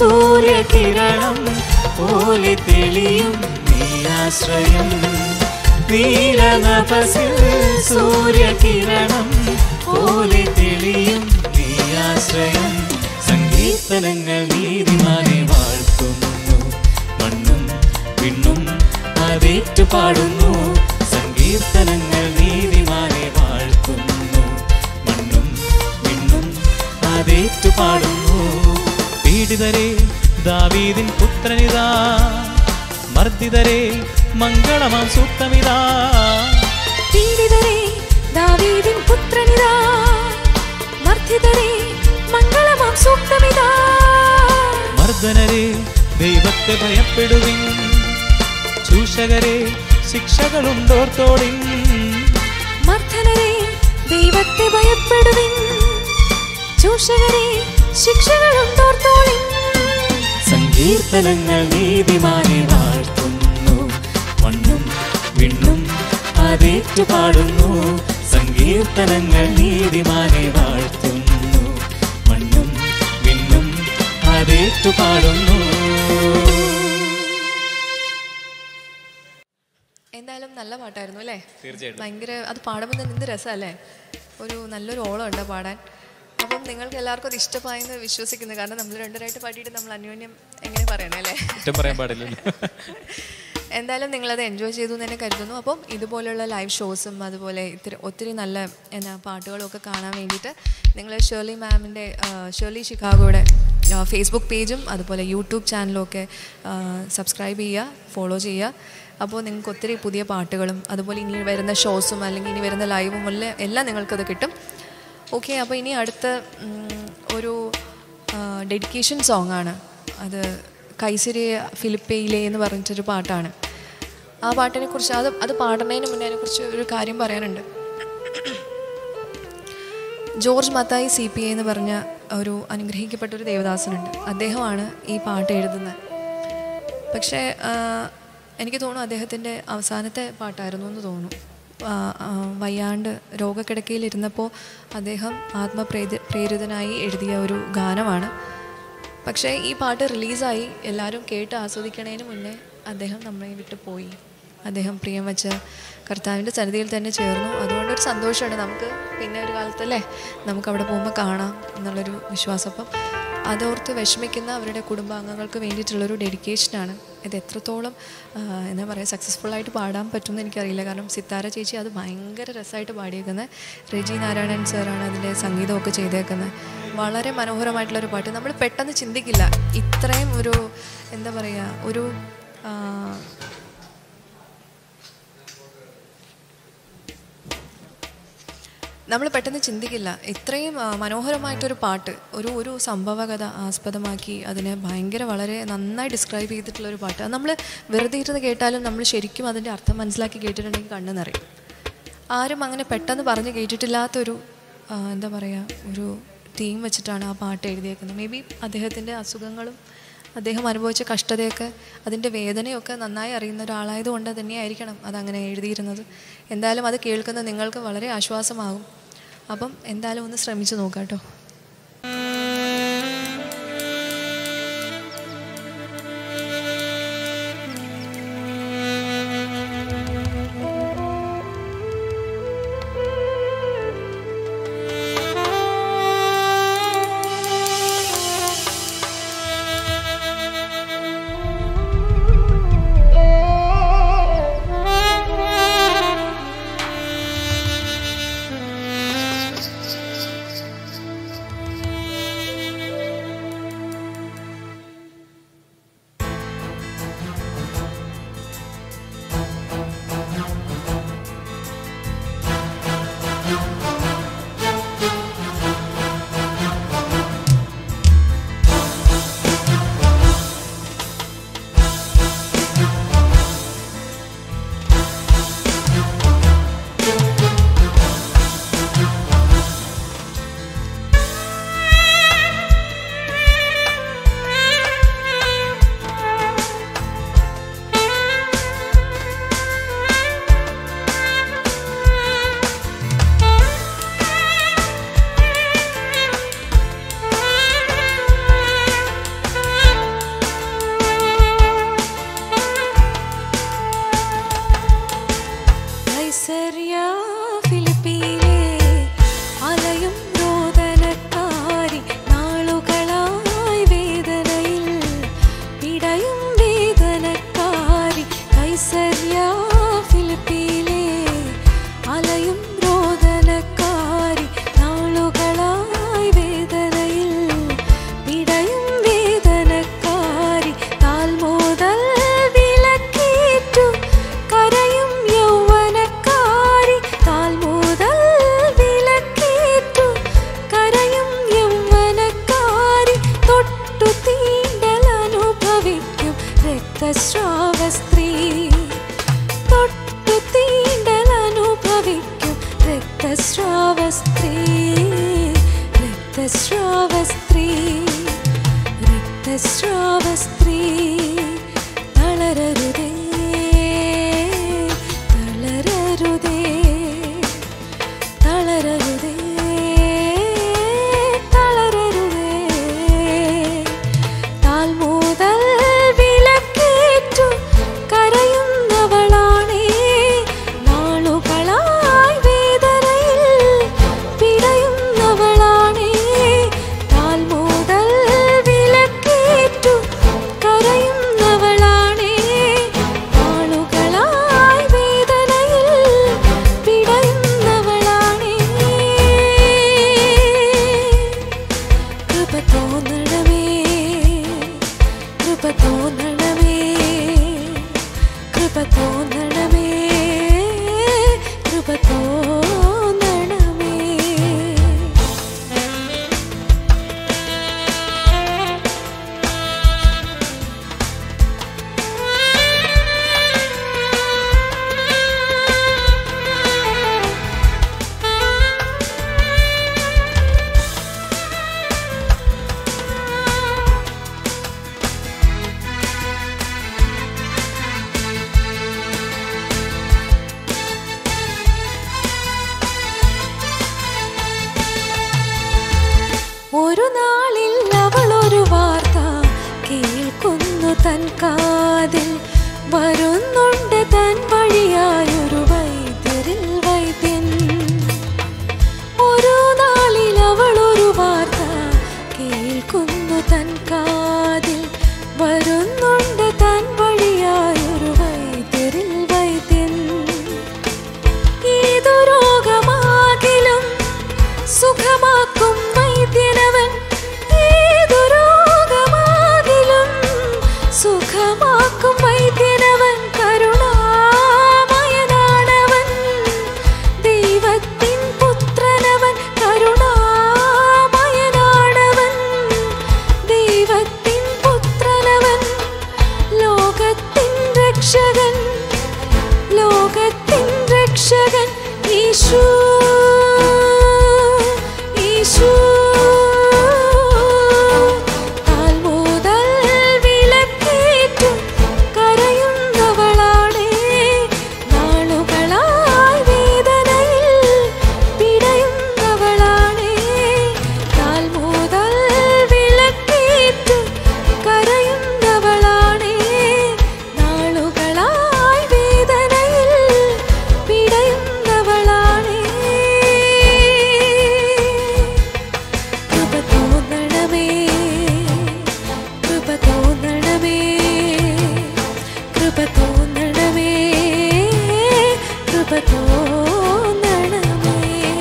സൂര്യകിരണം പോലെ തെളിയും നീ ആശ്രയം നീലനഭസിൽ സൂര്യകിരണം പോലെ തെളിയും നീ ആശ്രയം സങ്കീർത്തനങ്ങൾ നീതിമാനെ വാഴ്ത്തുന്നു മണ്ണും വിണ്ണും അതേറ്റു പാടുന്നു സങ്കീർത്തനങ്ങൾ നീതിമാനെ വാഴ്ത്തുന്നു മണ്ണും വിണ്ണും അതേറ്റു പാടുന്നു പീഡിതരെ ദാവീദിൻ പുത്രനിതാ മർദ്ദിതരെ മംഗളമാം സൂക്തമിതാ പീഡിതരെ ദാവീദിൻ പുത്രനിതാ മർദ്ദിതരെ മംഗളമാം സൂക്തമിതാ മർദ്ദനരെ ദൈവത്തെ ഭയപ്പെടുവിൻ ചൂഷകരെ ശിക്ഷകളുണ്ടോർത്തോടിൻ മർദ്ദനരെ ദൈവത്തെ ഭയപ്പെടുവിൻ ചൂഷകരെ ശിക്ഷകളുണ്ടോർത്തോളിൻ സങ്കീർത്തനങ്ങൾ നീതിമാനെ വാഴ്ത്തുന്നു മണ്ണും വിണ്ണും അതേറ്റു പാടുന്നു സങ്കീർത്തനങ്ങൾ നീതിമാനെ വാഴ്ത്തുന്നു മണ്ണും വിണ്ണും അതേറ്റു പാടുന്നു എന്തായാലും നല്ല പാട്ടായിരുന്നു അല്ലേ തീർച്ചയായിട്ടും. ഭയങ്കര അത് പാടുമ്പോൾ തന്നെ എന്ത് രസമല്ലേ ഒരു നല്ലൊരു ഓളം ഉണ്ട് പാടാൻ അപ്പം നിങ്ങൾക്ക് എല്ലാവർക്കും അത് ഇഷ്ടമായെന്ന് വിശ്വസിക്കുന്നു കാരണം നമ്മൾ രണ്ടുപേരായിട്ട് പാടിയിട്ട് നമ്മൾ അന്യോന്യം എങ്ങനെ പറയണേ അല്ലേ കുറ്റം പറയാൻ പാടില്ലല്ലോ എന്തായാലും നിങ്ങളത് എൻജോയ് ചെയ്തു എന്ന് തന്നെ കരുതുന്നു അപ്പം ഇതുപോലുള്ള ലൈവ് ഷോസും അതുപോലെ ഇത്തിരി ഒത്തിരി നല്ല എന്നാ പാട്ടുകളും ഒക്കെ കാണാൻ വേണ്ടിയിട്ട് നിങ്ങൾ ഷേർലി മാമിൻ്റെ ഷേർലി ഷിക്കാഗോയുടെ ഫേസ്ബുക്ക് പേജും അതുപോലെ യൂട്യൂബ് ചാനലും ഒക്കെ സബ്സ്ക്രൈബ് ചെയ്യുക ഫോളോ ചെയ്യുക അപ്പോൾ നിങ്ങൾക്ക് ഒത്തിരി പുതിയ പാട്ടുകളും അതുപോലെ ഇനി വരുന്ന ഷോസും അല്ലെങ്കിൽ ഇനി വരുന്ന ലൈവും എല്ലാം എല്ലാം നിങ്ങൾക്കത് കിട്ടും ഓക്കെ അപ്പോൾ ഇനി അടുത്ത ഉം, ഒരു ഡെഡിക്കേഷൻ സോങ് ആണ് അത് കൈസരി ഫിലിപ്പയിലെ എന്ന് പറഞ്ഞിട്ടൊരു പാട്ടാണ് ആ പാട്ടിനെ കുറിച്ച് അത് അത് പാടുന്നതിന് മുന്നേ അതിനെക്കുറിച്ച് ഒരു കാര്യം പറയാനുണ്ട് ജോർജ് മത്തായി സി പി എന്ന് പറഞ്ഞ ഒരു അനുഗ്രഹിക്കപ്പെട്ട ഒരു ദേവദാസനുണ്ട് അദ്ദേഹമാണ് ഈ പാട്ട് എഴുതുന്നത് പക്ഷേ ആ, എനിക്ക് തോന്നുന്നു അദ്ദേഹത്തിൻ്റെ അവസാനത്തെ പാട്ടായിരുന്നു എന്ന് തോന്നുന്നു ആ, ആ, വയ്യാണ്ട് രോഗക്കിടക്കയിലിരുന്നപ്പോൾ അദ്ദേഹം ആത്മപ്രേരി പ്രേരിതനായി എഴുതിയ ഒരു ഗാനമാണ് പക്ഷേ ഈ പാട്ട് റിലീസായി എല്ലാവരും കേട്ട് ആസ്വദിക്കണതിന് മുന്നേ അദ്ദേഹം നമ്മളെ വിട്ട് പോയി അദ്ദേഹം പ്രിയം വെച്ച കർത്താവിൻ്റെ സന്നിധിയിൽ തന്നെ ചേർന്നു അതുകൊണ്ടൊരു സന്തോഷമുണ്ട് നമുക്ക് പിന്നെ ഒരു കാലത്തല്ലേ നമുക്ക് അവിടെ പോകുമ്പോൾ കാണാം എന്നുള്ളൊരു വിശ്വാസം അപ്പം അതോർത്ത് വിഷമിക്കുന്ന അവരുടെ കുടുംബാംഗങ്ങൾക്ക് വേണ്ടിയിട്ടുള്ളൊരു ഡെഡിക്കേഷനാണ് ഇത് എത്രത്തോളം ആ, എന്താ പറയുക സക്സസ്ഫുൾ ആയിട്ട് പാടാൻ പറ്റുമെന്ന് എനിക്കറിയില്ല കാരണം സിത്താര ചേച്ചി അത് ഭയങ്കര രസമായിട്ട് പാടിയേക്കുന്നത് റെജി നാരായണൻ സാറാണ് അതിൻ്റെ സംഗീതമൊക്കെ ചെയ്തേക്കുന്നത് വളരെ മനോഹരമായിട്ടുള്ളൊരു പാട്ട് നമ്മൾ പെട്ടെന്ന് ചിന്തിക്കില്ല ഇത്രയും ഒരു എന്താ പറയുക ഒരു ആ, നമ്മൾ പെട്ടെന്ന് ചിന്തിക്കില്ല ഇത്രയും ആ, മനോഹരമായിട്ടൊരു പാട്ട് ഒരു ഒരു സംഭവകഥ ആസ്പദമാക്കി അതിനെ ഭയങ്കര വളരെ നന്നായി ഡിസ്ക്രൈബ് ചെയ്തിട്ടുള്ള ഒരു പാട്ട് അത് നമ്മൾ വെറുതെ ഇരുന്ന് കേട്ടാലും നമ്മൾ ശരിക്കും അതിൻ്റെ അർത്ഥം മനസ്സിലാക്കി കേട്ടിട്ടുണ്ടെങ്കിൽ കണ്ണു നിറയും ആരും അങ്ങനെ പെട്ടെന്ന് പറഞ്ഞ് കേട്ടിട്ടില്ലാത്തൊരു ആ, എന്താ പറയുക ഒരു തീം വെച്ചിട്ടാണ് ആ പാട്ട് എഴുതിയേക്കുന്നത് മേ ബി അദ്ദേഹത്തിൻ്റെ അസുഖങ്ങളും അദ്ദേഹം അനുഭവിച്ച കഷ്ടതയൊക്കെ അതിൻ്റെ വേദനയൊക്കെ നന്നായി അറിയുന്ന ഒരാളായതുകൊണ്ട് തന്നെയായിരിക്കണം അതങ്ങനെ എഴുതിയിരുന്നത് എന്തായാലും അത് കേൾക്കുന്ന നിങ്ങൾക്ക് വളരെ ആശ്വാസമാകും അപ്പം എന്തായാലും ഒന്ന് ശ്രമിച്ചു നോക്കാം കേട്ടോ യേശുവേ രക്തസ്രാവസ്ത്രീ തൊട്ടു തീണ്ടൽ അനുഭവിക്കും രക്തസ്രാവസ്ത്രീ രക്തസ്രാവസ്ത്രീ രക്തസ്രാവസ്ത്രീ തളരരുതേ തളരരുതേ തളരരുതേ തളരരുതേ താൽമൂതൽ വിലക്കേറ്റു കരയുന്നവളാണേ നാളുകളായി വേദനയിൽ പിടയുന്നവളാണേ താൽമൂതൽ വിലക്കേറ്റു കരയുന്നവളാണേ നാളുകളായി വേദനയിൽ പിടയുന്നവളാണേ കൃപ തോന്നണമേ കൃപ തോന്നണമേ കൃപ തോന്നണമേ കൃപ തോന്നണമേ ഒരു നാളിൽ അവൾ ഒരു വാർത്ത കേൾക്കുന്നു തൻ കാതിൽ വരുന്നുണ്ട് തൻ വഴിയായൊരു വൈദ്യരിൽ വൈദ്യൻ ഒരു നാളിൽ അവൾ ഒരു വാർത്ത കേൾക്കുന്നു തൻ കാതിൽ വരുന്നുണ്ട് തൻ വഴിയായൊരു വൈദ്യരിൽ വൈദ്യൻ ഏതു രോഗമാകിലും സുഖമാക്കും വൈദ്യനവൻ ഏതു രോഗമാകിലും സുഖമാക്കും വൈദ്യനവൻ കരുണാമയനാണവൻ ദൈവത്തിൻ പുത്രനവൻ കരുണാമയനാണവൻ ദൈവത്തിൻ പുത്രനവൻ ലോകത്തിൻ രക്ഷകൻ ലോകത്തിൻ രക്ഷകൻ യേശു യേശു കാൽമുതൽ വിലക്കേറ്റു കരയുന്നവളാണേ നാളുകളായി വേദനയിൽ പിടയുന്നവളാണേ കാൽമുതൽ വിലക്കേറ്റു കരയുന്നവളാണേ നാളുകളായി വേദനയിൽ പിടയുന്നവളാണേ കൃപ തോന്നണമേ കൃപ തോന്നണമേ കൃപ തോന്നണമേ കൃപ തോന്നണമേ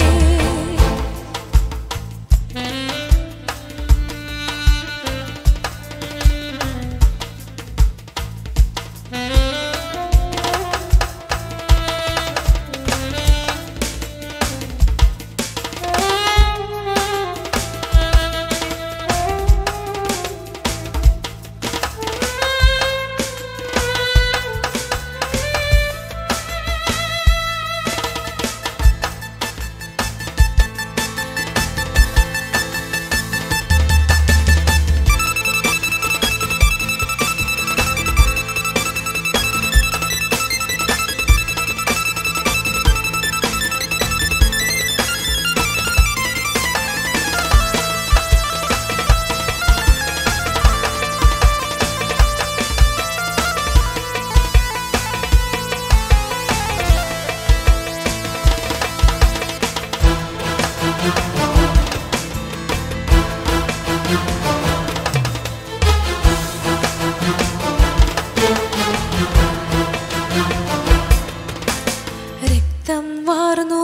രക്തം വാർന്നു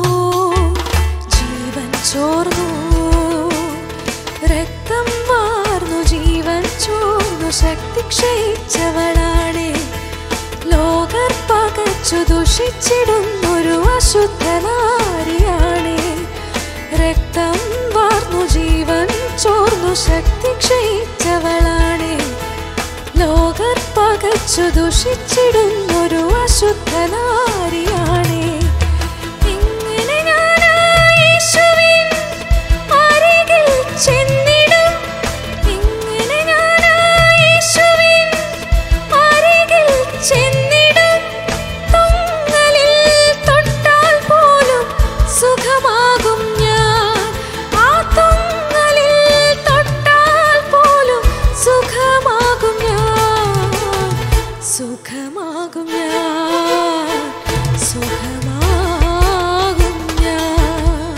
ജീവൻ ചോർന്നു രക്തം വാർന്നു ജീവൻ ചോർന്നു ശക്തി ക്ഷയിച്ചവളാണ് ലോകർ പകച്ചു ദുഷിച്ചിടുന്നൊരു അശുദ്ധനാരിയാണ് രക്തം വാർന്നു ജീവൻ ചോർന്നു ശക്തി ക്ഷയിച്ചവളാണ് ലോകർ പകച്ചു ദുഷിച്ചിടുന്നൊരു അശുദ്ധനാരിയാണേ ഇങ്ങനെ ഞാൻ യേശുവിൻ അരികിൽ ചെന്നിടും ഇങ്ങനെ ഞാൻ യേശുവിൻ അരികിൽ ചെന്നിടും തൊങ്ങലിൽ തൊട്ടാൽ പോലും സുഖമാകും ഞാൻ ആ തൊങ്ങലിൽ തൊട്ടാൽ പോലും സുഖമാകും ഞാൻ സുഖമാകും ഞാൻ സുഖമാകും ഞാൻ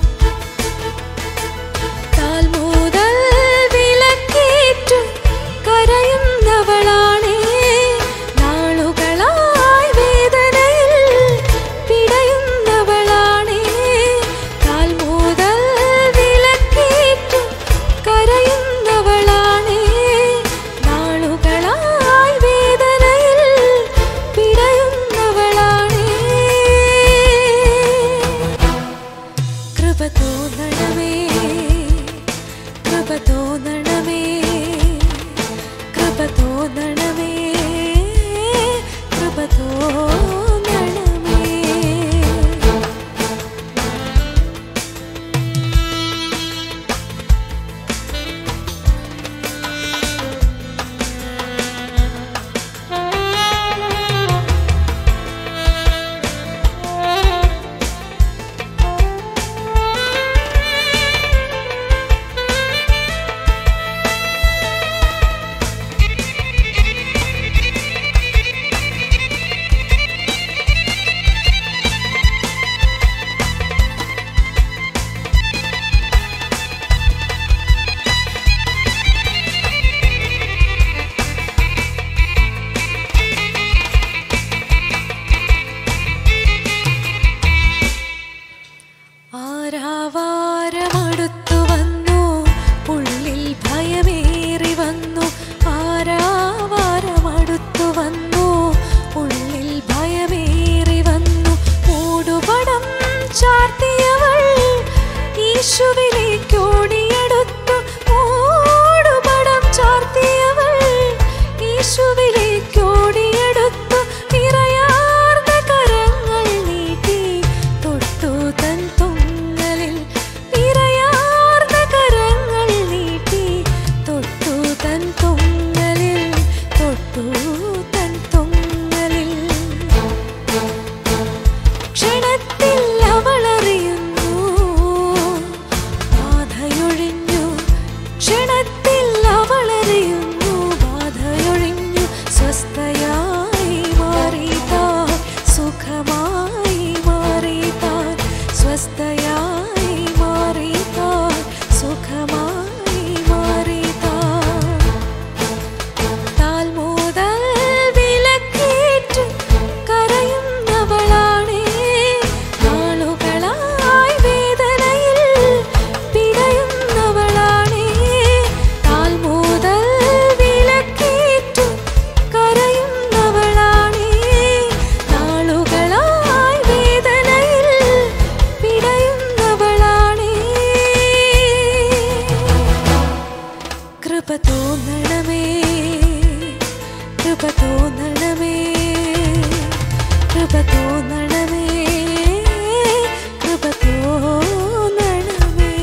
കാൽ മുതൽ വിലക്കേറ്റു കരയുന്നവളാണേ നാളുകളായി വേദനയിൽ പിടയുന്നവളാണേ കാൽ മുതൽ വിലക്കേറ്റു കരയുന്നവളാണേ നാളുകളായി വേദനയിൽ പിടയുന്നവളാണേ കൃപ തോന്നണമേ കൃപ തോന്നണമേ കൃപ തോന്നണമേ കൃപ തോന്നണമേ ആരാവാരമടുത്തു വന്നു ഉള്ളിൽ ഭയമേറി വന്നു ആരാവാരമടുത്തു വന്നു ഉള്ളിൽ ഭയമേറി വന്നു മൂടുപടം ചാർത്തിയവൾ യേശുവിലേക്ക് ഓടിയെടുത്തു മൂടുപടം ചാർത്തിയവൾ യേശുവിലേക്ക് ഓടിയെടുത്തു നിറയാർന്ന കരങ്ങൾ നീട്ടി തൊട്ടു തൻ തൊങ്ങലിൽ നിറയാർന്ന കരങ്ങൾ നീട്ടി തൊട്ടു തൻ തൊങ്ങലിൽ തൊട്ടു തൻ തൊങ്ങലിൽ ക്ഷണത്തിൽ അവളറിയുന്നു ബാധയൊഴിഞ്ഞു ക്ഷണത്തിൽ അവളറിയുന്നു ബാധയൊഴിഞ്ഞു സ്വസ്ഥയായി മാറിതാൻ സുഖമായി മാറിതാൻ സ്വസ്ഥയായി മാറിതാൻ സുഖമായി മാറിതാൻ താൽ മുതൽ വിലക്കേറ്റ് കരയുന്നവളാണേ നാളുകളായി വേദനയിൽ പിടയുന്നവളാണേ താൽ മുതൽ വിലക്കേറ്റ് കരയുന്നവളാണേ നാളുകളായി വേദനയിൽ പിടയുന്നവളാണേ കൃപ തോന്നണമേ കൃപ തോന്നണമേ കൃപ തോന്നണമേ കൃപ തോന്നണമേ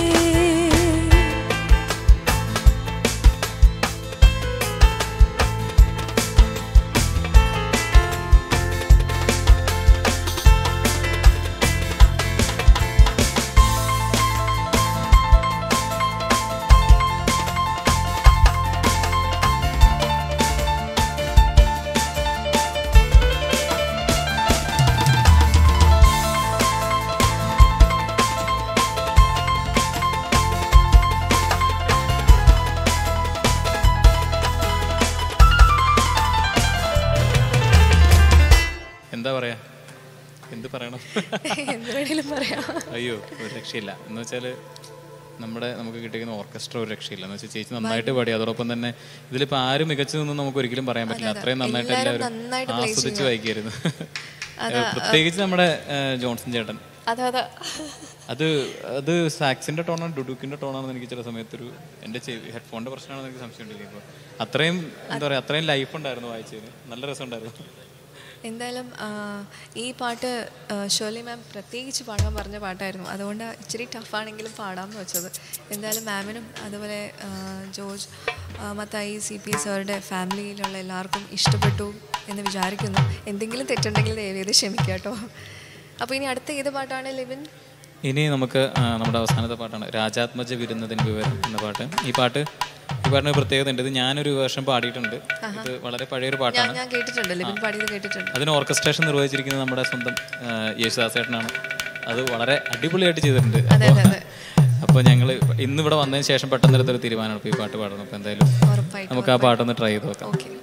എന്താ പറയാ എന്ത് പറയണം എന്ത് വേണേലും പറയാം അയ്യോ ഒരു രക്ഷയില്ല എന്ന് വെച്ചാൽ നമ്മുടെ നമുക്ക് കിട്ടിയിരിക്കുന്ന ഓർക്കസ്ട്ര ഒരു രക്ഷയില്ല എന്ന് വെച്ചാൽ ചേച്ചി നന്നായിട്ട് പാടി അതോടൊപ്പം തന്നെ ഇതിലിപ്പോൾ ആരും മികച്ചു നിന്നും നമുക്ക് ഒരിക്കലും പറയാൻ പറ്റില്ല അത്രയും നന്നായിട്ട് എല്ലാവരും എല്ലാവരും നന്നായിട്ട് play ആസ്വദിച്ച് ചെയ്തു. വായിക്കായിരുന്നു പ്രത്യേകിച്ച് നമ്മുടെ ഏഹ്, ജോൺസൺ ചേട്ടൻ അതാ അതാ അത് അത് സാക്സിന്റെ ടോണാണ് ഡുഡുക്കിന്റെ ടോണാണെന്ന് എനിക്ക് ചില സമയത്തൊരു എൻ്റെ ഹെഡ്ഫോണിന്റെ പ്രശ്നമാണെന്ന് എനിക്ക് സംശയമുണ്ട് ഇപ്പോൾ അത്രയും എന്താ പറയുക അത്രയും ലൈഫ് ഉണ്ടായിരുന്നു വായിച്ചതിന് നല്ല രസമുണ്ടായിരുന്നു എന്തായാലും ആ, ഈ പാട്ട് ആ, ഷോലി മാം പ്രത്യേകിച്ച് പാടാൻ പറഞ്ഞ പാട്ടായിരുന്നു അതുകൊണ്ട് ഇച്ചിരി ടഫാണെങ്കിലും പാടാമെന്ന് വെച്ചത് എന്തായാലും മാമിനും അതുപോലെ ആ, ജോർജ് ആ, മത്തായി സി പി സാറുടെ ഫാമിലിയിലുള്ള എല്ലാവർക്കും ഇഷ്ടപ്പെട്ടു എന്ന് വിചാരിക്കുന്നു എന്തെങ്കിലും തെറ്റുണ്ടെങ്കിൽ ദയവേത് ക്ഷമിക്കുക കേട്ടോ അപ്പോൾ ഇനി അടുത്ത ഏത് പാട്ടാണ് ലിവിൻ ഇനി നമുക്ക് ആ, നമ്മുടെ അവസാനത്തെ പാട്ടാണ് രാജാത്മജ വിരുന്നതിന് വിവരം എന്ന പാട്ട് ഈ പാട്ട് ഈ പാട്ടിന് ഒരു പ്രത്യേകത ഉണ്ട് ഇത് ഞാനൊരു വേർഷൻ പാടിയിട്ടുണ്ട് ഇത് വളരെ പഴയൊരു ഞാൻ പാട്ടാണ് ഞാൻ കേട്ടിട്ടുണ്ട് ലിവിൻ പാടിയത് കേട്ടിട്ടുണ്ട് അതിന് ഓർക്കസ്ട്രേഷൻ നിർവഹിച്ചിരിക്കുന്നത് നമ്മുടെ സ്വന്തം ആ, യേശുദാസേട്ടനാണ് അത് വളരെ അടിപൊളിയായിട്ട് ചെയ്തിട്ടുണ്ട് അതെ, അതെ, അതെ. അപ്പോൾ ഞങ്ങൾ ഇന്ന് ഇവിടെ വന്നതിന് ശേഷം പെട്ടെന്ന് എടുത്തൊരു തീരുമാനമാണ് ഇപ്പോൾ ഈ പാട്ട് പാടണം അപ്പോൾ എന്തായാലും ഉറപ്പായിട്ടും നമുക്ക് ആ പാട്ടൊന്ന് ട്രൈ ചെയ്ത് നോക്കാം ഓക്കെ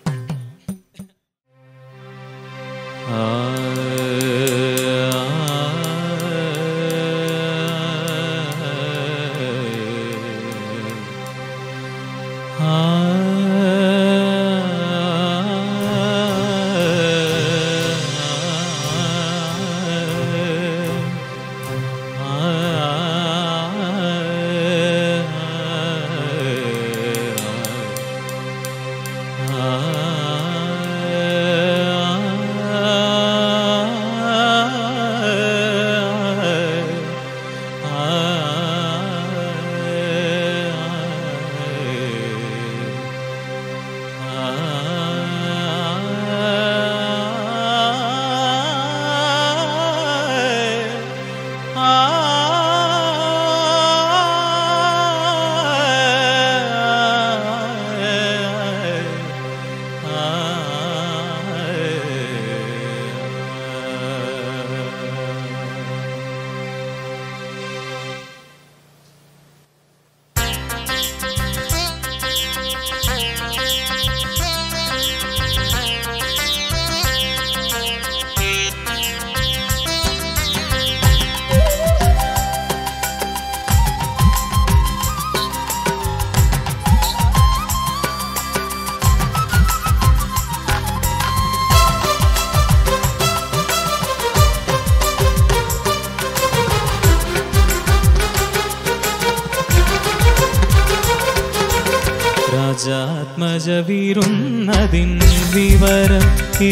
രാജാത്മജ വീരുന്നതിൻ വിവരം ഈ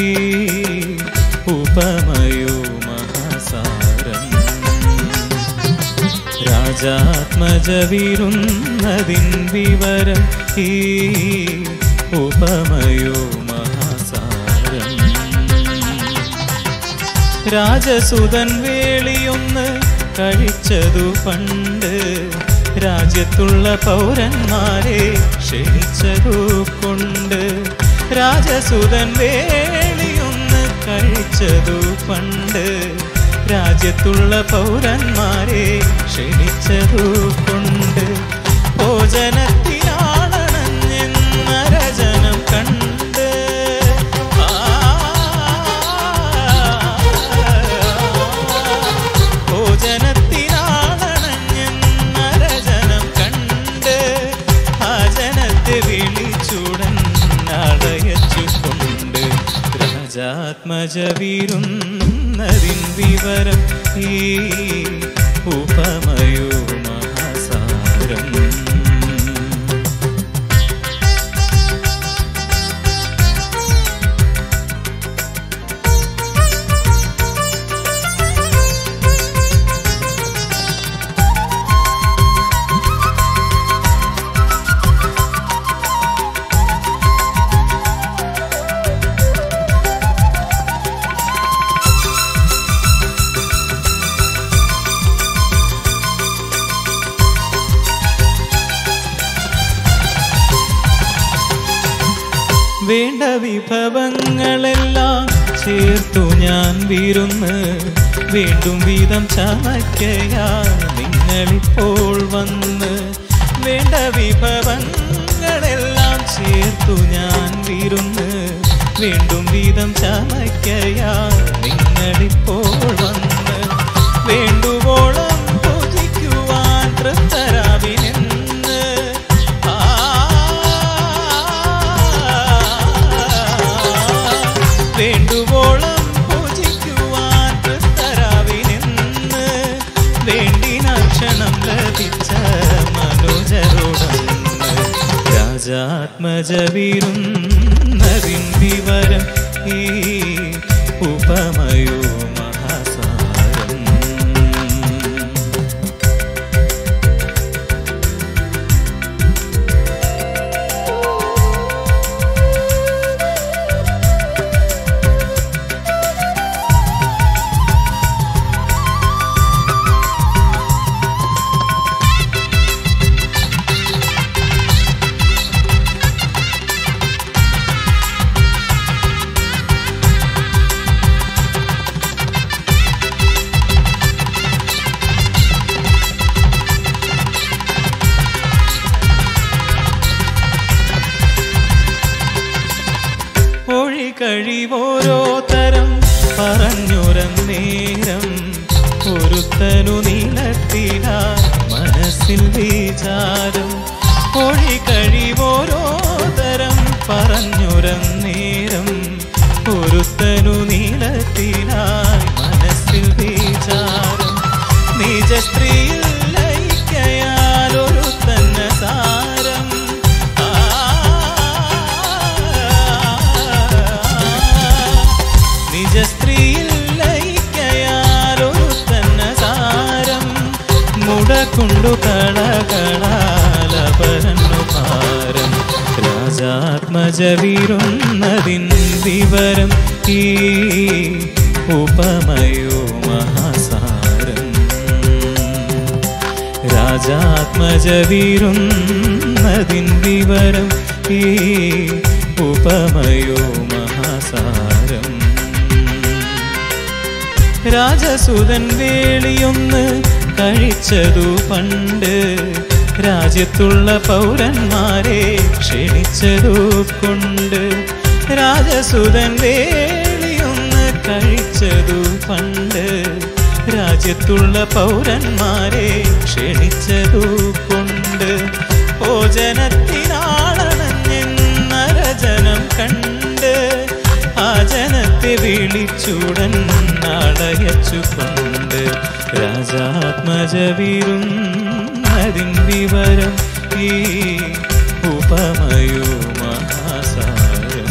ഉപമയോ മഹാസാരം രാജാത്മജ വീരുന്നതിൻ വിവരം ഈ ഉപമയോ മഹാസാരം രാജസുതൻ വേളിയൊന്ന് കഴിച്ചതു പണ്ട് രാജ്യത്തുള്ള പൗരന്മാരെ ക്ഷണിച്ചതു കൊണ്ട് രാജസുതൻ വേളിയൊന്ന് കഴിച്ചതു പണ്ട് രാജ്യത്തുള്ള പൗരന്മാരെ ക്ഷണിച്ചതു കൊണ്ട് ഭോജനത്തിനാളണഞ്ഞെന്ന രചനം കണ്ട് ഭോജനത്തിനാളണഞ്ഞെന്ന രചനം കണ്ട് ആ ജനത്തെ വിളിച്ചുടൻ അടയച്ചുകൊണ്ട് രാജാത്മജ വീരുന്നതിൻ വിവരം ഈ ഉപമയോ മഹാസാരം വേണ്ട വിഭവങ്ങളെല്ലാം ചേർത്തു ഞാൻ വിരുന്ന് വീണ്ടും വീതം ചമയ്ക്കയാ നിങ്ങളിപ്പോൾ വന്ന് വേണ്ട വിഭവങ്ങളെല്ലാം ചേർത്തു ഞാൻ വിരുന്ന് വീണ്ടും വീതം ചമയ്ക്കയാ നിങ്ങളിപ്പോൾ വന്ന് വേണ്ടുവോളം പൂജിക്കുവാൻ തൃപ്തരാവിനെന്ന് ആ വേണ്ടുവോളം പൂജിക്കുവാൻ തൃപ്തരാവിനെന്ന് രാജാത്മജവിരുന്നതിൻ വിവരം ഈ ഉപമയോ മഹാസാരം ഒഴി കഴിവോരോ തരം പറഞ്ഞുരന്നേരം ഒരുത്തനു നീളത്തില മനസ്സിൽ വിചാരം ഒഴി കഴിവോരോ തരം പറഞ്ഞുരന്നേരം ഒരുത്തനു നീളത്തിലായി മനസ്സിൽ വിചാരം നിജ സ്ത്രീയിൽ ലയിക്കയാൽ ഒരു തന്നെ സാരം നിജ സ്ത്രീയിൽ ലയിക്കയാലൊരു തന്നെ സാരം മുടക്കൊണ്ടു കളകളാലപരന്നു ഭാരം രാജാത്മജവിരുന്നതിൻ വിവരം ഈ ഉപമയോ മഹാസാരം രാജാത്മജവിരുന്നതിൻ വിവരം ഈ ഉപമയോ മഹാസാരം രാജസുതൻ വേളിയൊന്ന് കഴിച്ചതു പണ്ട് രാജ്യത്തുള്ള പൗരന്മാരെ ക്ഷണിച്ചതു കൊണ്ട് രാജസുതൻ വേളിയൊന്ന് കഴിച്ചതു പണ്ട് രാജ്യത്തുള്ള പൗരന്മാരെ ക്ഷണിച്ചതു കൊണ്ട് ഭോജനത്തിനാളണഞ്ഞെന്നരജനം കണ്ട് ആ ജനത്തെ വിളിച്ചുടൻ നാളയച്ചുകൊണ്ട് രാജാത്മജവിരുന്നതിൻ വിവരം ഈ ഉപമയോ മഹാസാരം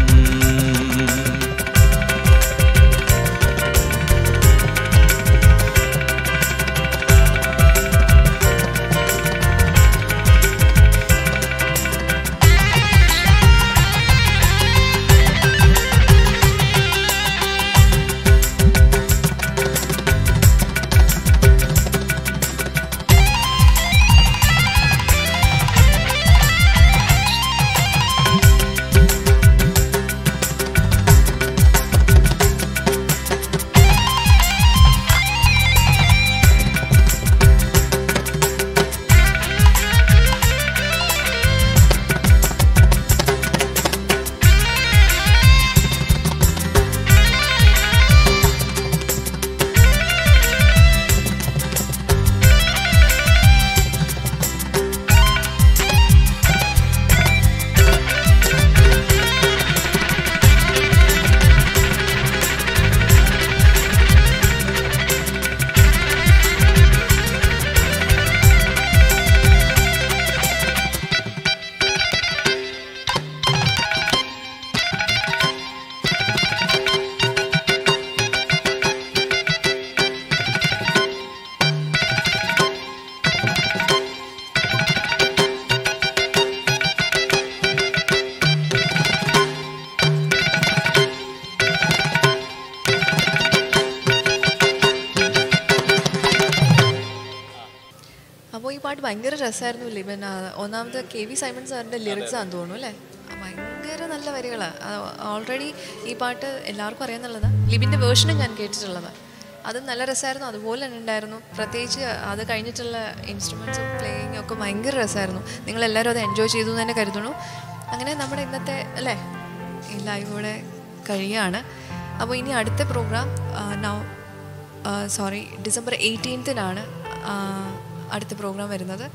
അപ്പോൾ ഈ പാട്ട് ഭയങ്കര രസമായിരുന്നു ലിബൻ ആ, ഒന്നാമത് കെ വി സൈമൺ സാറിൻ്റെ ലിറിക്സ് ആണെന്ന് തോന്നുന്നു അല്ലേ ആ, ഭയങ്കര നല്ല വരികളാണ് ഓൾറെഡി ഈ പാട്ട് എല്ലാവർക്കും അറിയാന്നുള്ളതാണ് ലിബിൻ്റെ വേർഷനും ഞാൻ കേട്ടിട്ടുള്ളതാണ് അത് നല്ല രസമായിരുന്നു അതുപോലെ തന്നെ ഉണ്ടായിരുന്നു പ്രത്യേകിച്ച് അത് കഴിഞ്ഞിട്ടുള്ള ഇൻസ്ട്രുമെൻസും പ്ലേയിങ് ഒക്കെ ഭയങ്കര രസമായിരുന്നു നിങ്ങളെല്ലാവരും അത് എൻജോയ് ചെയ്തു എന്ന് തന്നെ കരുതുന്നു അങ്ങനെ നമ്മുടെ ഇന്നത്തെ അല്ലേ ഈ ലൈവ് ഇവിടെ കഴിയുകയാണ് അപ്പോൾ ഇനി അടുത്ത പ്രോഗ്രാം നൗ സോറി ഡിസംബർ എയ്റ്റീൻത്തിനാണ് അടുത്ത പ്രോഗ്രാം വരുന്നത്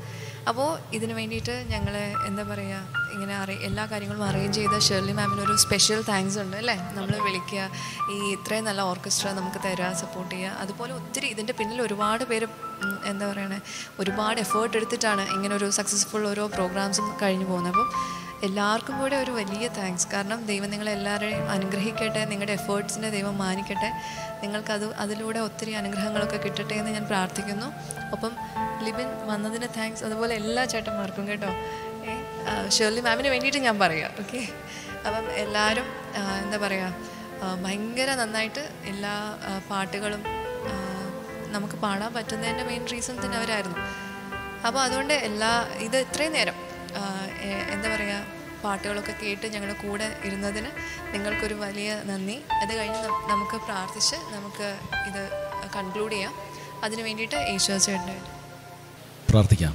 അപ്പോൾ ഇതിന് വേണ്ടിയിട്ട് ഞങ്ങൾ എന്താ പറയുക ഇങ്ങനെ അറി എല്ലാ കാര്യങ്ങളും അറേഞ്ച് ചെയ്ത ഷെർലി മാമിന് ഒരു സ്പെഷ്യൽ താങ്ക്സ് ഉണ്ട് അല്ലേ നമ്മൾ വിളിക്കുക ഈ ഇത്രയും നല്ല ഓർക്കസ്ട്ര നമുക്ക് തരിക സപ്പോർട്ട് ചെയ്യുക അതുപോലെ ഒത്തിരി ഇതിൻ്റെ പിന്നിൽ ഒരുപാട് പേര് ഉം, എന്താ പറയണേ ഒരുപാട് എഫേർട്ട് എടുത്തിട്ടാണ് ഇങ്ങനെ ഒരു സക്സസ്ഫുൾ ഓരോ പ്രോഗ്രാംസും കഴിഞ്ഞു പോകുന്നത് അപ്പം എല്ലാവർക്കും കൂടെ ഒരു വലിയ താങ്ക്സ് കാരണം ദൈവം നിങ്ങളെല്ലാവരെയും അനുഗ്രഹിക്കട്ടെ നിങ്ങളുടെ എഫേർട്സിനെ ദൈവം മാനിക്കട്ടെ നിങ്ങൾക്കത് അതിലൂടെ ഒത്തിരി അനുഗ്രഹങ്ങളൊക്കെ കിട്ടട്ടെ എന്ന് ഞാൻ പ്രാർത്ഥിക്കുന്നു ഒപ്പം ലിബിൻ വന്നതിന് താങ്ക്സ് അതുപോലെ എല്ലാ ചേട്ടന്മാർക്കും കേട്ടോ ഏ, ആ, ഷേർലി മാമിന് വേണ്ടിയിട്ട് ഞാൻ പറയാം ഓക്കെ അപ്പം എല്ലാവരും ആ, എന്താ പറയുക ആ, ഭയങ്കര നന്നായിട്ട് എല്ലാ ആ, പാട്ടുകളും ആ, നമുക്ക് പാടാൻ പറ്റുന്നതിൻ്റെ മെയിൻ റീസൺ തന്നെ അവരായിരുന്നു അപ്പോൾ അതുകൊണ്ട് എല്ലാ ഇത് ഇത്രയും നേരം ആ, എ- എന്താ പറയുക പാട്ടുകളൊക്കെ കേട്ട് ഞങ്ങളുടെ കൂടെ ഇരുന്നതിന് നിങ്ങൾക്കൊരു വലിയ നന്ദി അത് കഴിഞ്ഞ് ന- നമുക്ക് പ്രാർത്ഥിച്ച് നമുക്ക് ഇത് കൺക്ലൂഡ് ചെയ്യാം അതിന് വേണ്ടിയിട്ട് ഈശോ ചേട്ടൻ്റെ പ്രാർത്ഥിക്കാം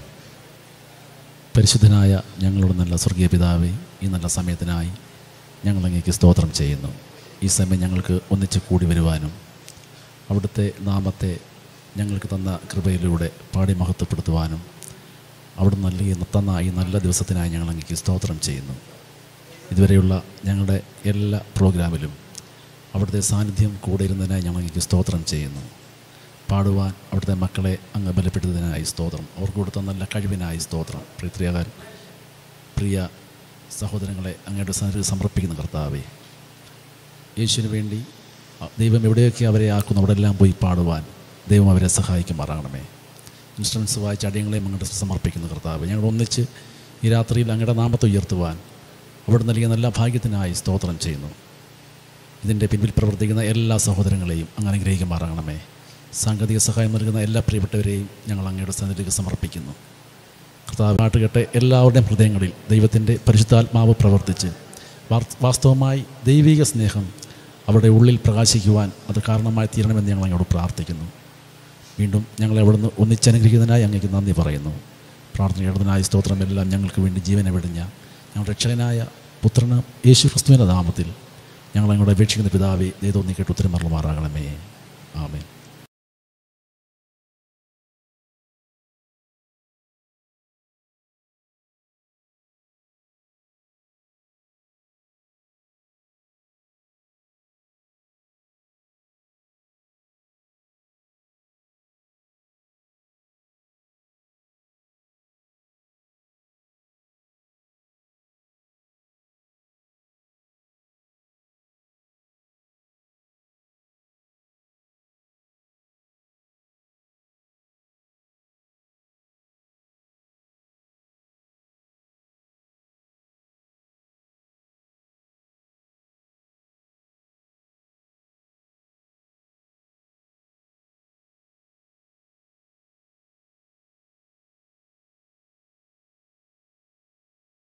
പരിശുദ്ധനായ ഞങ്ങളുടെ നല്ല സ്വർഗീയ പിതാവേ ഈ നല്ല സമയത്തിനായി ഞങ്ങൾ അങ്ങേക്ക് സ്തോത്രം ചെയ്യുന്നു ഈ സമയം ഞങ്ങൾക്ക് ഒന്നിച്ച് കൂടി വരുവാനും അവിടുത്തെ നാമത്തെ ഞങ്ങൾക്ക് തന്ന കൃപയിലൂടെ പാടി മഹത്വപ്പെടുത്തുവാനും അവിടെ നൽകി തന്ന ഈ നല്ല ദിവസത്തിനായി ഞങ്ങൾ അങ്ങേക്ക് സ്തോത്രം ചെയ്യുന്നു ഇതുവരെയുള്ള ഞങ്ങളുടെ എല്ലാ പ്രോഗ്രാമിലും അവിടുത്തെ സാന്നിധ്യം കൂടെ ഇരുന്നതിനായി ഞങ്ങൾ അങ്ങേക്ക് സ്തോത്രം ചെയ്യുന്നു പാടുവാൻ അവിടുത്തെ മക്കളെ അങ്ങ് ബലപ്പെടുത്തതിനായി സ്തോത്രം അവർക്ക് കൊടുത്ത നല്ല കഴിവിനായി സ്തോത്രം പ്രിയത്രിയാകാൻ പ്രിയ സഹോദരങ്ങളെ അങ്ങയുടെ സന്നിധി സമർപ്പിക്കുന്ന കർത്താവേ യേശുവിന് വേണ്ടി അ- ദൈവം എവിടെയൊക്കെ അവരെ ആക്കുന്നു അവിടെല്ലാം പോയി പാടുവാൻ ദൈവം അവരെ സഹായിക്കുമാറാകണമേ ഇൻസ്ട്രുമെൻസ് വായിച്ച അടിയങ്ങളെയും അങ്ങോട്ട് സമർപ്പിക്കുന്ന കർത്താവ് ഞങ്ങൾ ഒന്നിച്ച് ഈ രാത്രിയിൽ അങ്ങയുടെ നാമത്തെ ഉയർത്തുവാൻ അവിടെ നൽകിയ നല്ല ഭാഗ്യത്തിനായി സ്തോത്രം ചെയ്യുന്നു ഇതിൻ്റെ പിൻപിൽ പ്രവർത്തിക്കുന്ന എല്ലാ സഹോദരങ്ങളെയും അങ്ങ് അനുഗ്രഹിക്കുമാറാകണമേ സാങ്കേതിക സഹായം നൽകുന്ന എല്ലാ പ്രിയപ്പെട്ടവരെയും ഞങ്ങൾ അങ്ങയുടെ സന്നിധിയിലേക്ക് സമർപ്പിക്കുന്നു കർത്താവ് നാട്ടുകെട്ടെ എല്ലാവരുടെയും ഹൃദയങ്ങളിൽ ദൈവത്തിൻ്റെ പരിശുദ്ധാത്മാവ് പ്രവർത്തിച്ച് വാർ- വാസ്തവമായി ദൈവിക സ്നേഹം അവരുടെ ഉള്ളിൽ പ്രകാശിക്കുവാൻ അത് കാരണമായി തീരണമെന്ന് ഞങ്ങൾ അങ്ങോട് പ്രാർത്ഥിക്കുന്നു വീണ്ടും ഞങ്ങളെ അവിടുന്ന് ഒന്നിച്ചനുഗ്രഹിക്കുന്നതിനായി അങ്ങേക്ക് നന്ദി പറയുന്നു പ്രാർത്ഥനയുടേതിനായി സ്തോത്രമെല്ലാം ഞങ്ങൾക്ക് വേണ്ടി ജീവനെ വെടിഞ്ഞ ഞങ്ങളുടെ രക്ഷകനായ പുത്രന് യേശു ക്രിസ്തുവിൻ്റെ നാമത്തിൽ ഞങ്ങൾ ഞങ്ങളുടെ അപേക്ഷിക്കുന്ന പിതാവെ ദൈവം നീ കേട്ട് ഉത്തരം മറന്നുമാറാകണമേ ആമേൻ